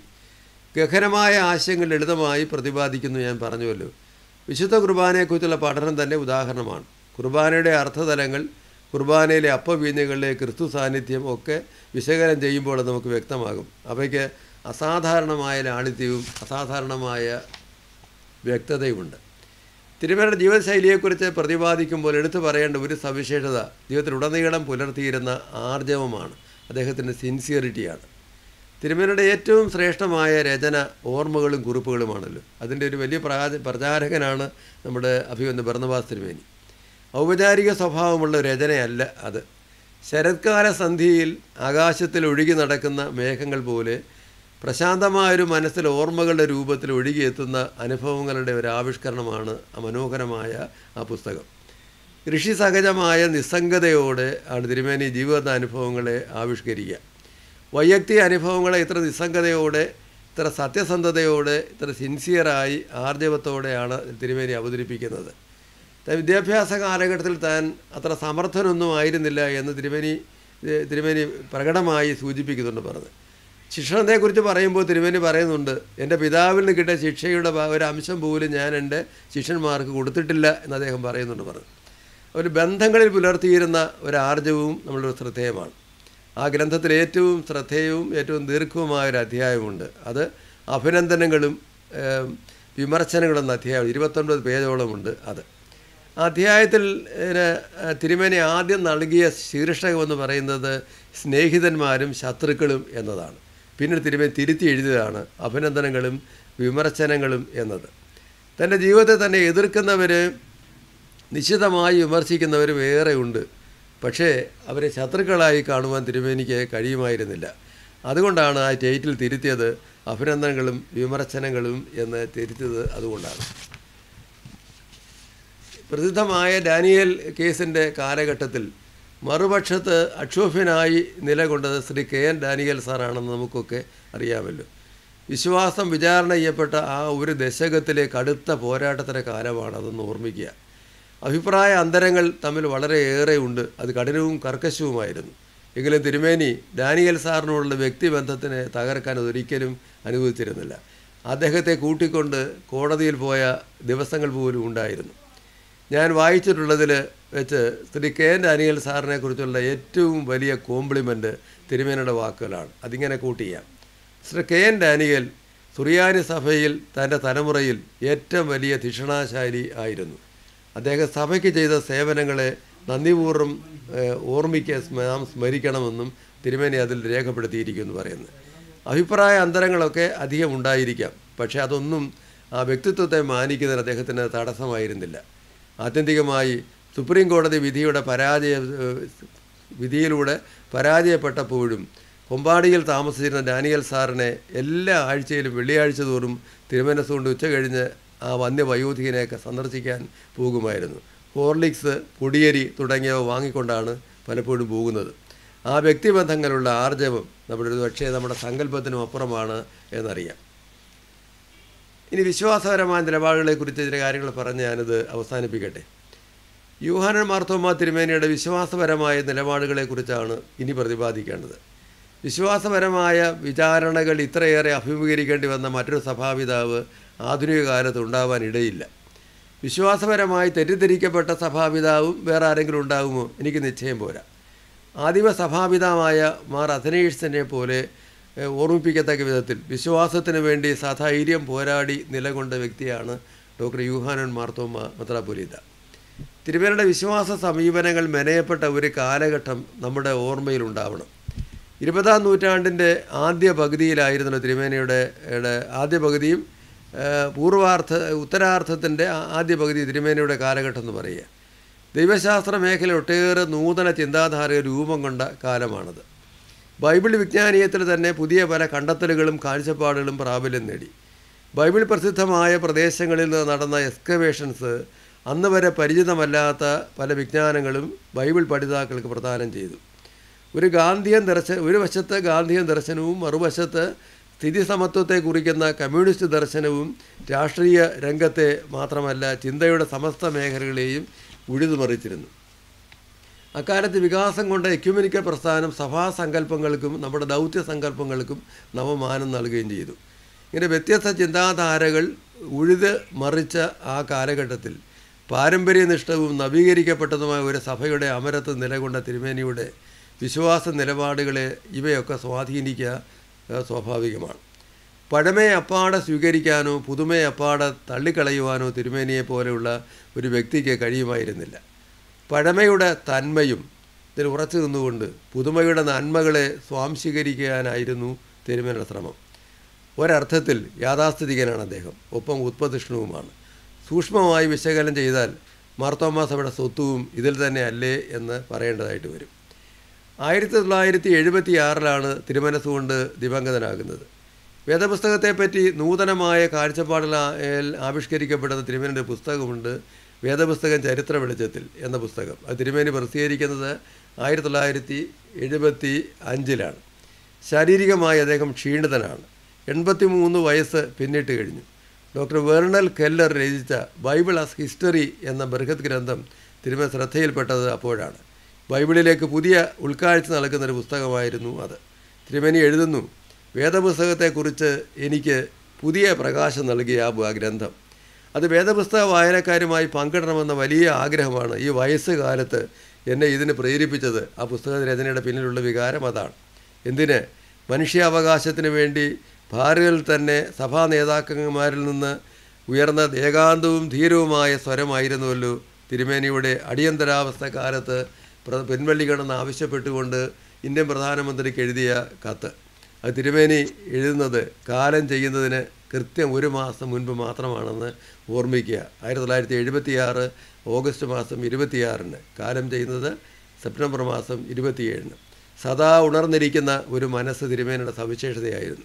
Speaker 11: ഗഹനമായ ആശയങ്ങൾ ലളിതമായി പ്രതിപാദിക്കുന്നു ഞാൻ പറഞ്ഞുവല്ലോ വിശുദ്ധ കുർബാനയെക്കുറിച്ചുള്ള പഠനം തന്നെ ഉദാഹരണമാണ് കുർബാനയുടെ അർത്ഥതലങ്ങൾ കുർബാനയിലെ അപ്പവീഞ്ഞുകളിലെ ക്രിസ്തു സാന്നിധ്യം ഒക്കെ വിശകലനം ചെയ്യുമ്പോൾ അത് നമുക്ക് വ്യക്തമാകും അവയ്ക്ക് അസാധാരണമായ ലാളിത്യവും അസാധാരണമായ വ്യക്തതയുമുണ്ട് തിരുമേനിയുടെ ജീവിതശൈലിയെക്കുറിച്ച് പ്രതിപാദിക്കുമ്പോൾ എടുത്തു പറയേണ്ട ഒരു സവിശേഷത ജീവിതത്തിലുടനീളം പുലർത്തിയിരുന്ന ആർജവമാണ് അദ്ദേഹത്തിൻ്റെ സിൻസിയറിറ്റിയാണ് തിരുമേനിയുടെ ഏറ്റവും ശ്രേഷ്ഠമായ രചന ഓർമ്മകളും കുറിപ്പുകളുമാണല്ലോ അതിൻ്റെ ഒരു വലിയ പ്രാ പ്രചാരകനാണ് നമ്മുടെ അഭിവന്ദ ഭരണവാസ് തിരുമേനി ഔപചാരിക സ്വഭാവമുള്ള രചനയല്ല അത് ശരത്കാല സന്ധിയിൽ ആകാശത്തിൽ ഒഴുകി നടക്കുന്ന മേഘങ്ങൾ പോലെ പ്രശാന്തമായൊരു മനസ്സിൽ ഓർമ്മകളുടെ രൂപത്തിൽ ഒഴുകിയെത്തുന്ന അനുഭവങ്ങളുടെ ഒരു ആവിഷ്കരണമാണ് ആ മനോഹരമായ ആ പുസ്തകം ഋഷി സഹജമായ നിസ്സംഗതയോടെ ആണ് തിരുമേനി ജീവിത അനുഭവങ്ങളെ ആവിഷ്കരിക്കുക വൈയക്തിക അനുഭവങ്ങളെ ഇത്ര നിസ്സംഗതയോടെ ഇത്ര സത്യസന്ധതയോടെ ഇത്ര സിൻസിയറായി ആർജവത്തോടെയാണ് തിരുമേനി അവതരിപ്പിക്കുന്നത് താൻ വിദ്യാഭ്യാസ കാലഘട്ടത്തിൽ താൻ അത്ര സമർത്ഥനൊന്നും ആയിരുന്നില്ല എന്ന് തിരുമേനി തിരുമേനി പ്രകടമായി സൂചിപ്പിക്കുന്നുണ്ട് പറഞ്ഞ് ശിക്ഷണത്തെക്കുറിച്ച് പറയുമ്പോൾ തിരുമേനി പറയുന്നുണ്ട് എൻ്റെ പിതാവിൽ നിന്ന് കിട്ടിയ ശിക്ഷയുടെ ഒരു അംശം പോലും ഞാൻ എൻ്റെ ശിഷ്യന്മാർക്ക് കൊടുത്തിട്ടില്ല എന്ന് അദ്ദേഹം പറയുന്നുണ്ട് പറഞ്ഞു ഒരു ബന്ധങ്ങളിൽ പുലർത്തിയിരുന്ന ഒരു ആർജവും നമ്മളുടെ ശ്രദ്ധേയമാണ് ആ ഗ്രന്ഥത്തിൽ ഏറ്റവും ശ്രദ്ധേയവും ഏറ്റവും ദീർഘവുമായ ഒരു അധ്യായമുണ്ട് അത് അഭിനന്ദനങ്ങളും വിമർശനങ്ങളും എന്ന അധ്യായം ഇരുപത്തൊൻപത് പേജോളമുണ്ട് അത് ആ അധ്യായത്തിൽ തിരുമേനി ആദ്യം നൽകിയ ശീർഷകമെന്ന് പറയുന്നത് സ്നേഹിതന്മാരും ശത്രുക്കളും എന്നതാണ് പിന്നീട് തിരുമേനി തിരുത്തി എഴുതിയതാണ് അഭിനന്ദനങ്ങളും വിമർശനങ്ങളും എന്നത് തൻ്റെ ജീവിതത്തെ തന്നെ എതിർക്കുന്നവർ നിശ്ചിതമായി വിമർശിക്കുന്നവർ വേറെ ഉണ്ട് പക്ഷേ അവരെ ശത്രുക്കളായി കാണുവാൻ തിരുമേനിക്ക് കഴിയുമായിരുന്നില്ല അതുകൊണ്ടാണ് ആ ടൈറ്റിൽ തിരുത്തിയത് അഭിനന്ദനങ്ങളും വിമർശനങ്ങളും എന്ന് തിരുത്തിയത് അതുകൊണ്ടാണ് പ്രസിദ്ധമായ ഡാനിയൽ കേസിൻ്റെ കാലഘട്ടത്തിൽ മറുപക്ഷത്ത് അക്ഷോഭ്യനായി നിലകൊണ്ടത് ശ്രീ കെ എൻ ഡാനിയൽ സാറാണെന്ന് നമുക്കൊക്കെ അറിയാമല്ലോ വിശ്വാസം വിചാരണ ചെയ്യപ്പെട്ട ആ ഒരു ദശകത്തിലെ കടുത്ത പോരാട്ടത്തിൻ്റെ കാലമാണ് അതെന്ന് ഓർമ്മിക്കുക അഭിപ്രായ അന്തരങ്ങൾ തമ്മിൽ വളരെയേറെ ഉണ്ട് അത് കഠിനവും കർക്കശവുമായിരുന്നു എങ്കിലും തിരുമേനി ഡാനിയൽ സാറിനോടുള്ള വ്യക്തിബന്ധത്തിനെ തകർക്കാൻ അതൊരിക്കലും അനുവദിച്ചിരുന്നില്ല അദ്ദേഹത്തെ കൂട്ടിക്കൊണ്ട് കോടതിയിൽ പോയ ദിവസങ്ങൾ പോലും ഉണ്ടായിരുന്നു ഞാൻ വായിച്ചിട്ടുള്ളതിൽ വെച്ച് ശ്രീ കെ എൻ ഡാനിയൽ സാറിനെ കുറിച്ചുള്ള ഏറ്റവും വലിയ കോംപ്ലിമെൻ്റ് തിരുമേനയുടെ വാക്കുകളാണ് അതിങ്ങനെ കൂട്ടി ചെയ്യാം ശ്രീ കെ എൻ ഡാനിയൽ സുറിയാനി സഭയിൽ തൻ്റെ തലമുറയിൽ ഏറ്റവും വലിയ ധിഷണാശാലി ആയിരുന്നു അദ്ദേഹം സഭയ്ക്ക് ചെയ്ത സേവനങ്ങളെ നന്ദിപൂർവ്വം ഓർമ്മിക്ക നാം സ്മരിക്കണമെന്നും തിരുമേനി അതിൽ രേഖപ്പെടുത്തിയിരിക്കുമെന്ന് പറയുന്നത് അഭിപ്രായ അന്തരങ്ങളൊക്കെ അധികം ഉണ്ടായിരിക്കാം പക്ഷേ അതൊന്നും ആ വ്യക്തിത്വത്തെ മാനിക്കുന്നതിന് അദ്ദേഹത്തിന് തടസ്സമായിരുന്നില്ല ആത്യന്തികമായി സുപ്രീം കോടതി വിധിയുടെ പരാജയ വിധിയിലൂടെ പരാജയപ്പെട്ടപ്പോഴും കൊമ്പാടിയിൽ താമസിച്ചിരുന്ന ഡാനിയൽ സാറിനെ എല്ലാ ആഴ്ചയിലും വെള്ളിയാഴ്ച തോറും തിരുമനസ്സുകൊണ്ട് ഉച്ച കഴിഞ്ഞ് ആ വന്യവയോധികനെയൊക്കെ സന്ദർശിക്കാൻ പോകുമായിരുന്നു ഹോർലിക്സ് പൊടിയരി തുടങ്ങിയവ വാങ്ങിക്കൊണ്ടാണ് പലപ്പോഴും പോകുന്നത് ആ വ്യക്തിബന്ധങ്ങളുള്ള ആർജവം നമ്മുടെ ഒരു പക്ഷേ നമ്മുടെ സങ്കല്പത്തിനും അപ്പുറമാണ് എന്നറിയാം ഇനി വിശ്വാസപരമായ നിലപാടുകളെക്കുറിച്ച് ചില കാര്യങ്ങൾ പറഞ്ഞ് ഞാനിത് അവസാനിപ്പിക്കട്ടെ യൂഹാനൻ മാർത്തോമ തിരുമേനിയുടെ വിശ്വാസപരമായ നിലപാടുകളെക്കുറിച്ചാണ് ഇനി പ്രതിപാദിക്കേണ്ടത് വിശ്വാസപരമായ വിചാരണകൾ ഇത്രയേറെ അഭിമുഖീകരിക്കേണ്ടി വന്ന മറ്റൊരു സഭാപിതാവ് ആധുനിക കാലത്ത് ഉണ്ടാവാൻ ഇടയില്ല വിശ്വാസപരമായി തെറ്റിദ്ധരിക്കപ്പെട്ട സഭാപിതാവും വേറെ ആരെങ്കിലും ഉണ്ടാകുമോ എനിക്ക് നിശ്ചയം പോരാ ആദിമ സഭാപിതാവായ മാർ അഥനീഴ്സിനെ പോലെ ഓർമ്മിപ്പിക്കത്തക്ക വിധത്തിൽ വിശ്വാസത്തിന് വേണ്ടി സധൈര്യം പോരാടി നിലകൊണ്ട വ്യക്തിയാണ് ഡോക്ടർ യൂഹാനൻ മാർത്തോമ മെത്രാപൊലീത തിരുമേനയുടെ വിശ്വാസ സമീപനങ്ങൾ മെനയപ്പെട്ട ഒരു കാലഘട്ടം നമ്മുടെ ഓർമ്മയിലുണ്ടാവണം ഇരുപതാം നൂറ്റാണ്ടിൻ്റെ ആദ്യ പകുതിയിലായിരുന്നല്ലോ തിരുമേനയുടെ ആദ്യ പകുതിയും പൂർവാർത്ഥ ഉത്തരാർത്ഥത്തിൻ്റെ ആദ്യ പകുതി തിരുമേനയുടെ കാലഘട്ടം എന്ന് പറയുക ദൈവശാസ്ത്ര മേഖല ഒട്ടേറെ നൂതന ചിന്താധാരകൾ രൂപം കൊണ്ട കാലമാണത് ബൈബിൾ വിജ്ഞാനീയത്തിൽ തന്നെ പുതിയ പല കണ്ടെത്തലുകളും കാഴ്ചപ്പാടുകളും പ്രാബല്യം നേടി ബൈബിൾ പ്രസിദ്ധമായ പ്രദേശങ്ങളിൽ നിന്ന് നടന്ന എക്സ്കവേഷൻസ് അന്ന് വരെ പരിചിതമല്ലാത്ത പല വിജ്ഞാനങ്ങളും ബൈബിൾ പഠിതാക്കൾക്ക് പ്രദാനം ചെയ്തു ഒരു ഗാന്ധിയൻ ദർശന ഒരു വശത്ത് ഗാന്ധിയൻ ദർശനവും മറുവശത്ത് സ്ഥിതി സമത്വത്തെ കുറിക്കുന്ന കമ്മ്യൂണിസ്റ്റ് ദർശനവും രാഷ്ട്രീയ രംഗത്തെ മാത്രമല്ല ചിന്തയുടെ സമസ്ത മേഖലകളെയും ഉഴുതുമറിച്ചിരുന്നു അക്കാലത്ത് വികാസം കൊണ്ട എക്യുമെനിക്കൽ പ്രസ്ഥാനം സഭാസങ്കല്പങ്ങൾക്കും നമ്മുടെ ദൗത്യ സങ്കല്പങ്ങൾക്കും നവമാനം നൽകുകയും ചെയ്തു ഇങ്ങനെ വ്യത്യസ്ത ചിന്താധാരകൾ ഉഴുത് മറിച്ച ആ കാലഘട്ടത്തിൽ പാരമ്പര്യനിഷ്ഠവും നവീകരിക്കപ്പെട്ടതുമായ ഒരു സഭയുടെ അമരത്ത് നിലകൊണ്ട തിരുമേനിയുടെ വിശ്വാസ നിലപാടുകളെ ഇവയൊക്കെ സ്വാധീനിക്കുക ഏഹ്, സ്വാഭാവികമാണ് പഴമയെ അപ്പാടെ സ്വീകരിക്കാനോ പുതുമയെ അപ്പാടെ തള്ളിക്കളയുവാനോ തിരുമേനിയെ പോലെയുള്ള ഒരു വ്യക്തിക്ക് കഴിയുമായിരുന്നില്ല പഴമയുടെ തന്മയും ഇതിൽ ഉറച്ചു നിന്നുകൊണ്ട് പുതുമയുടെ നന്മകളെ സ്വാംശീകരിക്കാനായിരുന്നു തിരുമേനിയുടെ ശ്രമം ഒരർത്ഥത്തിൽ യാഥാസ്ഥിതികനാണ് അദ്ദേഹം ഒപ്പം ഉത്പതിഷ്ണുവുമാണ് സൂക്ഷ്മമായി വിശകലനം ചെയ്താൽ മാർത്തോമാ സഭയുടെ സ്വത്വവും ഇതിൽ തന്നെ അല്ലേ എന്ന് പറയേണ്ടതായിട്ട് വരും ആയിരത്തി തൊള്ളായിരത്തി എഴുപത്തി ആറിലാണ് തിരുമനസ്സുകൊണ്ട് ദിവംഗതനാകുന്നത് വേദപുസ്തകത്തെപ്പറ്റി നൂതനമായ കാഴ്ചപ്പാടിൽ ആവിഷ്കരിക്കപ്പെടുന്ന തിരുമേനിയുടെ പുസ്തകമുണ്ട് വേദപുസ്തകം ചരിത്ര വെളിച്ചത്തിൽ എന്ന പുസ്തകം അത് തിരുമേനി പ്രസിദ്ധീകരിക്കുന്നത് ആയിരത്തി തൊള്ളായിരത്തി എഴുപത്തി അഞ്ചിലാണ് ശാരീരികമായി അദ്ദേഹം ക്ഷീണിതനാണ് എൺപത്തി മൂന്ന് വയസ്സ് പിന്നിട്ട് കഴിഞ്ഞു ഡോക്ടർ വേർണൽ കെല്ലർ രചിച്ച ബൈബിൾ ആസ് ഹിസ്റ്ററി എന്ന ബൃഹത് ഗ്രന്ഥം തിരുമ ശ്രദ്ധയിൽപ്പെട്ടത് അപ്പോഴാണ് ബൈബിളിലേക്ക് പുതിയ ഉൾക്കാഴ്ച നൽകുന്ന ഒരു പുസ്തകമായിരുന്നു അത് തിരുമേനി എഴുതുന്നു വേദപുസ്തകത്തെക്കുറിച്ച് എനിക്ക് പുതിയ പ്രകാശം നൽകിയ ആ ബ- ഗ്രന്ഥം അത് വേദപുസ്തക വായനക്കാരുമായി പങ്കിടണമെന്ന വലിയ ആഗ്രഹമാണ് ഈ വയസ്സ് കാലത്ത് എന്നെ ഇതിന് പ്രേരിപ്പിച്ചത് ആ പുസ്തക രചനയുടെ പിന്നിലുള്ള വികാരം അതാണ് എന്തിന് മനുഷ്യാവകാശത്തിന് വേണ്ടി ഭാരതിൽ തന്നെ സഭാ നേതാക്കന്മാരിൽ നിന്ന് ഉയർന്ന ഏകാന്തവും ധീരവുമായ സ്വരമായിരുന്നുവല്ലോ തിരുമേനിയുടെ അടിയന്തരാവസ്ഥ കാലത്ത് പ്ര- പിൻവള്ളിക്കണമെന്ന് ആവശ്യപ്പെട്ടുകൊണ്ട് ഇന്ത്യൻ പ്രധാനമന്ത്രിക്ക് എഴുതിയ കത്ത് അത് തിരുമേനി എഴുതുന്നത് കാലം ചെയ്യുന്നതിന് കൃത്യം ഒരു മാസം മുൻപ് മാത്രമാണെന്ന് ഓർമ്മിക്കുക ആയിരത്തി തൊള്ളായിരത്തി എഴുപത്തി ആറ് ഓഗസ്റ്റ് മാസം ഇരുപത്തിയാറിന് കാലം ചെയ്യുന്നത് സെപ്റ്റംബർ മാസം ഇരുപത്തിയേഴിന് സദാ ഉണർന്നിരിക്കുന്ന ഒരു മനസ്സ് തിരുമേനിയുടെ സവിശേഷതയായിരുന്നു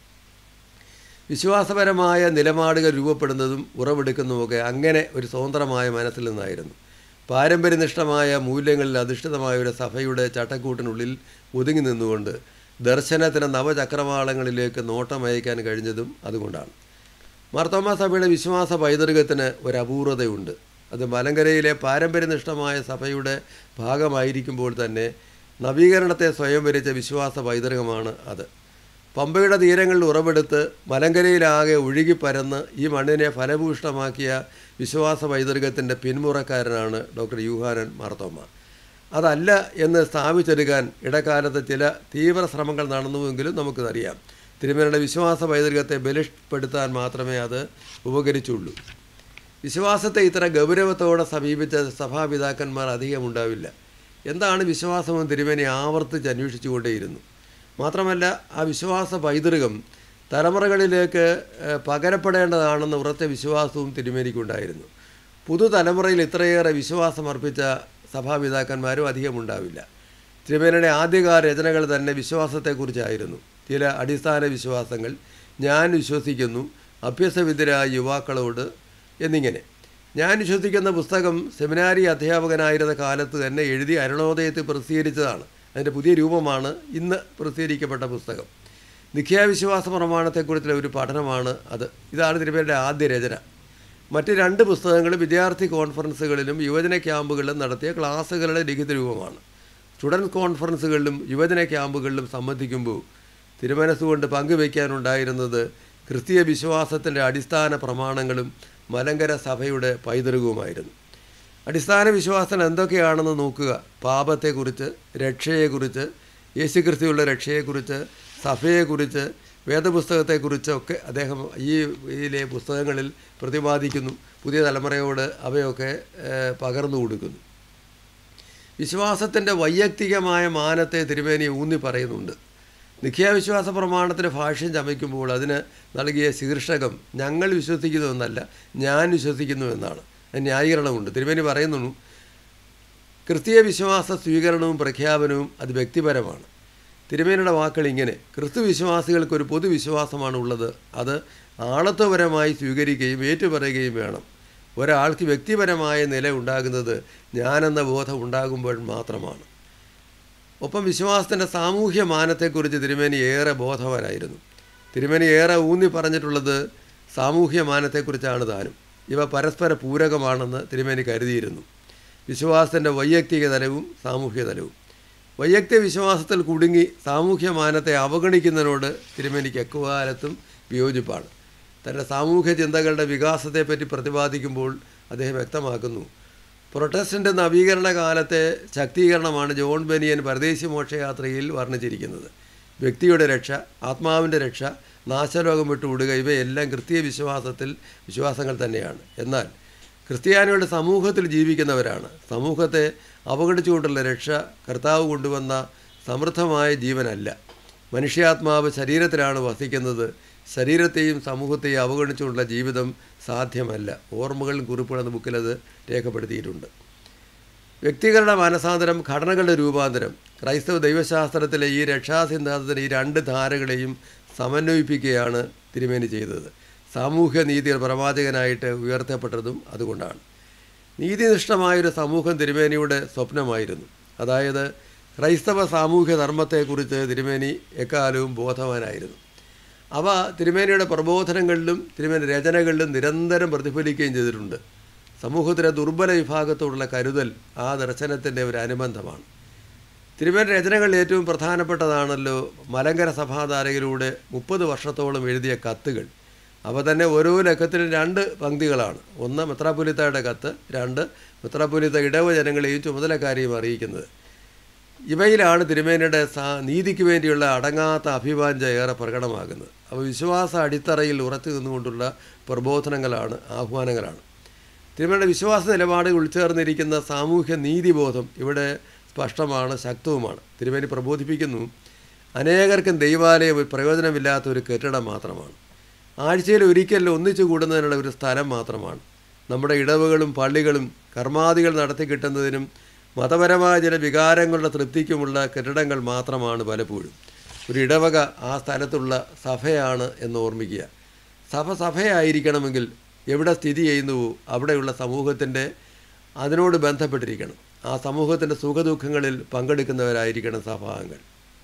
Speaker 11: വിശ്വാസപരമായ നിലപാടുകൾ രൂപപ്പെടുന്നതും ഉറവെടുക്കുന്നതുമൊക്കെ അങ്ങനെ ഒരു സ്വതന്ത്രമായ മനസ്സിൽ നിന്നായിരുന്നു പാരമ്പര്യനിഷ്ഠമായ മൂല്യങ്ങളിൽ അധിഷ്ഠിതമായ ഒരു സഭയുടെ ചട്ടക്കൂട്ടിനുള്ളിൽ ഒതുങ്ങി നിന്നുകൊണ്ട് ദർശനത്തിന് നവചക്രവാളങ്ങളിലേക്ക് നോട്ടമയക്കാൻ കഴിഞ്ഞതും അതുകൊണ്ടാണ് മാർത്തോമാ സഭയുടെ വിശ്വാസ പൈതൃകത്തിന് ഒരു അപൂർവതയുണ്ട് അത് മലങ്കരയിലെ പാരമ്പര്യനിഷ്ഠമായ സഭയുടെ ഭാഗമായിരിക്കുമ്പോൾ തന്നെ നവീകരണത്തെ സ്വയം വരിച്ച വിശ്വാസ പൈതൃകമാണ് അത് പമ്പയുടെ തീരങ്ങളിൽ ഉറവെടുത്ത് മലങ്കരയിലാകെ ഒഴുകിപ്പരന്ന് ഈ മണ്ണിനെ ഫലഭൂഷ്ടമാക്കിയ വിശ്വാസ പൈതൃകത്തിൻ്റെ പിന്മുറക്കാരനാണ് ഡോക്ടർ യൂഹാനൻ മാർത്തോമ അതല്ല എന്ന് സ്ഥാപിച്ചെടുക്കാൻ ഇടക്കാലത്ത് ചില തീവ്ര ശ്രമങ്ങൾ നടന്നുവെങ്കിലും നമുക്കതറിയാം തിരുമലയുടെ വിശ്വാസ പൈതൃകത്തെ ബലിഷ്പ്പെടുത്താൻ മാത്രമേ അത് ഉപകരിച്ചുള്ളൂ വിശ്വാസത്തെ ഇത്ര ഗൗരവത്തോടെ സമീപിച്ച സഭാപിതാക്കന്മാർ അധികം ഉണ്ടാവില്ല എന്താണ് വിശ്വാസമെന്ന് തിരുമേനി ആവർത്തിച്ച് അന്വേഷിച്ചുകൊണ്ടേയിരുന്നു മാത്രമല്ല ആ വിശ്വാസ പൈതൃകം തലമുറകളിലേക്ക് ഏഹ്, പകരപ്പെടേണ്ടതാണെന്ന് ഉറച്ച വിശ്വാസവും തിരുമേനിക്കുണ്ടായിരുന്നു പുതുതലമുറയിൽ ഇത്രയേറെ വിശ്വാസമർപ്പിച്ച സഭാപിതാക്കന്മാരും അധികം ഉണ്ടാവില്ല തിരുമേനയുടെ ആദ്യകാല രചനകൾ തന്നെ വിശ്വാസത്തെക്കുറിച്ചായിരുന്നു ചില അടിസ്ഥാന വിശ്വാസങ്ങൾ ഞാൻ വിശ്വസിക്കുന്നു അഭ്യസവിദ്യരായ യുവാക്കളോട് എന്നിങ്ങനെ ഞാൻ വിശ്വസിക്കുന്ന പുസ്തകം സെമിനാരി അധ്യാപകനായിരുന്ന കാലത്ത് തന്നെ എഴുതി അരുണോദയത്തിൽ പ്രസിദ്ധീകരിച്ചതാണ് അതിൻ്റെ പുതിയ രൂപമാണ് ഇന്ന് പ്രസിദ്ധീകരിക്കപ്പെട്ട പുസ്തകം നിഖ്യാവിശ്വാസ പ്രമാണത്തെക്കുറിച്ചുള്ള ഒരു പഠനമാണ് അത് ഇതാണ് തിരുമേൻ്റെ ആദ്യ രചന മറ്റ് രണ്ട് പുസ്തകങ്ങളും വിദ്യാർത്ഥി കോൺഫറൻസുകളിലും യുവജന ക്യാമ്പുകളിലും നടത്തിയ ക്ലാസ്സുകളുടെ ലിഖിത രൂപമാണ് സ്റ്റുഡൻസ് കോൺഫറൻസുകളിലും യുവജന ക്യാമ്പുകളിലും സംബന്ധിക്കുമ്പോൾ തിരുമനസ്സുകൊണ്ട് പങ്കുവയ്ക്കാനുണ്ടായിരുന്നത് ക്രിസ്തീയ വിശ്വാസത്തിൻ്റെ അടിസ്ഥാന പ്രമാണങ്ങളും മലങ്കര സഭയുടെ പൈതൃകവുമായിരുന്നു അടിസ്ഥാന വിശ്വാസം എന്തൊക്കെയാണെന്ന് നോക്കുക പാപത്തെക്കുറിച്ച് രക്ഷയെക്കുറിച്ച് യേശുക്രിസ്തുവിലുള്ള രക്ഷയെക്കുറിച്ച് സഭയെക്കുറിച്ച് വേദപുസ്തകത്തെക്കുറിച്ചൊക്കെ അദ്ദേഹം ഈ ഇതിലെ പുസ്തകങ്ങളിൽ പ്രതിപാദിക്കുന്നു പുതിയ തലമുറയോട് അവയൊക്കെ ഏഹ്, പകർന്നു കൊടുക്കുന്നു വിശ്വാസത്തിൻ്റെ വൈയക്തികമായ മാനത്തെ തിരുമേനി ഊന്നി പറയുന്നുണ്ട് നിഖ്യാവിശ്വാസ പ്രമാണത്തിന് ഭാഷ്യം ചമയ്ക്കുമ്പോൾ അതിന് നൽകിയ ശീർഷകം ഞങ്ങൾ വിശ്വസിക്കുന്നു എന്നല്ല ഞാൻ വിശ്വസിക്കുന്നു എന്നാണ് അതിന് ന്യായീകരണമുണ്ട് തിരുമേനി പറയുന്നു ക്രിസ്തീയ വിശ്വാസ സ്വീകരണവും പ്രഖ്യാപനവും അത് വ്യക്തിപരമാണ് തിരുമേനിയുടെ വാക്കുകൾ ഇങ്ങനെ ക്രിസ്തു വിശ്വാസികൾക്ക് ഒരു പൊതുവിശ്വാസമാണ് ഉള്ളത് അത് ആളത്വപരമായി സ്വീകരിക്കുകയും ഏറ്റുപറയുകയും വേണം ഒരാൾക്ക് വ്യക്തിപരമായ നില ഉണ്ടാകുന്നത് ഞാനെന്ന ബോധം ഉണ്ടാകുമ്പോൾ മാത്രമാണ് ഒപ്പം വിശ്വാസത്തിൻ്റെ സാമൂഹ്യ മാനത്തെക്കുറിച്ച് തിരുമേനി ഏറെ ബോധവാനായിരുന്നു തിരുമേനി ഏറെ ഊന്നി പറഞ്ഞിട്ടുള്ളത് സാമൂഹ്യ മാനത്തെക്കുറിച്ചാണ് താനും ഇവ പരസ്പര പൂരകമാണെന്ന് തിരുമേനി കരുതിയിരുന്നു വിശ്വാസത്തിൻ്റെ വൈയക്തിക തലവും സാമൂഹ്യ തലവും വൈയക്തിക വിശ്വാസത്തിൽ കുടുങ്ങി സാമൂഹ്യ മാനത്തെ അവഗണിക്കുന്നതിനോട് തിരുമേനിക്ക് എക്കാലത്തും വിയോജിപ്പാണ് തൻ്റെ സാമൂഹ്യ ചിന്തകളുടെ വികാസത്തെപ്പറ്റി പ്രതിപാദിക്കുമ്പോൾ അദ്ദേഹം വ്യക്തമാക്കുന്നു പ്രൊട്ടസ്റ്റൻ്റ് നവീകരണ കാലത്തെ ശക്തീകരണമാണ് ജോൺ ബെനിയൻ പരദേശി മോക്ഷയാത്രയിൽ വർണ്ണിച്ചിരിക്കുന്നത് വ്യക്തിയുടെ രക്ഷ ആത്മാവിൻ്റെ രക്ഷ നാശലോകം വിട്ടുവിടുക ഇവയെല്ലാം ക്രിസ്തീയ വിശ്വാസത്തിൽ വിശ്വാസങ്ങൾ തന്നെയാണ് എന്നാൽ ക്രിസ്ത്യാനികളുടെ സമൂഹത്തിൽ ജീവിക്കുന്നവരാണ് സമൂഹത്തെ അവഗണിച്ചുകൊണ്ടുള്ള രക്ഷ കർത്താവ് കൊണ്ടുവന്ന സമൃദ്ധമായ ജീവനല്ല മനുഷ്യാത്മാവ് ശരീരത്തിലാണ് വസിക്കുന്നത് ശരീരത്തെയും സമൂഹത്തെയും അവഗണിച്ചുകൊണ്ടുള്ള ജീവിതം സാധ്യമല്ല ഓർമ്മകളും കുറിപ്പുകളെന്ന ബുക്കിലത് രേഖപ്പെടുത്തിയിട്ടുണ്ട് വ്യക്തികളുടെ മാനസാന്തരം ഘടനകളുടെ രൂപാന്തരം ക്രൈസ്തവ ദൈവശാസ്ത്രത്തിലെ ഈ രക്ഷാസിദ്ധാന്തത്തിന് ഈ രണ്ട് ധാരകളെയും സമന്വയിപ്പിക്കുകയാണ് തിരുമേനി ചെയ്തത് സാമൂഹ്യ നീതിയുടെ പ്രവാചകനായിട്ട് ഉയർത്തപ്പെട്ടതും അതുകൊണ്ടാണ് നീതിനിഷ്ഠമായൊരു സമൂഹം തിരുമേനിയുടെ സ്വപ്നമായിരുന്നു അതായത് ക്രൈസ്തവ സാമൂഹ്യ ധർമ്മത്തെക്കുറിച്ച് തിരുമേനി എക്കാലവും ബോധവാനായിരുന്നു അവ തിരുമേനിയുടെ പ്രബോധനങ്ങളിലും തിരുമേനി രചനകളിലും നിരന്തരം പ്രതിഫലിക്കുകയും ചെയ്തിട്ടുണ്ട് സമൂഹത്തിലെ ദുർബല വിഭാഗത്തോടുള്ള കരുതൽ ആ ദർശനത്തിൻ്റെ ഒരു അനുബന്ധമാണ് തിരുമേനി രചനകളിൽ ഏറ്റവും പ്രധാനപ്പെട്ടതാണല്ലോ മലങ്കര സഭാധാരയിലൂടെ മുപ്പത് വർഷത്തോളം എഴുതിയ കത്തുകൾ അവ തന്നെ ഓരോ ലക്കത്തിലും രണ്ട് പങ്ക്തികളാണ് ഒന്ന് മെത്രാപൊലിത്തയുടെ കത്ത് രണ്ട് മെത്രാപൊലിത്ത ഇടവ ജനങ്ങളെയും ചുമതലക്കാരെയും അറിയിക്കുന്നത് ഇവയിലാണ് തിരുമേനിയുടെ സാ നീതിക്ക് വേണ്ടിയുള്ള അടങ്ങാത്ത അഭിവാഞ്ച ഏറെ പ്രകടമാകുന്നത് അപ്പോൾ വിശ്വാസ അടിത്തറയിൽ ഉറച്ചു നിന്നുകൊണ്ടുള്ള പ്രബോധനങ്ങളാണ് ആഹ്വാനങ്ങളാണ് തിരുമേനിയുടെ വിശ്വാസ നിലപാടുകൾ ഉൾച്ചേർന്നിരിക്കുന്ന സാമൂഹ്യ നീതിബോധം ഇവിടെ സ്പഷ്ടമാണ് ശക്തവുമാണ് തിരുമേനി പ്രബോധിപ്പിക്കുന്നു അനേകർക്കും ദൈവാലയം ഒരു പ്രയോജനമില്ലാത്ത ഒരു കെട്ടിടം മാത്രമാണ് ആഴ്ചയിൽ ഒരിക്കൽ ഒന്നിച്ചു കൂടുന്നതിനുള്ള ഒരു സ്ഥലം മാത്രമാണ് നമ്മുടെ ഇടവുകളും പള്ളികളും കർമാദികൾ നടത്തി കിട്ടുന്നതിനും മതപരമായ ചില വികാരങ്ങളുടെ തൃപ്തിക്കുമുള്ള കെട്ടിടങ്ങൾ മാത്രമാണ് പലപ്പോഴും ഒരു ഇടവക ആ സ്ഥലത്തുള്ള സഭയാണ് എന്ന് ഓർമ്മിക്കുക സഭ സഭയായിരിക്കണമെങ്കിൽ എവിടെ സ്ഥിതി ചെയ്യുന്നുവോ അവിടെയുള്ള സമൂഹത്തിൻ്റെ അതിനോട് ബന്ധപ്പെട്ടിരിക്കണം ആ സമൂഹത്തിൻ്റെ സുഖദുഃഖങ്ങളിൽ പങ്കെടുക്കുന്നവരായിരിക്കണം സഭാംഗങ്ങൾ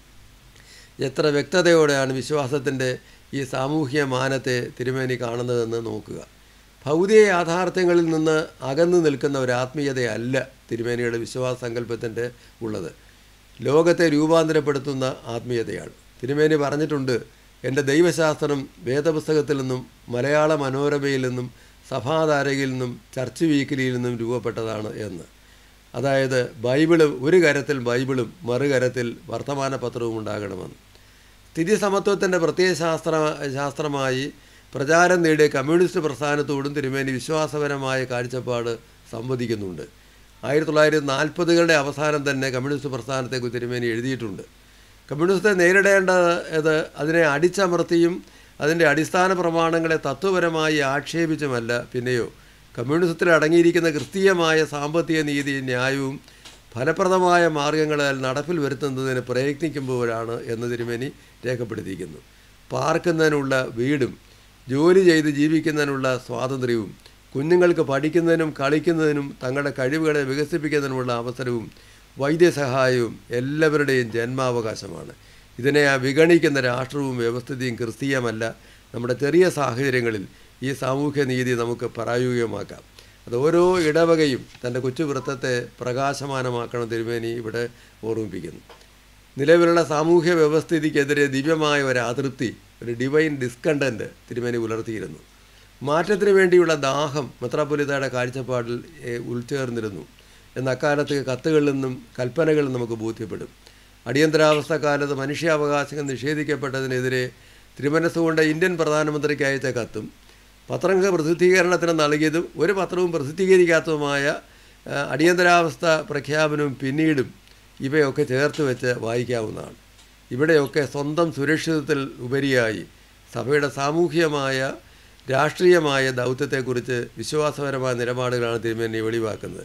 Speaker 11: എത്ര വ്യക്തതയോടെയാണ് വിശ്വാസത്തിൻ്റെ ഈ സാമൂഹ്യ മാനത്തെ തിരുമേനി കാണുന്നതെന്ന് നോക്കുക ഭൗതിക യാഥാർത്ഥ്യങ്ങളിൽ നിന്ന് അകന്നു നിൽക്കുന്ന ഒരു ആത്മീയതയല്ല തിരുമേനിയുടെ വിശ്വാസ സങ്കല്പത്തിൻ്റെ ഉള്ളത് ലോകത്തെ രൂപാന്തരപ്പെടുത്തുന്ന ആത്മീയതയാണ് തിരുമേനി പറഞ്ഞിട്ടുണ്ട് എൻ്റെ ദൈവശാസ്ത്രം വേദപുസ്തകത്തിൽ നിന്നും മലയാള മനോരമയിൽ നിന്നും സഭാധാരകയിൽ നിന്നും ചർച്ച് വീക്കിലിയിൽ നിന്നും രൂപപ്പെട്ടതാണ് എന്ന് അതായത് ബൈബിളും ഒരു കരത്തിൽ ബൈബിളും മറുകരത്തിൽ വർത്തമാന പത്രവും ഉണ്ടാകണമെന്ന് സ്ഥിതി സമത്വത്തിൻ്റെ പ്രത്യയ ശാസ്ത്ര ശാസ്ത്രമായി പ്രചാരം നേടിയ കമ്മ്യൂണിസ്റ്റ് പ്രസ്ഥാനത്തോടും തിരുമേനി വിശ്വാസപരമായ കാഴ്ചപ്പാട് സംവദിക്കുന്നുണ്ട് ആയിരത്തി തൊള്ളായിരത്തി നാൽപ്പതുകളുടെ അവസാനം തന്നെ കമ്മ്യൂണിസ്റ്റ് പ്രസ്ഥാനത്തെക്കുറിച്ച് തിരുമേനി എഴുതിയിട്ടുണ്ട് കമ്മ്യൂണിസ്റ്റത്തെ നേരിടേണ്ടത് അതിനെ അടിച്ചമർത്തിയും അതിൻ്റെ അടിസ്ഥാന പ്രമാണങ്ങളെ തത്വപരമായി ആക്ഷേപിച്ചുമല്ല പിന്നെയോ കമ്മ്യൂണിസത്തിൽ അടങ്ങിയിരിക്കുന്ന ക്രിസ്തീയമായ സാമ്പത്തിക നീതി ന്യായവും ഫലപ്രദമായ മാർഗങ്ങളാൽ നടപ്പിൽ വരുത്തുന്നതിന് പ്രയത്നിക്കുമ്പോഴാണ് എന്ന് തിരുമേനി രേഖപ്പെടുത്തിയിരിക്കുന്നു പാർക്കുന്നതിനുള്ള വീടും ജോലി ചെയ്ത് ജീവിക്കുന്നതിനുള്ള സ്വാതന്ത്ര്യവും കുഞ്ഞുങ്ങൾക്ക് പഠിക്കുന്നതിനും കളിക്കുന്നതിനും തങ്ങളുടെ കഴിവുകളെ വികസിപ്പിക്കുന്നതിനുമുള്ള അവസരവും വൈദ്യസഹായവും എല്ലാവരുടെയും ജന്മാവകാശമാണ് ഇതിനെ വിഗണിക്കുന്ന രാഷ്ട്രവും വ്യവസ്ഥിതിയും ക്രിസ്തീയമല്ല നമ്മുടെ ചെറിയ സാഹചര്യങ്ങളിൽ ഈ സാമൂഹ്യ നീതി നമുക്ക് പ്രായോഗികമാക്കാം അത് ഓരോ ഇടവകയും തൻ്റെ കൊച്ചു വൃത്തത്തെ പ്രകാശമാനമാക്കണം തിരുമേനി ഇവിടെ ഓർമ്മിപ്പിക്കുന്നു നിലവിലുള്ള സാമൂഹ്യ വ്യവസ്ഥിതിക്കെതിരെ ദിവ്യമായ ഒരു അതൃപ്തി ഒരു ഡിവൈൻ ഡിസ്കണ്ടൻറ്റ് തിരുമേനി പുലർത്തിയിരുന്നു മാറ്റത്തിന് വേണ്ടിയുള്ള ദാഹം മെത്രാപ്പൊലിത്തയുടെ കാഴ്ചപ്പാടിൽ ഏ, ഉൾച്ചേർന്നിരുന്നു എന്ന അക്കാലത്ത് കത്തുകളിൽ നിന്നും കൽപ്പനകളിൽ നമുക്ക് ബോധ്യപ്പെടും അടിയന്തരാവസ്ഥ കാലത്ത് മനുഷ്യാവകാശങ്ങൾ നിഷേധിക്കപ്പെട്ടതിനെതിരെ തിരുമനസ്സുകൊണ്ട് ഇന്ത്യൻ പ്രധാനമന്ത്രിക്ക് അയച്ച കത്തും പത്രങ്ങൾ പ്രസിദ്ധീകരണത്തിന് നൽകിയതും ഒരു പത്രവും പ്രസിദ്ധീകരിക്കാത്തതുമായ ആ, അടിയന്തരാവസ്ഥ പ്രഖ്യാപനവും പിന്നീടും ഇവയൊക്കെ ചേർത്ത് വെച്ച് വായിക്കാവുന്നതാണ് ഇവിടെയൊക്കെ സ്വന്തം സുരക്ഷിതത്തിൽ ഉപരിയായി സഭയുടെ സാമൂഹികമായ രാഷ്ട്രീയമായ ദൗത്യത്തെക്കുറിച്ച് വിശ്വാസപരമായ നിലപാടുകളാണ് തിരുമേനി വെളിവാക്കുന്നത്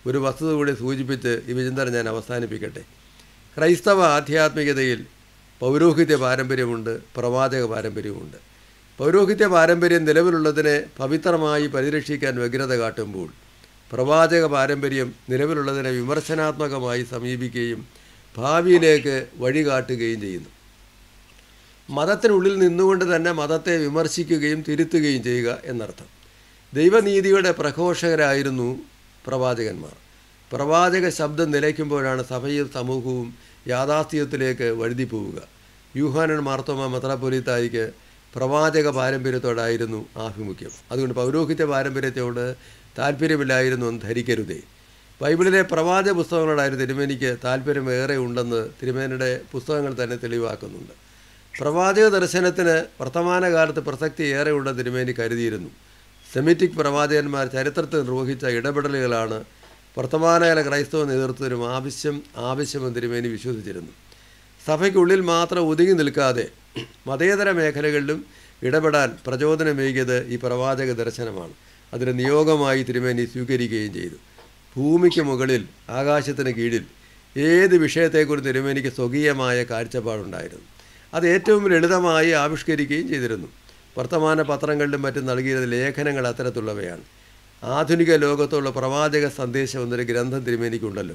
Speaker 11: ഒരു വസ്തുത കൂടി സൂചിപ്പിച്ച് ഈ വിചിന്തനം ഞാൻ അവസാനിപ്പിക്കട്ടെ ക്രൈസ്തവ ആധ്യാത്മികതയിൽ പൗരോഹിത്യ പാരമ്പര്യമുണ്ട് പ്രവാചക പാരമ്പര്യമുണ്ട് പൗരോഹിത്യ പാരമ്പര്യം നിലവിലുള്ളതിനെ പവിത്രമായി പരിരക്ഷിക്കാൻ വ്യഗ്രത കാട്ടുമ്പോൾ പ്രവാചക പാരമ്പര്യം നിലവിലുള്ളതിനെ വിമർശനാത്മകമായി സമീപിക്കുകയും ഭാവിയിലേക്ക് വഴികാട്ടുകയും ചെയ്യുന്നു മതത്തിനുള്ളിൽ നിന്നുകൊണ്ട് തന്നെ മതത്തെ വിമർശിക്കുകയും തിരുത്തുകയും ചെയ്യുക എന്നർത്ഥം ദൈവനീതിയുടെ പ്രഘോഷകരായിരുന്നു പ്രവാചകന്മാർ പ്രവാചക ശബ്ദം നിലയ്ക്കുമ്പോഴാണ് സഭയും സമൂഹവും യാഥാസ്ഥ്യത്തിലേക്ക് വഴുതി പോവുക യൂഹാനൻ മാർത്തോമ മെത്രാപ്പൊലിത്തായിക്ക് പ്രവാചക പാരമ്പര്യത്തോടായിരുന്നു ആഭിമുഖ്യം അതുകൊണ്ട് പൗരോഹിത്യ പാരമ്പര്യത്തോട് താല്പര്യമില്ലായിരുന്നു എന്ന് ധരിക്കരുതേ ബൈബിളിലെ പ്രവാചക പുസ്തകങ്ങളോടായിരുന്നു തിരുമേനിക്ക് താല്പര്യം ഏറെ ഉണ്ടെന്ന് തിരുമേനിയുടെ പുസ്തകങ്ങൾ തന്നെ തെളിവാക്കുന്നുണ്ട് പ്രവാചക ദർശനത്തിന് വർത്തമാനകാലത്ത് പ്രസക്തി ഏറെ ഉണ്ടെന്ന് തിരുമേനി കരുതിയിരുന്നു സെമിറ്റിക് പ്രവാചകന്മാർ ചരിത്രത്തിൽ നിർവഹിച്ച ഇടപെടലുകളാണ് വർത്തമാനകാല ക്രൈസ്തവ നേതൃത്വത്തിനും ആവശ്യം ആവശ്യമെന്ന് തിരുമേനി വിശ്വസിച്ചിരുന്നു സഭയ്ക്കുള്ളിൽ മാത്രം ഒതുങ്ങി നിൽക്കാതെ മതേതര മേഖലകളിലും ഇടപെടാൻ പ്രചോദനമേകിയത് ഈ പ്രവാചക ദർശനമാണ് അതിന് നിയോഗമായി തിരുമേനി സ്വീകരിക്കുകയും ചെയ്തു ഭൂമിക്ക് മുകളിൽ ആകാശത്തിന് കീഴിൽ ഏത് വിഷയത്തെക്കുറിച്ച് തിരുമേനിക്ക് സ്വകീയമായ കാഴ്ചപ്പാടുണ്ടായിരുന്നു അത് ഏറ്റവും ലളിതമായി ആവിഷ്കരിക്കുകയും ചെയ്തിരുന്നു വർത്തമാന പത്രങ്ങളിലും മറ്റും നൽകിയിരുന്ന ലേഖനങ്ങൾ അത്തരത്തിലുള്ളവയാണ് ആധുനിക ലോകത്തുള്ള പ്രവാചക സന്ദേശം എന്നൊരു ഗ്രന്ഥം തിരുമേനിക്കുണ്ടല്ലോ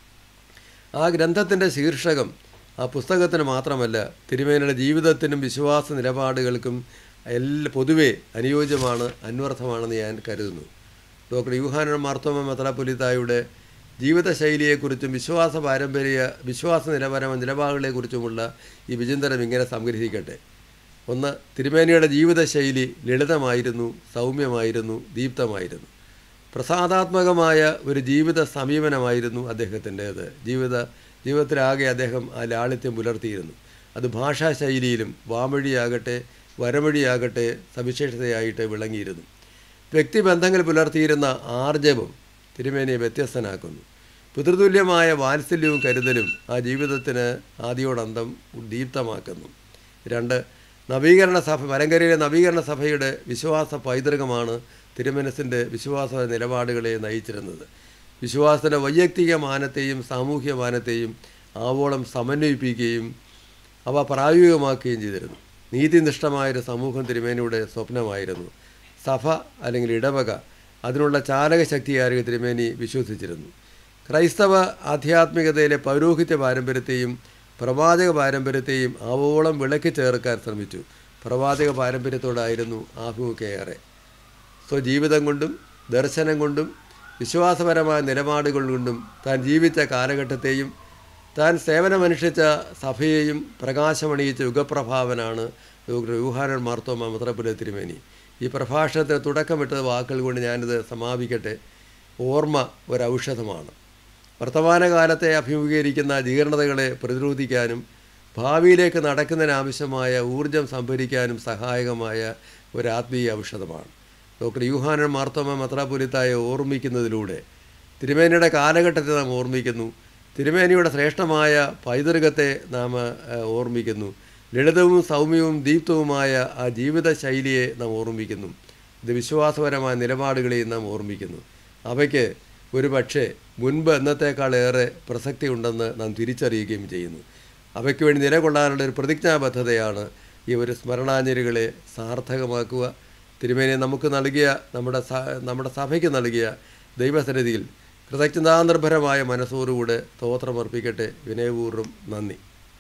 Speaker 11: ആ ഗ്രന്ഥത്തിൻ്റെ ശീർഷകം ആ പുസ്തകത്തിന് മാത്രമല്ല തിരുമേനിയുടെ ജീവിതത്തിനും വിശ്വാസ നിലപാടുകൾക്കും എല്ലാ പൊതുവെ അനുയോജ്യമാണ് അന്വർത്ഥമാണെന്ന് ഞാൻ കരുതുന്നു ഡോക്ടർ യൂഹാനൻ മാർത്തോമ മെത്രാപ്പൊലിത്തായുടെ ജീവിതശൈലിയെക്കുറിച്ചും വിശ്വാസ പാരമ്പര്യ വിശ്വാസ നിലവാര നിലപാടുകളെക്കുറിച്ചുമുള്ള ഈ വിചിന്തനം ഇങ്ങനെ സംഗ്രഹിക്കട്ടെ ഒന്ന് തിരുമേനിയുടെ ജീവിതശൈലി ലളിതമായിരുന്നു സൗമ്യമായിരുന്നു ദീപ്തമായിരുന്നു പ്രസാദാത്മകമായ ഒരു ജീവിത സമീപനമായിരുന്നു അദ്ദേഹത്തിൻ്റേത് ജീവിത ജീവിതത്തിലാകെ അദ്ദേഹം ആ ലാളിത്യം പുലർത്തിയിരുന്നു അത് ഭാഷാശൈലിയിലും വാമൊഴിയാകട്ടെ വരമൊഴിയാകട്ടെ സവിശേഷതയായിട്ട് വിളങ്ങിയിരുന്നു വ്യക്തിബന്ധങ്ങൾ പുലർത്തിയിരുന്ന ആർജവം തിരുമേനിയെ വ്യത്യസ്തനാക്കുന്നു പിതൃതുല്യമായ വാത്സല്യവും കരുതലും ആ ജീവിതത്തിന് ആദ്യോടന്തം ദീപ്തമാക്കുന്നു രണ്ട് നവീകരണ സഭ മലങ്കരയിലെ നവീകരണ സഭയുടെ വിശ്വാസ പൈതൃകമാണ് തിരുമനസിൻ്റെ വിശ്വാസ നിലപാടുകളെ നയിച്ചിരുന്നത് വിശ്വാസത്തിൻ്റെ വൈയക്തിക മാനത്തെയും സാമൂഹ്യ മാനത്തെയും ആവോളം സമന്വയിപ്പിക്കുകയും അവ പ്രായോഗികമാക്കുകയും ചെയ്തിരുന്നു നീതിനിഷ്ഠമായൊരു സമൂഹം തിരുമേനിയുടെ സ്വപ്നമായിരുന്നു സഭ അല്ലെങ്കിൽ ഇടവക അതിനുള്ള ചാലകശക്തിയായിരുന്നു തിരുമേനി വിശ്വസിച്ചിരുന്നു ക്രൈസ്തവ ആധ്യാത്മികതയിലെ പൗരോഹിത്യ പാരമ്പര്യത്തെയും പ്രവാചക പാരമ്പര്യത്തെയും ആവോളം വിളക്കി ചേർക്കാൻ ശ്രമിച്ചു പ്രവാചക പാരമ്പര്യത്തോടായിരുന്നു ആഭിമുഖ്യമേറെ സ്വജീവിതം കൊണ്ടും ദർശനം കൊണ്ടും വിശ്വാസപരമായ നിലപാടുകൾ കൊണ്ടും താൻ ജീവിച്ച കാലഘട്ടത്തെയും താൻ സേവനമനുഷ്ഠിച്ച സഭയെയും പ്രകാശമണിയിച്ച യുഗപ്രഭാവനാണ് ഡോക്ടർ യൂഹാനൻ മാർത്തോമ മുത്രപ്പുല തിരുമേനി ഈ പ്രഭാഷണത്തിന് തുടക്കമിട്ട വാക്കുകൾ കൊണ്ട് ഞാനിത് സമാപിക്കട്ടെ ഓർമ്മ ഒരു ഔഷധമാണ് വർത്തമാനകാലത്തെ അഭിമുഖീകരിക്കുന്ന ജീർണതകളെ പ്രതിരോധിക്കാനും ഭാവിയിലേക്ക് നടക്കുന്നതിനാവശ്യമായ ഊർജം സംഭരിക്കാനും സഹായകമായ ഒരു ആത്മീയ ഔഷധമാണ് ഡോക്ടർ യൂഹാനൻ മാർത്തോമ മത്രാപുലിത്തായെ ഓർമ്മിക്കുന്നതിലൂടെ തിരുമേനിയുടെ കാലഘട്ടത്തെ നാം ഓർമ്മിക്കുന്നു തിരുമേനിയുടെ ശ്രേഷ്ഠമായ പൈതൃകത്തെ നാം ഏഹ്, ഓർമ്മിക്കുന്നു ലളിതവും സൗമ്യവും ദീപ്തവുമായ ആ ജീവിത ശൈലിയെ നാം ഓർമ്മിക്കുന്നു ഇത് വിശ്വാസപരമായ നിലപാടുകളെയും നാം ഓർമ്മിക്കുന്നു അവയ്ക്ക് ഒരു പക്ഷേ മുൻപ് എന്നത്തേക്കാളേറെ പ്രസക്തി ഉണ്ടെന്ന് നാം തിരിച്ചറിയുകയും ചെയ്യുന്നു അവയ്ക്ക് വേണ്ടി നിലകൊള്ളാനുള്ള ഒരു പ്രതിജ്ഞാബദ്ധതയാണ് ഈ ഒരു സ്മരണാഞ്ജലികളെ സാർത്ഥകമാക്കുക തിരുമേനെ നമുക്ക് നൽകിയ നമ്മുടെ സ നമ്മുടെ സഭയ്ക്ക് നൽകിയ ദൈവസന്നിധിയിൽ കൃതജ്ഞതാനിർഭരമായ മനസ്സോടുകൂടെ സ്തോത്രമർപ്പിക്കട്ടെ വിനയപൂർവ്വം നന്ദി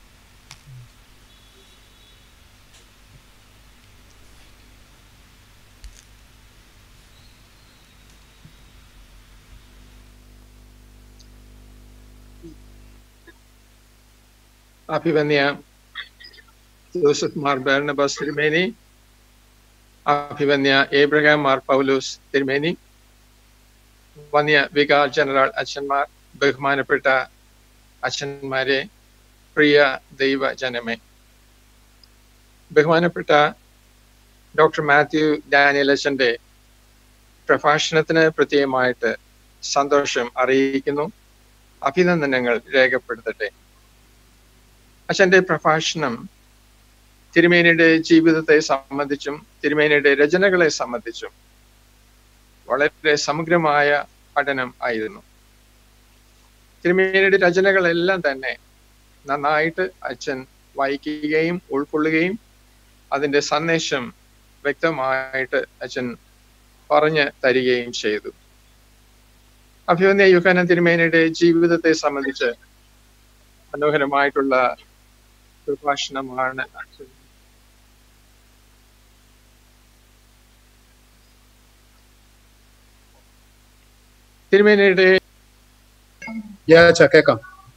Speaker 12: അഭിവന്യ ജോസഫ് മാർ ബർണബാസ് തിരുമേനി അഭിവന്യ ഏബ്രഹാം മാർ പൗലോസ് തിരുമേനി വന്യ വികാർ ജനറൽ അച്ഛന്മാർ ബഹുമാനപ്പെട്ട അച്ഛന്മാരെ പ്രിയ ദൈവജനമേ ബഹുമാനപ്പെട്ട ഡോക്ടർ മാത്യു ഡാനിയൽ അച്ഛന്റെ പ്രഭാഷണത്തിന് പ്രത്യേകമായിട്ട് സന്തോഷം അറിയിക്കുന്നു അഭിനന്ദനങ്ങൾ രേഖപ്പെടുത്തട്ടെ അച്ഛന്റെ പ്രഭാഷണം തിരുമേനിയുടെ ജീവിതത്തെ സംബന്ധിച്ചും തിരുമേനിയുടെ രചനകളെ സംബന്ധിച്ചും വളരെ സമഗ്രമായ പഠനം ആയിരുന്നു തിരുമേനിയുടെ രചനകളെല്ലാം തന്നെ നന്നായിട്ട് അച്ഛൻ വായിക്കുകയും ഉൾക്കൊള്ളുകയും അതിന്റെ സന്ദേശം വ്യക്തമായിട്ട് അച്ഛൻ പറഞ്ഞു തരികയും ചെയ്തു അഭിമന്യ യുഹാനൻ തിരുമേനിയുടെ ജീവിതത്തെ സംബന്ധിച്ച് മനോഹരമായിട്ടുള്ള പ്രഭാഷണമാണ് അച്ഛൻ തിരുമേനിയുടെ
Speaker 5: യാ അച്ഛാ കേക്കാം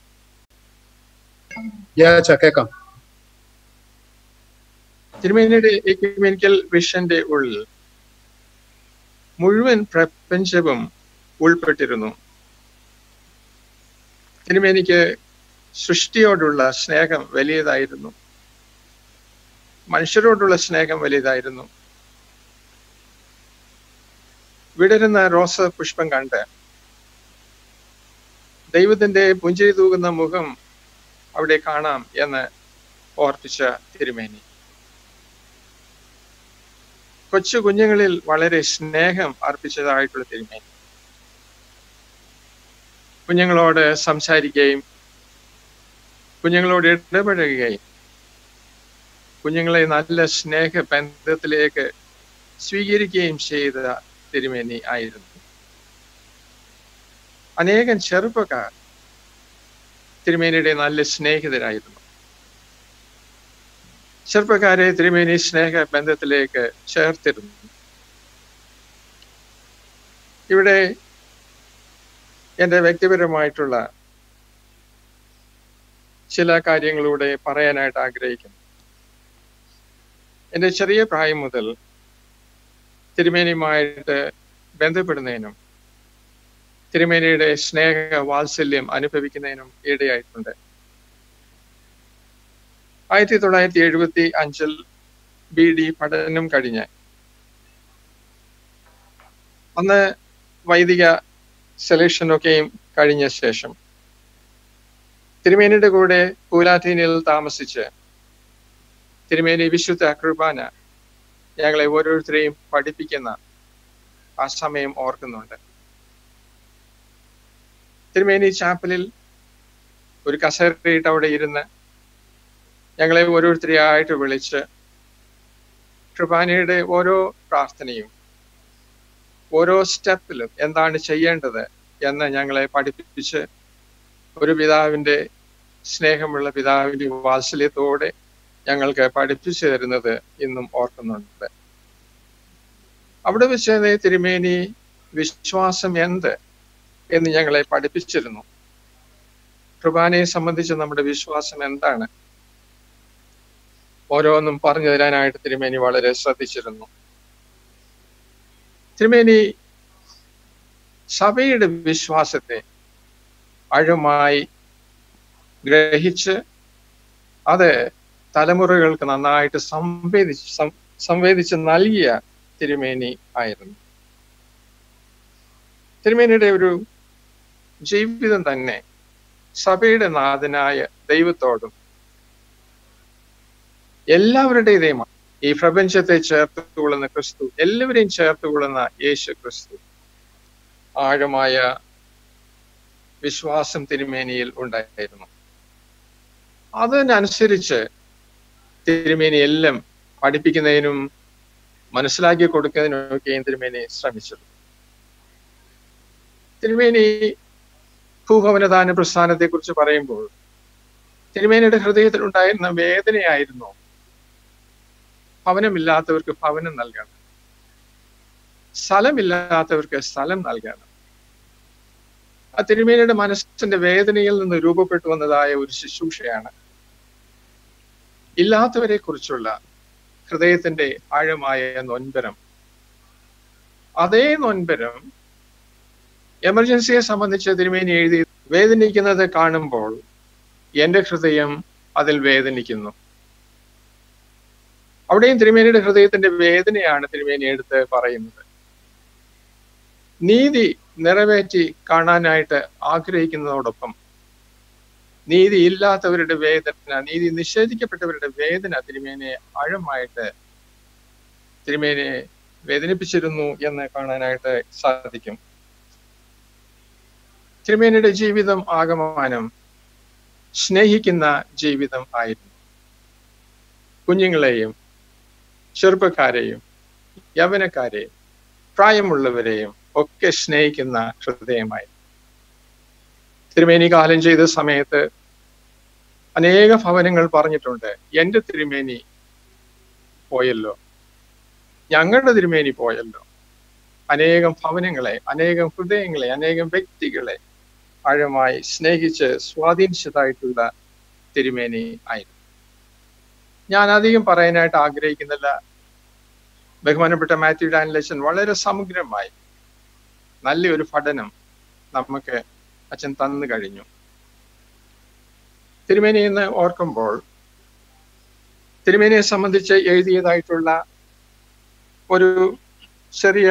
Speaker 5: യാ അച്ഛാ കേക്കാം
Speaker 12: തിരുമേനിയുടെ എക്യുമെനിക്കൽ വിഷന്റെ ഉള്ളിൽ മുഴുവൻ പ്രപഞ്ചവും ഉൾപ്പെട്ടിരുന്നു തിരുമേനിക്ക് സൃഷ്ടിയോടുള്ള സ്നേഹം വലിയതായിരുന്നു മനുഷ്യരോടുള്ള സ്നേഹം വലിയതായിരുന്നു വിടരുന്ന റോസ പുഷ്പം കണ്ട് ദൈവത്തിന്റെ പുഞ്ചിരി തൂകുന്ന മുഖം അവിടെ കാണാം എന്ന് ഓർപ്പിച്ച തിരുമേനി കൊച്ചു കുഞ്ഞുങ്ങളിൽ വളരെ സ്നേഹം അർപ്പിച്ചതായിട്ടുള്ള തിരുമേനി കുഞ്ഞുങ്ങളോട് സംസാരിക്കുകയും കുഞ്ഞുങ്ങളോട് ഇടപഴകുകയും കുഞ്ഞുങ്ങളെ നല്ല സ്നേഹ ബന്ധത്തിലേക്ക് സ്വീകരിക്കുകയും ചെയ്ത തിരുമേനി ആയിരുന്നു അനേകം ചെറുപ്പക്കാർ തിരുമേനിയുടെ നല്ല സ്നേഹിതരായിരുന്നു ചെറുപ്പക്കാരെ തിരുമേനി സ്നേഹ ബന്ധത്തിലേക്ക് ചേർത്തിരുന്നു ഇവിടെ എൻ്റെ വ്യക്തിപരമായിട്ടുള്ള ചില കാര്യങ്ങളിലൂടെ പറയാനായിട്ട് ആഗ്രഹിക്കുന്നു എൻ്റെ ചെറിയ പ്രായം മുതൽ തിരുമേനിയുമായിട്ട് ബന്ധപ്പെടുന്നതിനും തിരുമേനിയുടെ സ്നേഹ വാത്സല്യം അനുഭവിക്കുന്നതിനും ഇടയായിട്ടുണ്ട് ആയിരത്തി തൊള്ളായിരത്തി എഴുപത്തി അഞ്ചിൽ ബി ഡി പഠനം കഴിഞ്ഞ് അന്ന് വൈദിക സെലക്ഷനൊക്കെയും കഴിഞ്ഞ ശേഷം തിരുമേനിയുടെ കൂടെ പൂലാറ്റീനിൽ താമസിച്ച് തിരുമേനി വിശുദ്ധ കുർബാന ഞങ്ങളെ ഓരോരുത്തരെയും പഠിപ്പിക്കുന്ന ആ സമയം ഓർക്കുന്നുണ്ട് തിരുമേനി ചാപ്പലിൽ ഒരു കസേരയിട്ട് അവിടെ ഇരുന്ന് ഞങ്ങളെ ഓരോരുത്തരെയായിട്ട് വിളിച്ച് കുർബാനയുടെ ഓരോ പ്രാർത്ഥനയും ഓരോ സ്റ്റെപ്പിലും എന്താണ് ചെയ്യേണ്ടത് എന്ന് ഞങ്ങളെ പഠിപ്പിച്ച് ഒരു പിതാവിന്റെ സ്നേഹമുള്ള പിതാവിന്റെ വാത്സല്യത്തോടെ ഞങ്ങൾക്ക് പഠിപ്പിച്ചു തരുന്നത് ഇന്നും ഓർക്കുന്നുണ്ട് അവിടെ വെച്ച് തിരുമേനി വിശ്വാസം എന്ത് എന്ന് ഞങ്ങളെ പഠിപ്പിച്ചിരുന്നു കുർബാനയെ സംബന്ധിച്ച് നമ്മുടെ വിശ്വാസം എന്താണ് ഓരോന്നും പറഞ്ഞു തരാനായിട്ട് തിരുമേനി വളരെ ശ്രദ്ധിച്ചിരുന്നു തിരുമേനി സഭയുടെ വിശ്വാസത്തെ ആഴമായി ഗ്രഹിച്ച് അത് തലമുറകൾക്ക് നന്നായിട്ട് സംവേദിച്ച് സംവേദിച്ച് നൽകിയ തിരുമേനി ആയിരുന്നു തിരുമേനിയുടെ ഒരു ജീവിതം തന്നെ സഭയുടെ നാഥനായ ദൈവത്തോടും എല്ലാവരുടേതേയുമാണ് ഈ പ്രപഞ്ചത്തെ ചേർത്ത് കൊള്ളുന്ന ക്രിസ്തു എല്ലാവരെയും ചേർത്ത് കൊള്ളുന്ന യേശു ക്രിസ്തു ആഴമായ വിശ്വാസം തിരുമേനിയിൽ ഉണ്ടായിരുന്നു അതിനനുസരിച്ച് തിരുമേനി എല്ലാം പഠിപ്പിക്കുന്നതിനും മനസ്സിലാക്കി കൊടുക്കുന്നതിനൊക്കെയും തിരുമേനി ശ്രമിച്ചത് തിരുമേനി ഭൂഭവനദാന പ്രസ്ഥാനത്തെ കുറിച്ച് പറയുമ്പോൾ തിരുമേനിയുടെ ഹൃദയത്തിൽ ഉണ്ടായിരുന്ന വേദനയായിരുന്നു ഭവനമില്ലാത്തവർക്ക് ഭവനം നൽകണം സ്ഥലമില്ലാത്തവർക്ക് സ്ഥലം നൽകണം ആ തിരുമേനിയുടെ മനസ്സിന്റെ വേദനയിൽ നിന്ന് രൂപപ്പെട്ടു വന്നതായ ഒരു ശുശ്രൂഷയാണ് ഇല്ലാത്തവരെ കുറിച്ചുള്ള ഹൃദയത്തിന്റെ ആഴമായ നൊൻപരം അതേ നൊൻപരം എമർജൻസിയെ സംബന്ധിച്ച് തിരുമേനി എഴുതി വേദനിക്കുന്നത് കാണുമ്പോൾ എന്റെ ഹൃദയം അതിൽ വേദനിക്കുന്നു അവിടെയും തിരുമേനിയുടെ ഹൃദയത്തിന്റെ വേദനയാണ് തിരുമേനി എടുത്ത് പറയുന്നത് നീതി നിറവേറ്റി കാണാനായിട്ട് ആഗ്രഹിക്കുന്നതോടൊപ്പം നീതി ഇല്ലാത്തവരുടെ വേദന നീതി നിഷേധിക്കപ്പെട്ടവരുടെ വേദന തിരുമേനെ ആഴമായിട്ട് തിരുമേനെ വേദനിപ്പിച്ചിരുന്നു എന്ന് കാണാനായിട്ട് സാധിക്കും തിരുമേനിയുടെ ജീവിതം ആകമാനം സ്നേഹിക്കുന്ന ജീവിതം ആയിരുന്നു കുഞ്ഞുങ്ങളെയും ചെറുപ്പക്കാരെയും യവനക്കാരെയും പ്രായമുള്ളവരെയും ഒക്കെ സ്നേഹിക്കുന്ന ഹൃദയമായി തിരുമേനി കാലം ചെയ്ത സമയത്ത് അനേക ഭവനങ്ങൾ പറഞ്ഞിട്ടുണ്ട് എന്റെ തിരുമേനി പോയല്ലോ ഞങ്ങളുടെ തിരുമേനി പോയല്ലോ അനേകം ഭവനങ്ങളെ അനേകം ഹൃദയങ്ങളെ അനേകം വ്യക്തികളെ ആഴമായി സ്നേഹിച്ച് സ്വാധീനിച്ചതായിട്ടുള്ള തിരുമേനി ആയിരുന്നു ഞാൻ അധികം പറയാനായിട്ട് ആഗ്രഹിക്കുന്നില്ല ബഹുമാനപ്പെട്ട മാത്യു ഡാനിലച്ചൻ വളരെ സമഗ്രമായി നല്ലൊരു പഠനം നമുക്ക് അച്ഛൻ തന്നു കഴിഞ്ഞു തിരുമേനി എന്ന് ഓർക്കുമ്പോൾ തിരുമേനിയെ സംബന്ധിച്ച് എഴുതിയതായിട്ടുള്ള ഒരു ചെറിയ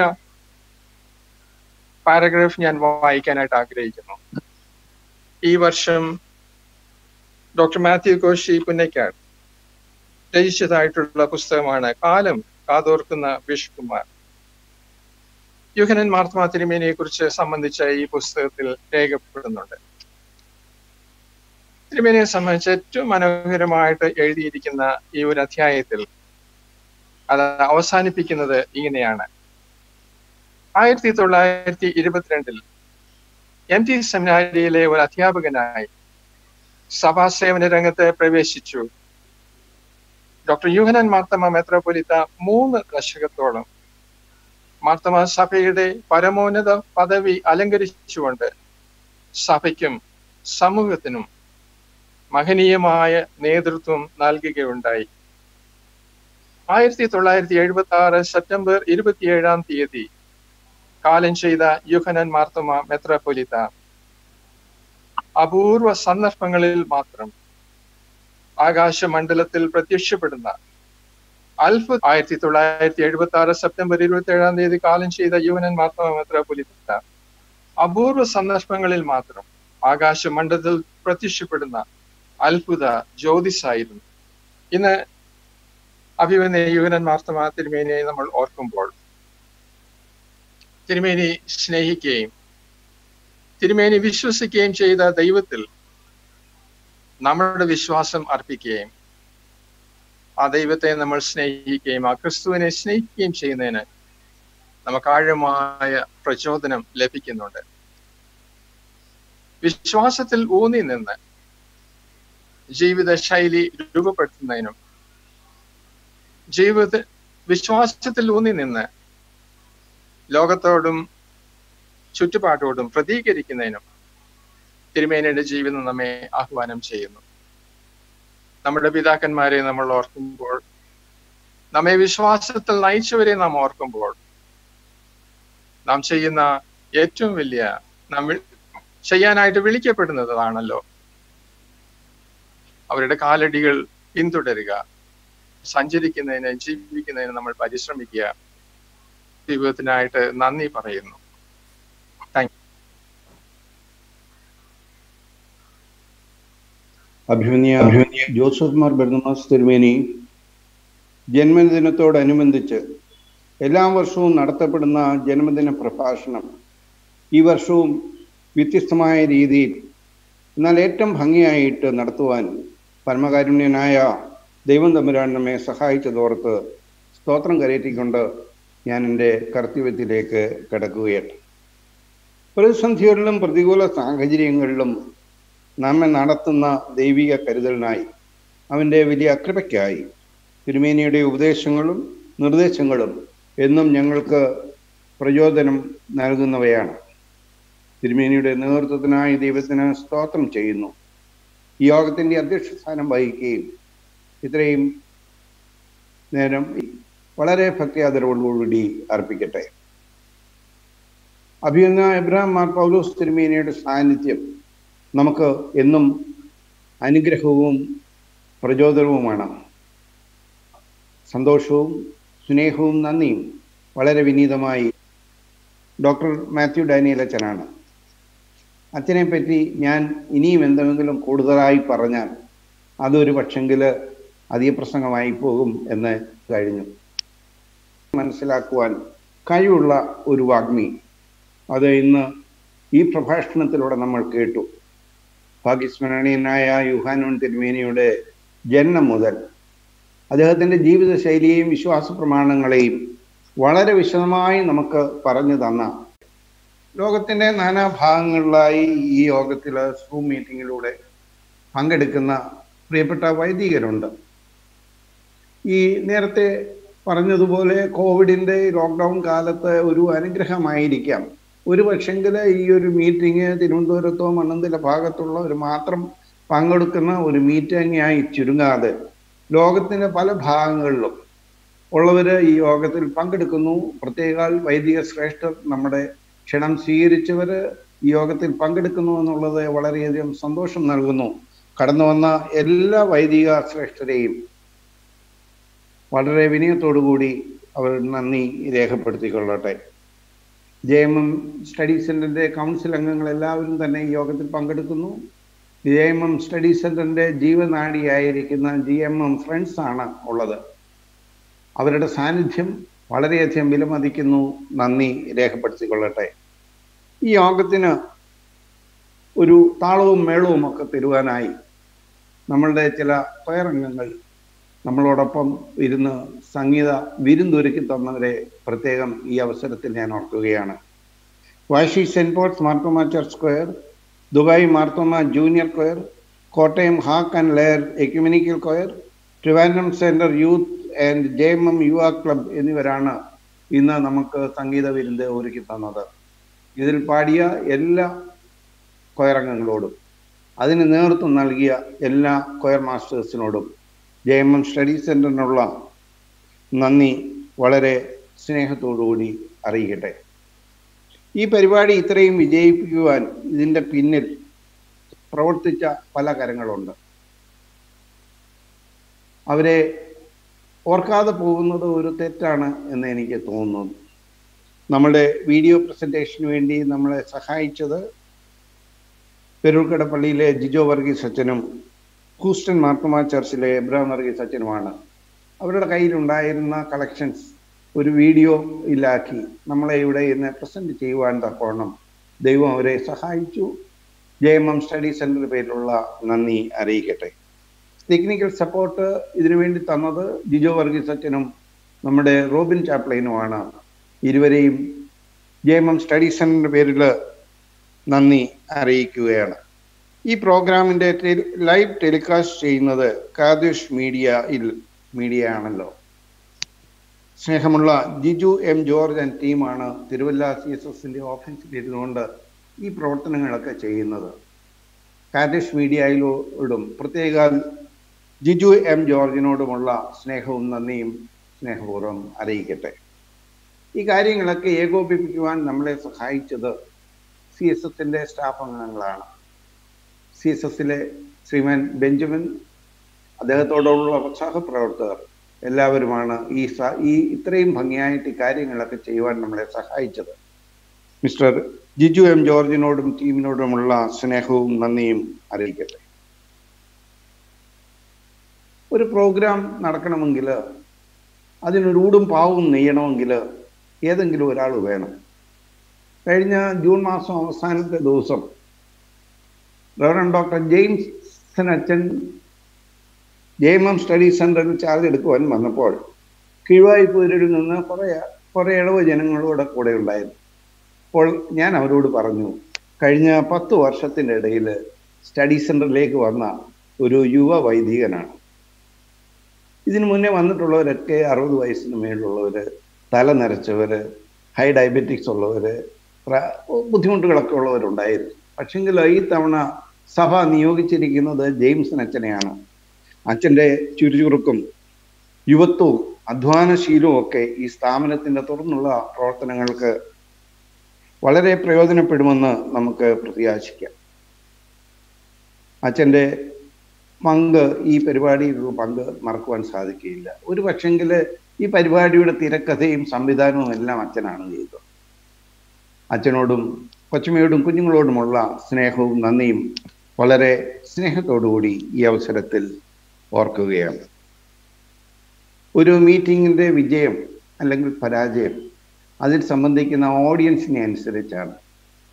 Speaker 12: പാരഗ്രാഫ് ഞാൻ വായിക്കാനായിട്ട് ആഗ്രഹിക്കുന്നു ഈ വർഷം ഡോക്ടർ മാത്യു കോശി പുന്നയ്ക്കാട് രചിച്ചതായിട്ടുള്ള പുസ്തകമാണ് കാലം കാതോർക്കുന്ന വിഷ്കുമാർ യുഹനൻ മാർത്തമാ തിരുമേനിയെ കുറിച്ച് സംബന്ധിച്ച ഈ പുസ്തകത്തിൽ രേഖപ്പെടുന്നുണ്ട് തിരുമേനിയെ സംബന്ധിച്ച് ഏറ്റവും മനോഹരമായിട്ട് എഴുതിയിരിക്കുന്ന ഈ ഒരു അധ്യായത്തിൽ അത് അവസാനിപ്പിക്കുന്നത് ഇങ്ങനെയാണ് ആയിരത്തി തൊള്ളായിരത്തി ഇരുപത്തിരണ്ടിൽ എം ടി സെമിനാരിയിലെ ഒരു അധ്യാപകനായി സഭാസേവന രംഗത്ത് പ്രവേശിച്ചു ഡോക്ടർ യുഹനൻ മാർത്തമ മെത്രോപൊലിത്ത മൂന്ന് ദശകത്തോളം മാർത്തമ സഭയുടെ പരമോന്നത പദവി അലങ്കരിച്ചുകൊണ്ട് സഭയ്ക്കും സമൂഹത്തിനും മഹനീയമായ നേതൃത്വം നൽകുകയുണ്ടായി ആയിരത്തി തൊള്ളായിരത്തി എഴുപത്തി ആറ് സെപ്റ്റംബർ ഇരുപത്തിയേഴാം തീയതി കാലം ചെയ്ത യുഹനൻ മാർത്തമ മെത്രോപൊലിത്ത അപൂർവ സന്ദർഭങ്ങളിൽ മാത്രം ആകാശമണ്ഡലത്തിൽ പ്രത്യക്ഷപ്പെടുന്ന അത്ഭുത ആയിരത്തി തൊള്ളായിരത്തി എഴുപത്തി ആറ് സെപ്റ്റംബർ ഇരുപത്തി ഏഴാം തീയതി കാലം ചെയ്ത യുവനൻ മാർത്തമ മെത്രോപൊലിത്ത അപൂർവ സന്ദർഭങ്ങളിൽ മാത്രം ആകാശമണ്ഡലത്തിൽ പ്രത്യക്ഷപ്പെടുന്ന അത്ഭുത ജ്യോതിസായിരുന്നു ഇന്ന് അഭിമന്യ യുവനൻ മാർത്തമ തിരുമേനിയെ നമ്മൾ ഓർക്കുമ്പോൾ തിരുമേനി സ്നേഹിക്കുകയും തിരുമേനി വിശ്വസിക്കുകയും ചെയ്ത ദൈവത്തിൽ നമ്മുടെ വിശ്വാസം അർപ്പിക്കുകയും ആ ദൈവത്തെ നമ്മൾ സ്നേഹിക്കുകയും ആ ക്രിസ്തുവിനെ സ്നേഹിക്കുകയും ചെയ്യുന്നതിന് നമുക്ക് ആഴമായ പ്രചോദനം ലഭിക്കുന്നുണ്ട് വിശ്വാസത്തിൽ ഊന്നി നിന്ന് ജീവിത ശൈലി രൂപപ്പെടുത്തുന്നതിനും ജീവിത വിശ്വാസത്തിൽ ഊന്നി നിന്ന് ലോകത്തോടും ചുറ്റുപാടോടും പ്രതികരിക്കുന്നതിനും തിരുമേനയുടെ ജീവിതം നമ്മെ ആഹ്വാനം ചെയ്യുന്നു നമ്മുടെ പിതാക്കന്മാരെ നമ്മൾ ഓർക്കുമ്പോൾ നമ്മെ വിശ്വാസത്തിൽ നയിച്ചവരെ നാം ഓർക്കുമ്പോൾ നാം ചെയ്യുന്ന ഏറ്റവും വലിയ നമ്മൾ ചെയ്യാനായിട്ട് വിളിക്കപ്പെടുന്നതാണല്ലോ അവരുടെ കാലടികൾ പിന്തുടരുക സഞ്ചരിക്കുന്നതിന് ജീവിക്കുന്നതിന് നമ്മൾ പരിശ്രമിക്കുക ജീവിതത്തിനായിട്ട് നന്ദി പറയുന്നു താങ്ക്
Speaker 13: അഭിമന്യ ജോസഫ് മാർ ബെർണമാസ് തിരുമേനി ജന്മദിനത്തോടനുബന്ധിച്ച് എല്ലാ വർഷവും നടത്തപ്പെടുന്ന ജന്മദിന പ്രഭാഷണം ഈ വർഷവും വ്യത്യസ്തമായ രീതിയിൽ എന്നാൽ ഏറ്റവും ഭംഗിയായിട്ട് നടത്തുവാൻ പരമകാരുണ്യനായ ദൈവം തമ്പുരാൻ നമ്മെ സഹായിച്ചതോർത്ത് സ്തോത്രം കരയറ്റിക്കൊണ്ട് ഞാൻ എൻ്റെ കർത്തവ്യത്തിലേക്ക് കിടക്കുകയാണ് പ്രതിസന്ധികളിലും പ്രതികൂല സാഹചര്യങ്ങളിലും നമ്മെ നടത്തുന്ന ദൈവിക കരുതലിനായി അവൻ്റെ വലിയ അകൃപയ്ക്കായി തിരുമേനിയുടെ ഉപദേശങ്ങളും നിർദ്ദേശങ്ങളും എന്നും ഞങ്ങൾക്ക് പ്രചോദനം നൽകുന്നവയാണ് തിരുമേനിയുടെ നേതൃത്വത്തിനായി ദൈവത്തിന് സ്തോത്രം ചെയ്യുന്നു ഈ യോഗത്തിൻ്റെ അധ്യക്ഷ സ്ഥാനം വഹിക്കുകയും ഇത്രയും നേരം വളരെ ഭക്തിയാദരവോടുകൂടി അർപ്പിക്കട്ടെ അഭിയുന്ന എബ്രഹാം മാർ പൗലോസ് തിരുമേനിയുടെ സാന്നിധ്യം നമുക്ക് എന്നും അനുഗ്രഹവും പ്രചോദനവുമാണ് സന്തോഷവും സ്നേഹവും നന്ദിയും വളരെ വിനീതമായി ഡോക്ടർ മാത്യു ഡാനിയൽ അച്ഛനാണ് അച്ഛനെ പറ്റി ഞാൻ ഇനിയും എന്തെങ്കിലും കൂടുതലായി പറഞ്ഞാൽ അതൊരു പക്ഷെങ്കിൽ അധിക പ്രസംഗമായി പോകും എന്ന് കഴിഞ്ഞു മനസ്സിലാക്കുവാൻ കഴിവുള്ള ഒരു വാഗ്മി അത് ഇന്ന് ഈ പ്രഭാഷണത്തിലൂടെ നമ്മൾ കേട്ടു ഭാഗ്യസ്മരണീയനായ യുഹാനോൻ തിരുമേനിയുടെ ജന്മം മുതൽ അദ്ദേഹത്തിൻ്റെ ജീവിതശൈലിയെയും വിശ്വാസ പ്രമാണങ്ങളെയും വളരെ വിശദമായി നമുക്ക് പറഞ്ഞു തന്ന ലോകത്തിൻ്റെ നാനാഭാഗങ്ങളിലായി ഈ യോഗത്തിൽ സൂം മീറ്റിങ്ങിലൂടെ പങ്കെടുക്കുന്ന പ്രിയപ്പെട്ട വൈദികരുണ്ട് ഈ നേരത്തെ പറഞ്ഞതുപോലെ കോവിഡിൻ്റെ ലോക്ക്ഡൗൺ കാലത്ത് ഒരു അനുഗ്രഹമായിരിക്കാം ഒരു പക്ഷെങ്കിൽ ഈ ഒരു മീറ്റിംഗ് തിരുവനന്തപുരത്തോ മണ്ണന്തില ഭാഗത്തുള്ള ഒരു മാത്രം പങ്കെടുക്കുന്ന ഒരു മീറ്റിംഗായി ചുരുങ്ങാതെ ലോകത്തിൻ്റെ പല ഭാഗങ്ങളിലും ഉള്ളവർ ഈ യോഗത്തിൽ പങ്കെടുക്കുന്നു പ്രത്യേക വൈദിക ശ്രേഷ്ഠർ നമ്മുടെ ക്ഷണം സ്വീകരിച്ചവർ ഈ യോഗത്തിൽ പങ്കെടുക്കുന്നു എന്നുള്ളത് വളരെയധികം സന്തോഷം നൽകുന്നു കടന്നു വന്ന എല്ലാ വൈദിക ശ്രേഷ്ഠരെയും വളരെ വിനയത്തോടുകൂടി അവർ നന്ദി രേഖപ്പെടുത്തിക്കൊള്ളട്ടെ ജെ എം എം സ്റ്റഡി സെന്ററിന്റെ കൗൺസിൽ അംഗങ്ങൾ എല്ലാവരും തന്നെ ഈ യോഗത്തിൽ പങ്കെടുക്കുന്നു ജെ എം എം സ്റ്റഡി സെന്ററിന്റെ ജീവനാടിയായിരിക്കുന്ന ജി എം എം ഫ്രണ്ട്സ് ആണ് ഉള്ളത് അവരുടെ സാന്നിധ്യം വളരെയധികം വിലമതിക്കുന്നു നന്ദി രേഖപ്പെടുത്തിക്കൊള്ളട്ടെ ഈ യോഗത്തിന് ഒരു താളവും മേളവും ഒക്കെ തരുവാനായി നമ്മളുടെ ചില പേരംഗങ്ങൾ നമ്മളോടൊപ്പം ഇരുന്ന് സംഗീത വിരുന്നൊരുക്കി തന്നവരെ പ്രത്യേകം ഈ അവസരത്തിൽ ഞാൻ ഓർക്കുകയാണ് Vashi saint Paul's Marthoma church square Dubai Marthoma junior choir Kottayam ഹാക്ക് ആൻഡ് ലെയർ ecumenical choir Trivandrum centre youth and J M M Yuva club എന്നിവരാണ് ഇന്ന് നമുക്ക് സംഗീത വിരുന്ന് ഒരുക്കി തന്നത് ഇതിൽ പാടിയ എല്ലാ കൊയറംഗങ്ങളോടും അതിന് നേതൃത്വം നൽകിയ എല്ലാ കൊയർ മാസ്റ്റേഴ്സിനോടും ജെ എം എം സ്റ്റഡി സെന്ററിനുള്ള നന്ദി വളരെ സ്നേഹത്തോടുകൂടി അറിയിക്കട്ടെ ഈ പരിപാടി ഇത്രയും വിജയിപ്പിക്കുവാൻ ഇതിൻ്റെ പിന്നിൽ പ്രവർത്തിച്ച പല കരങ്ങളുണ്ട് അവരെ ഓർക്കാതെ പോകുന്നത് ഒരു തെറ്റാണ് എന്ന് എനിക്ക് തോന്നുന്നു നമ്മുടെ വീഡിയോ പ്രസന്റേഷന് വേണ്ടി നമ്മളെ സഹായിച്ചത് പെരൂർക്കട പള്ളിയിലെ ജിജോ വർഗീസ് അച്ഛനും ഹൂസ്റ്റൺ മാർത്തമ ചർച്ചിലെ എബ്രാം വർഗീസ് അച്ഛനുമാണ് അവരുടെ കയ്യിലുണ്ടായിരുന്ന കളക്ഷൻസ് ഒരു വീഡിയോ ഇല്ലാക്കി നമ്മളെ ഇവിടെ ഇന്ന് പ്രസന്റ് ചെയ്യുവാൻ തക്കോണം ദൈവം അവരെ സഹായിച്ചു J M M study centre പേരിലുള്ള നന്ദി അറിയിക്കട്ടെ ടെക്നിക്കൽ സപ്പോർട്ട് ഇതിനു വേണ്ടി തന്നത് ജിജോ വർഗീസ് അച്ഛനും നമ്മുടെ റോബിൻ ചാപ്ലൈനുമാണ് ഇരുവരെയും ജെ എം എം സ്റ്റഡി സെന്ററിന്റെ പേരിൽ നന്ദി അറിയിക്കുകയാണ് ഈ പ്രോഗ്രാമിന്റെ ലൈവ് ടെലികാസ്റ്റ് ചെയ്യുന്നത് കാദേശ് മീഡിയയിൽ മീഡിയ ആണല്ലോ സ്നേഹമുള്ള ജിജു എം ജോർജ് ആൻഡ് ടീമാണ് തിരുവല്ല സി എസ് എസിന്റെ ഓഫീസിൽ ഇരുന്നുകൊണ്ട് ഈ പ്രവർത്തനങ്ങളൊക്കെ ചെയ്യുന്നത് കാദേശ് മീഡിയയിലോടും പ്രത്യേക ജിജു എം ജോർജിനോടുമുള്ള സ്നേഹവും നന്ദിയും സ്നേഹപൂർവ്വം അറിയിക്കട്ടെ ഈ കാര്യങ്ങളൊക്കെ ഏകോപിപ്പിക്കുവാൻ നമ്മളെ സഹായിച്ചത് സി എസ് എസിന്റെ സ്റ്റാഫ് അംഗങ്ങളാണ് സി എസ് എസിലെ ശ്രീമാൻ ബെഞ്ചമിൻ അദ്ദേഹത്തോടുള്ള സഹപ്രവർത്തകർ എല്ലാവരുമാണ് ഈ സ ഈ ഇത്രയും ഭംഗിയായിട്ട് ഈ കാര്യങ്ങളൊക്കെ ചെയ്യുവാൻ നമ്മളെ സഹായിച്ചത് മിസ്റ്റർ ജിജു എം ജോർജിനോടും ടീമിനോടുമുള്ള സ്നേഹവും നന്ദിയും അറിയിക്കട്ടെ ഒരു പ്രോഗ്രാം നടക്കണമെങ്കിൽ അതിനൊരു ഊടും പാവും നെയ്യണമെങ്കിൽ ഏതെങ്കിലും ഒരാൾ വേണം കഴിഞ്ഞ ജൂൺ മാസം അവസാനത്തെ ദിവസം റവറൻ ഡോക്ടർ ജെയിംസ് അച്ഛൻ ജെ എം എം സ്റ്റഡി സെന്ററിൽ ചാർജ് എടുക്കുവാൻ വന്നപ്പോൾ കീഴ്വായ്പൂരിൽ നിന്ന് കുറേ കുറേ ഇളവ് ജനങ്ങളോടെ കൂടെ ഉണ്ടായിരുന്നു അപ്പോൾ ഞാൻ അവരോട് പറഞ്ഞു കഴിഞ്ഞ പത്ത് വർഷത്തിൻ്റെ ഇടയിൽ സ്റ്റഡി സെന്ററിലേക്ക് വന്ന ഒരു യുവ വൈദികനാണ് ഇതിനു മുന്നേ വന്നിട്ടുള്ളവരൊക്കെ അറുപത് വയസ്സിന് മേലുള്ളവർ തല നരച്ചവർ ഹൈ ഡയബറ്റിക്സ് ഉള്ളവർ ബുദ്ധിമുട്ടുകളൊക്കെ ഉള്ളവരുണ്ടായിരുന്നു പക്ഷെങ്കിൽ ഈ തവണ സഭ നിയോഗിച്ചിരിക്കുന്നത് ജെയിംസൺ അച്ഛനെയാണ് അച്ഛൻ്റെ ചുരുചുറുക്കും യുവത്വവും അധ്വാനശീലവും ഒക്കെ ഈ സ്ഥാപനത്തിന്റെ തുടർന്നുള്ള പ്രവർത്തനങ്ങൾക്ക് വളരെ പ്രയോജനപ്പെടുമെന്ന് നമുക്ക് പ്രത്യാശിക്കാം അച്ഛൻ്റെ പങ്ക് ഈ പരിപാടിയിലുള്ള പങ്ക് മറക്കുവാൻ സാധിക്കുകയില്ല ഒരു പക്ഷെങ്കിൽ ഈ പരിപാടിയുടെ തിരക്കഥയും സംവിധാനവും എല്ലാം അച്ഛനാണ് ചെയ്തത് അച്ഛനോടും കൊച്ചുമയോടും കുഞ്ഞുങ്ങളോടുമുള്ള സ്നേഹവും നന്ദിയും വളരെ സ്നേഹത്തോടുകൂടി ഈ അവസരത്തിൽ ഓർക്കുകയാണ് ഒരു മീറ്റിങ്ങിൻ്റെ വിജയം അല്ലെങ്കിൽ പരാജയം അതിൽ സംബന്ധിക്കുന്ന ഓഡിയൻസിനെ അനുസരിച്ചാണ്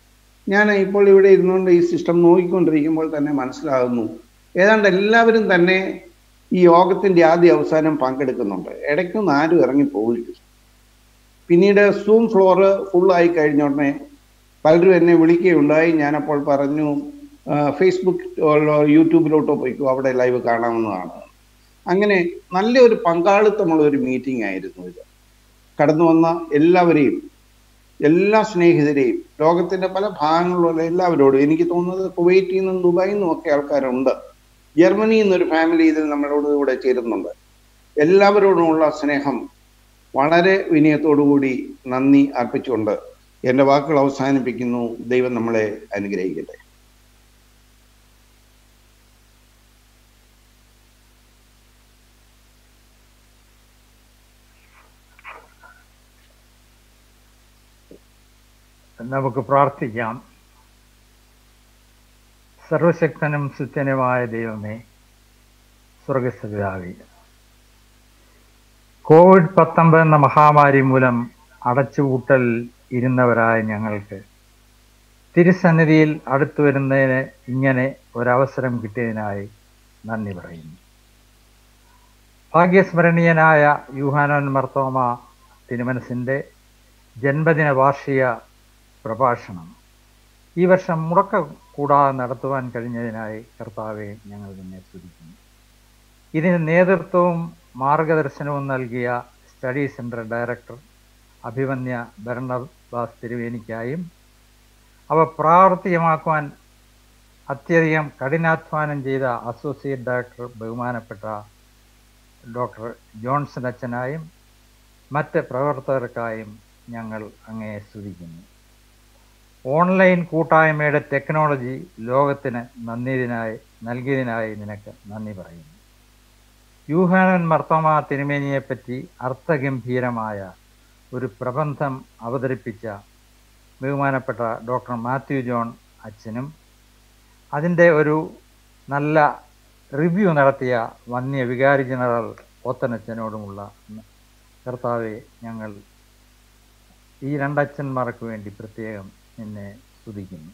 Speaker 13: ഞാൻ ഇപ്പോൾ ഇവിടെ ഇരുന്നുകൊണ്ട് ഈ സിസ്റ്റം നോക്കിക്കൊണ്ടിരിക്കുമ്പോൾ തന്നെ മനസ്സിലാകുന്നു ഏതാണ്ട് എല്ലാവരും തന്നെ ഈ യോഗത്തിന്റെ ആദ്യ അവസാനം പങ്കെടുക്കുന്നുണ്ട് ഇടയ്ക്കൊന്നും ആരും ഇറങ്ങി പോയിട്ടില്ല പിന്നീട് സൂം ഫ്ലോറ് ഫുള്ളായി കഴിഞ്ഞ ഉടനെ പലരും എന്നെ വിളിക്കുകയുണ്ടായി ഞാനപ്പോൾ പറഞ്ഞു ആ, ഫേസ്ബുക്ക് യൂട്യൂബിലോട്ടോ പോയിക്കോ അവിടെ ലൈവ് കാണാവുന്നതാണ് അങ്ങനെ നല്ലൊരു പങ്കാളിത്തമുള്ള ഒരു മീറ്റിംഗ് ആയിരുന്നു ഇത് കടന്നു വന്ന എല്ലാവരെയും എല്ലാ സ്നേഹിതരെയും ലോകത്തിന്റെ പല ഭാഗങ്ങളിലുള്ള എല്ലാവരോടും എനിക്ക് തോന്നുന്നത് കുവൈറ്റിൽ നിന്നും ദുബായിൽ നിന്നും ഒക്കെ ആൾക്കാരുണ്ട് ജർമ്മനിയിൽ നിന്നൊരു ഫാമിലി ഇതിൽ നമ്മളോട് കൂടെ ചേരുന്നുണ്ട് എല്ലാവരോടുമുള്ള സ്നേഹം വളരെ വിനയത്തോടുകൂടി നന്ദി അർപ്പിച്ചുകൊണ്ട് എൻ്റെ വാക്കുകൾ അവസാനിപ്പിക്കുന്നു ദൈവം നമ്മളെ അനുഗ്രഹിക്കട്ടെ
Speaker 3: നമുക്ക് പ്രാർത്ഥിക്കാം സർവശക്തനും സുത്യനുമായ ദൈവമേ സ്വർഗസ്ഥപിതാവേ കോവിഡ് പത്തൊമ്പത് എന്ന മഹാമാരി മൂലം അടച്ചുപൂട്ടൽ ഇരുന്നവരായ ഞങ്ങൾക്ക് തിരുസന്നിധിയിൽ അടുത്തു വരുന്നതിന് ഇങ്ങനെ ഒരവസരം കിട്ടിയതിനായി നന്ദി പറയുന്നു ഭാഗ്യസ്മരണീയനായ യൂഹാനോൻ മർത്തോമ തിരുമനസിൻ്റെ ജന്മദിന വാർഷിക പ്രഭാഷണം ഈ വർഷം മുടക്ക കൂടാതെ നടത്തുവാൻ കഴിഞ്ഞതിനായി കർത്താവെ ഞങ്ങൾ നിന്നെ സ്തുതിക്കുന്നു ഇതിന് നേതൃത്വവും മാർഗദർശനവും നൽകിയ സ്റ്റഡി സെൻറ്റർ ഡയറക്ടർ അഭിമന്യ ഭരണദാസ് തിരുവേനിക്കായും അവ പ്രാവർത്തികമാക്കുവാൻ അത്യധികം കഠിനാധ്വാനം ചെയ്ത അസോസിയേറ്റ് ഡയറക്ടർ ബഹുമാനപ്പെട്ട ഡോക്ടർ ജോൺസൺ അച്ഛനായും മറ്റ് പ്രവർത്തകർക്കായും ഞങ്ങൾ അങ്ങയെ സ്തുതിക്കുന്നു ഓൺലൈൻ കൂട്ടായ്മയുടെ ടെക്നോളജി ലോകത്തിന് നന്ദിയതിനായി നൽകിയതിനായി നിനക്ക് നന്ദി പറയുന്നു യൂഹാനൻ മർത്തോമ തിരുമേനിയെപ്പറ്റി അർത്ഥഗംഭീരമായ ഒരു പ്രബന്ധം അവതരിപ്പിച്ച ബഹുമാനപ്പെട്ട ഡോക്ടർ മാത്യു ജോൺ അച്ഛനും അതിൻ്റെ ഒരു നല്ല റിവ്യൂ നടത്തിയ വന്യ വികാരി ജനറൽ പോത്തനച്ഛനോടുമുള്ള കർത്താവെ ഞങ്ങൾ ഈ രണ്ടച്ഛന്മാർക്ക് വേണ്ടി പ്രത്യേകം നിന്നെ സ്തുതിക്കുന്നു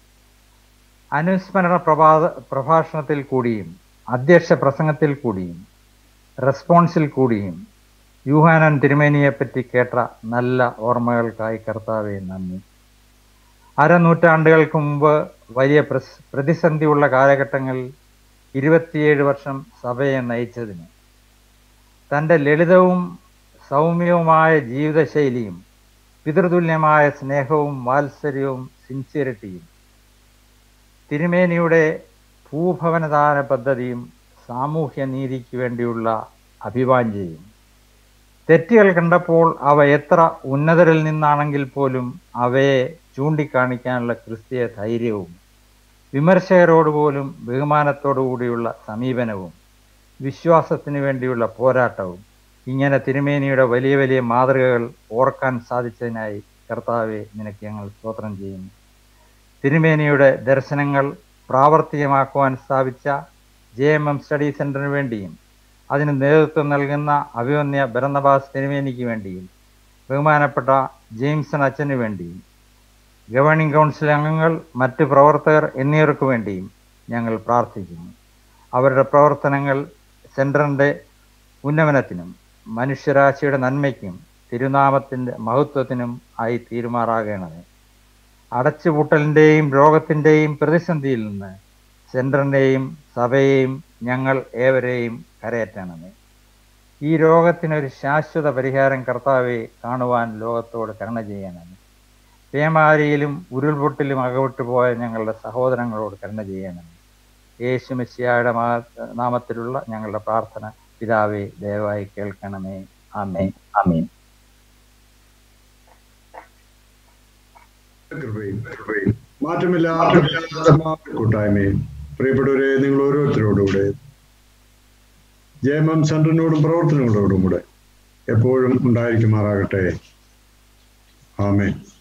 Speaker 3: അനുസ്മരണ പ്രഭാത പ്രഭാഷണത്തിൽ കൂടിയും അധ്യക്ഷ പ്രസംഗത്തിൽ കൂടിയും റെസ്പോൺസിൽ കൂടിയും യൂഹാനൻ തിരുമേനിയെപ്പറ്റി കേട്ട നല്ല ഓർമ്മകൾക്കായി കർത്താവെ നന്ദി അരനൂറ്റാണ്ടുകൾക്ക് മുമ്പ് വലിയ പ്രസ് പ്രതിസന്ധിയുള്ള കാലഘട്ടങ്ങളിൽ ഇരുപത്തിയേഴ് വർഷം സഭയെ നയിച്ചതിന് തൻ്റെ ലളിതവും സൗമ്യവുമായ ജീവിതശൈലിയും പിതൃതുല്യമായ സ്നേഹവും വാത്സര്യവും സിൻസിയറിറ്റിയും തിരുമേനിയുടെ ഭൂഭവനദാന പദ്ധതിയും സാമൂഹ്യ നീതിക്ക് വേണ്ടിയുള്ള അഭിവാഞ്ജയും തെറ്റുകൾ കണ്ടപ്പോൾ അവ എത്ര ഉന്നതരിൽ നിന്നാണെങ്കിൽ പോലും അവയെ ചൂണ്ടിക്കാണിക്കാനുള്ള ക്രിസ്തീയ ധൈര്യവും വിമർശകരോട് പോലും ബഹുമാനത്തോടു കൂടിയുള്ള സമീപനവും വിശ്വാസത്തിന് വേണ്ടിയുള്ള പോരാട്ടവും ഇങ്ങനെ തിരുമേനിയുടെ വലിയ വലിയ മാതൃകകൾ ഓർക്കാൻ സാധിച്ചതിനായി കർത്താവെ നിനക്ക് ഞങ്ങൾ സ്തോത്രം ചെയ്യുന്നു തിരുമേനിയുടെ ദർശനങ്ങൾ പ്രാവർത്തികമാക്കുവാൻ സ്ഥാപിച്ച ജെ എം എം സ്റ്റഡി സെന്ററിന് വേണ്ടിയും അതിന് നേതൃത്വം നൽകുന്ന അഭിമന്യ ബരന്നബാസ് തിരുമേനിക്ക് വേണ്ടിയും ബഹുമാനപ്പെട്ട ജെയിംസൺ അച്ഛന് വേണ്ടിയും ഗവേണിംഗ് കൗൺസിൽ അംഗങ്ങൾ മറ്റ് പ്രവർത്തകർ എന്നിവർക്ക് വേണ്ടിയും ഞങ്ങൾ പ്രാർത്ഥിക്കുന്നു അവരുടെ പ്രവർത്തനങ്ങൾ സെൻറ്ററിൻ്റെ ഉന്നമനത്തിനും മനുഷ്യരാശിയുടെ നന്മയ്ക്കും തിരുനാമത്തിൻ്റെ മഹത്വത്തിനും ആയി തീരുമാറാകണമേ അടച്ചുപൂട്ടലിൻ്റെയും രോഗത്തിൻ്റെയും പ്രതിസന്ധിയിൽ നിന്ന് സെൻറ്ററിൻ്റെയും സഭയെയും ഞങ്ങൾ ഏവരെയും കരയറ്റണമേ ഈ രോഗത്തിനൊരു ശാശ്വത പരിഹാരം കർത്താവെ കാണുവാൻ ലോകത്തോട് കരുണ ചെയ്യണമേ പേമാരിയിലും ഉരുൾപൊട്ടിലും അകവിട്ടു പോയ ഞങ്ങളുടെ സഹോദരങ്ങളോട് കരുണ ചെയ്യണമേ യേശു മെസ്സിയായുടെ നാമത്തിലുള്ള ഞങ്ങളുടെ പ്രാർത്ഥന പിതാവെ ദയവായി കേൾക്കണമേ ആമേ ആമീൻ
Speaker 4: കൃപയും കൃപയും മാറ്റമില്ലാത്ത കൂട്ടായ്മയും പ്രിയപ്പെട്ടവരെ നിങ്ങൾ ഓരോരുത്തരോടുകൂടെ ജയമം സെന്ററിനോടും പ്രവർത്തനങ്ങളോടും കൂടെ എപ്പോഴും ഉണ്ടായിരിക്കുമാറാകട്ടെ ആമേ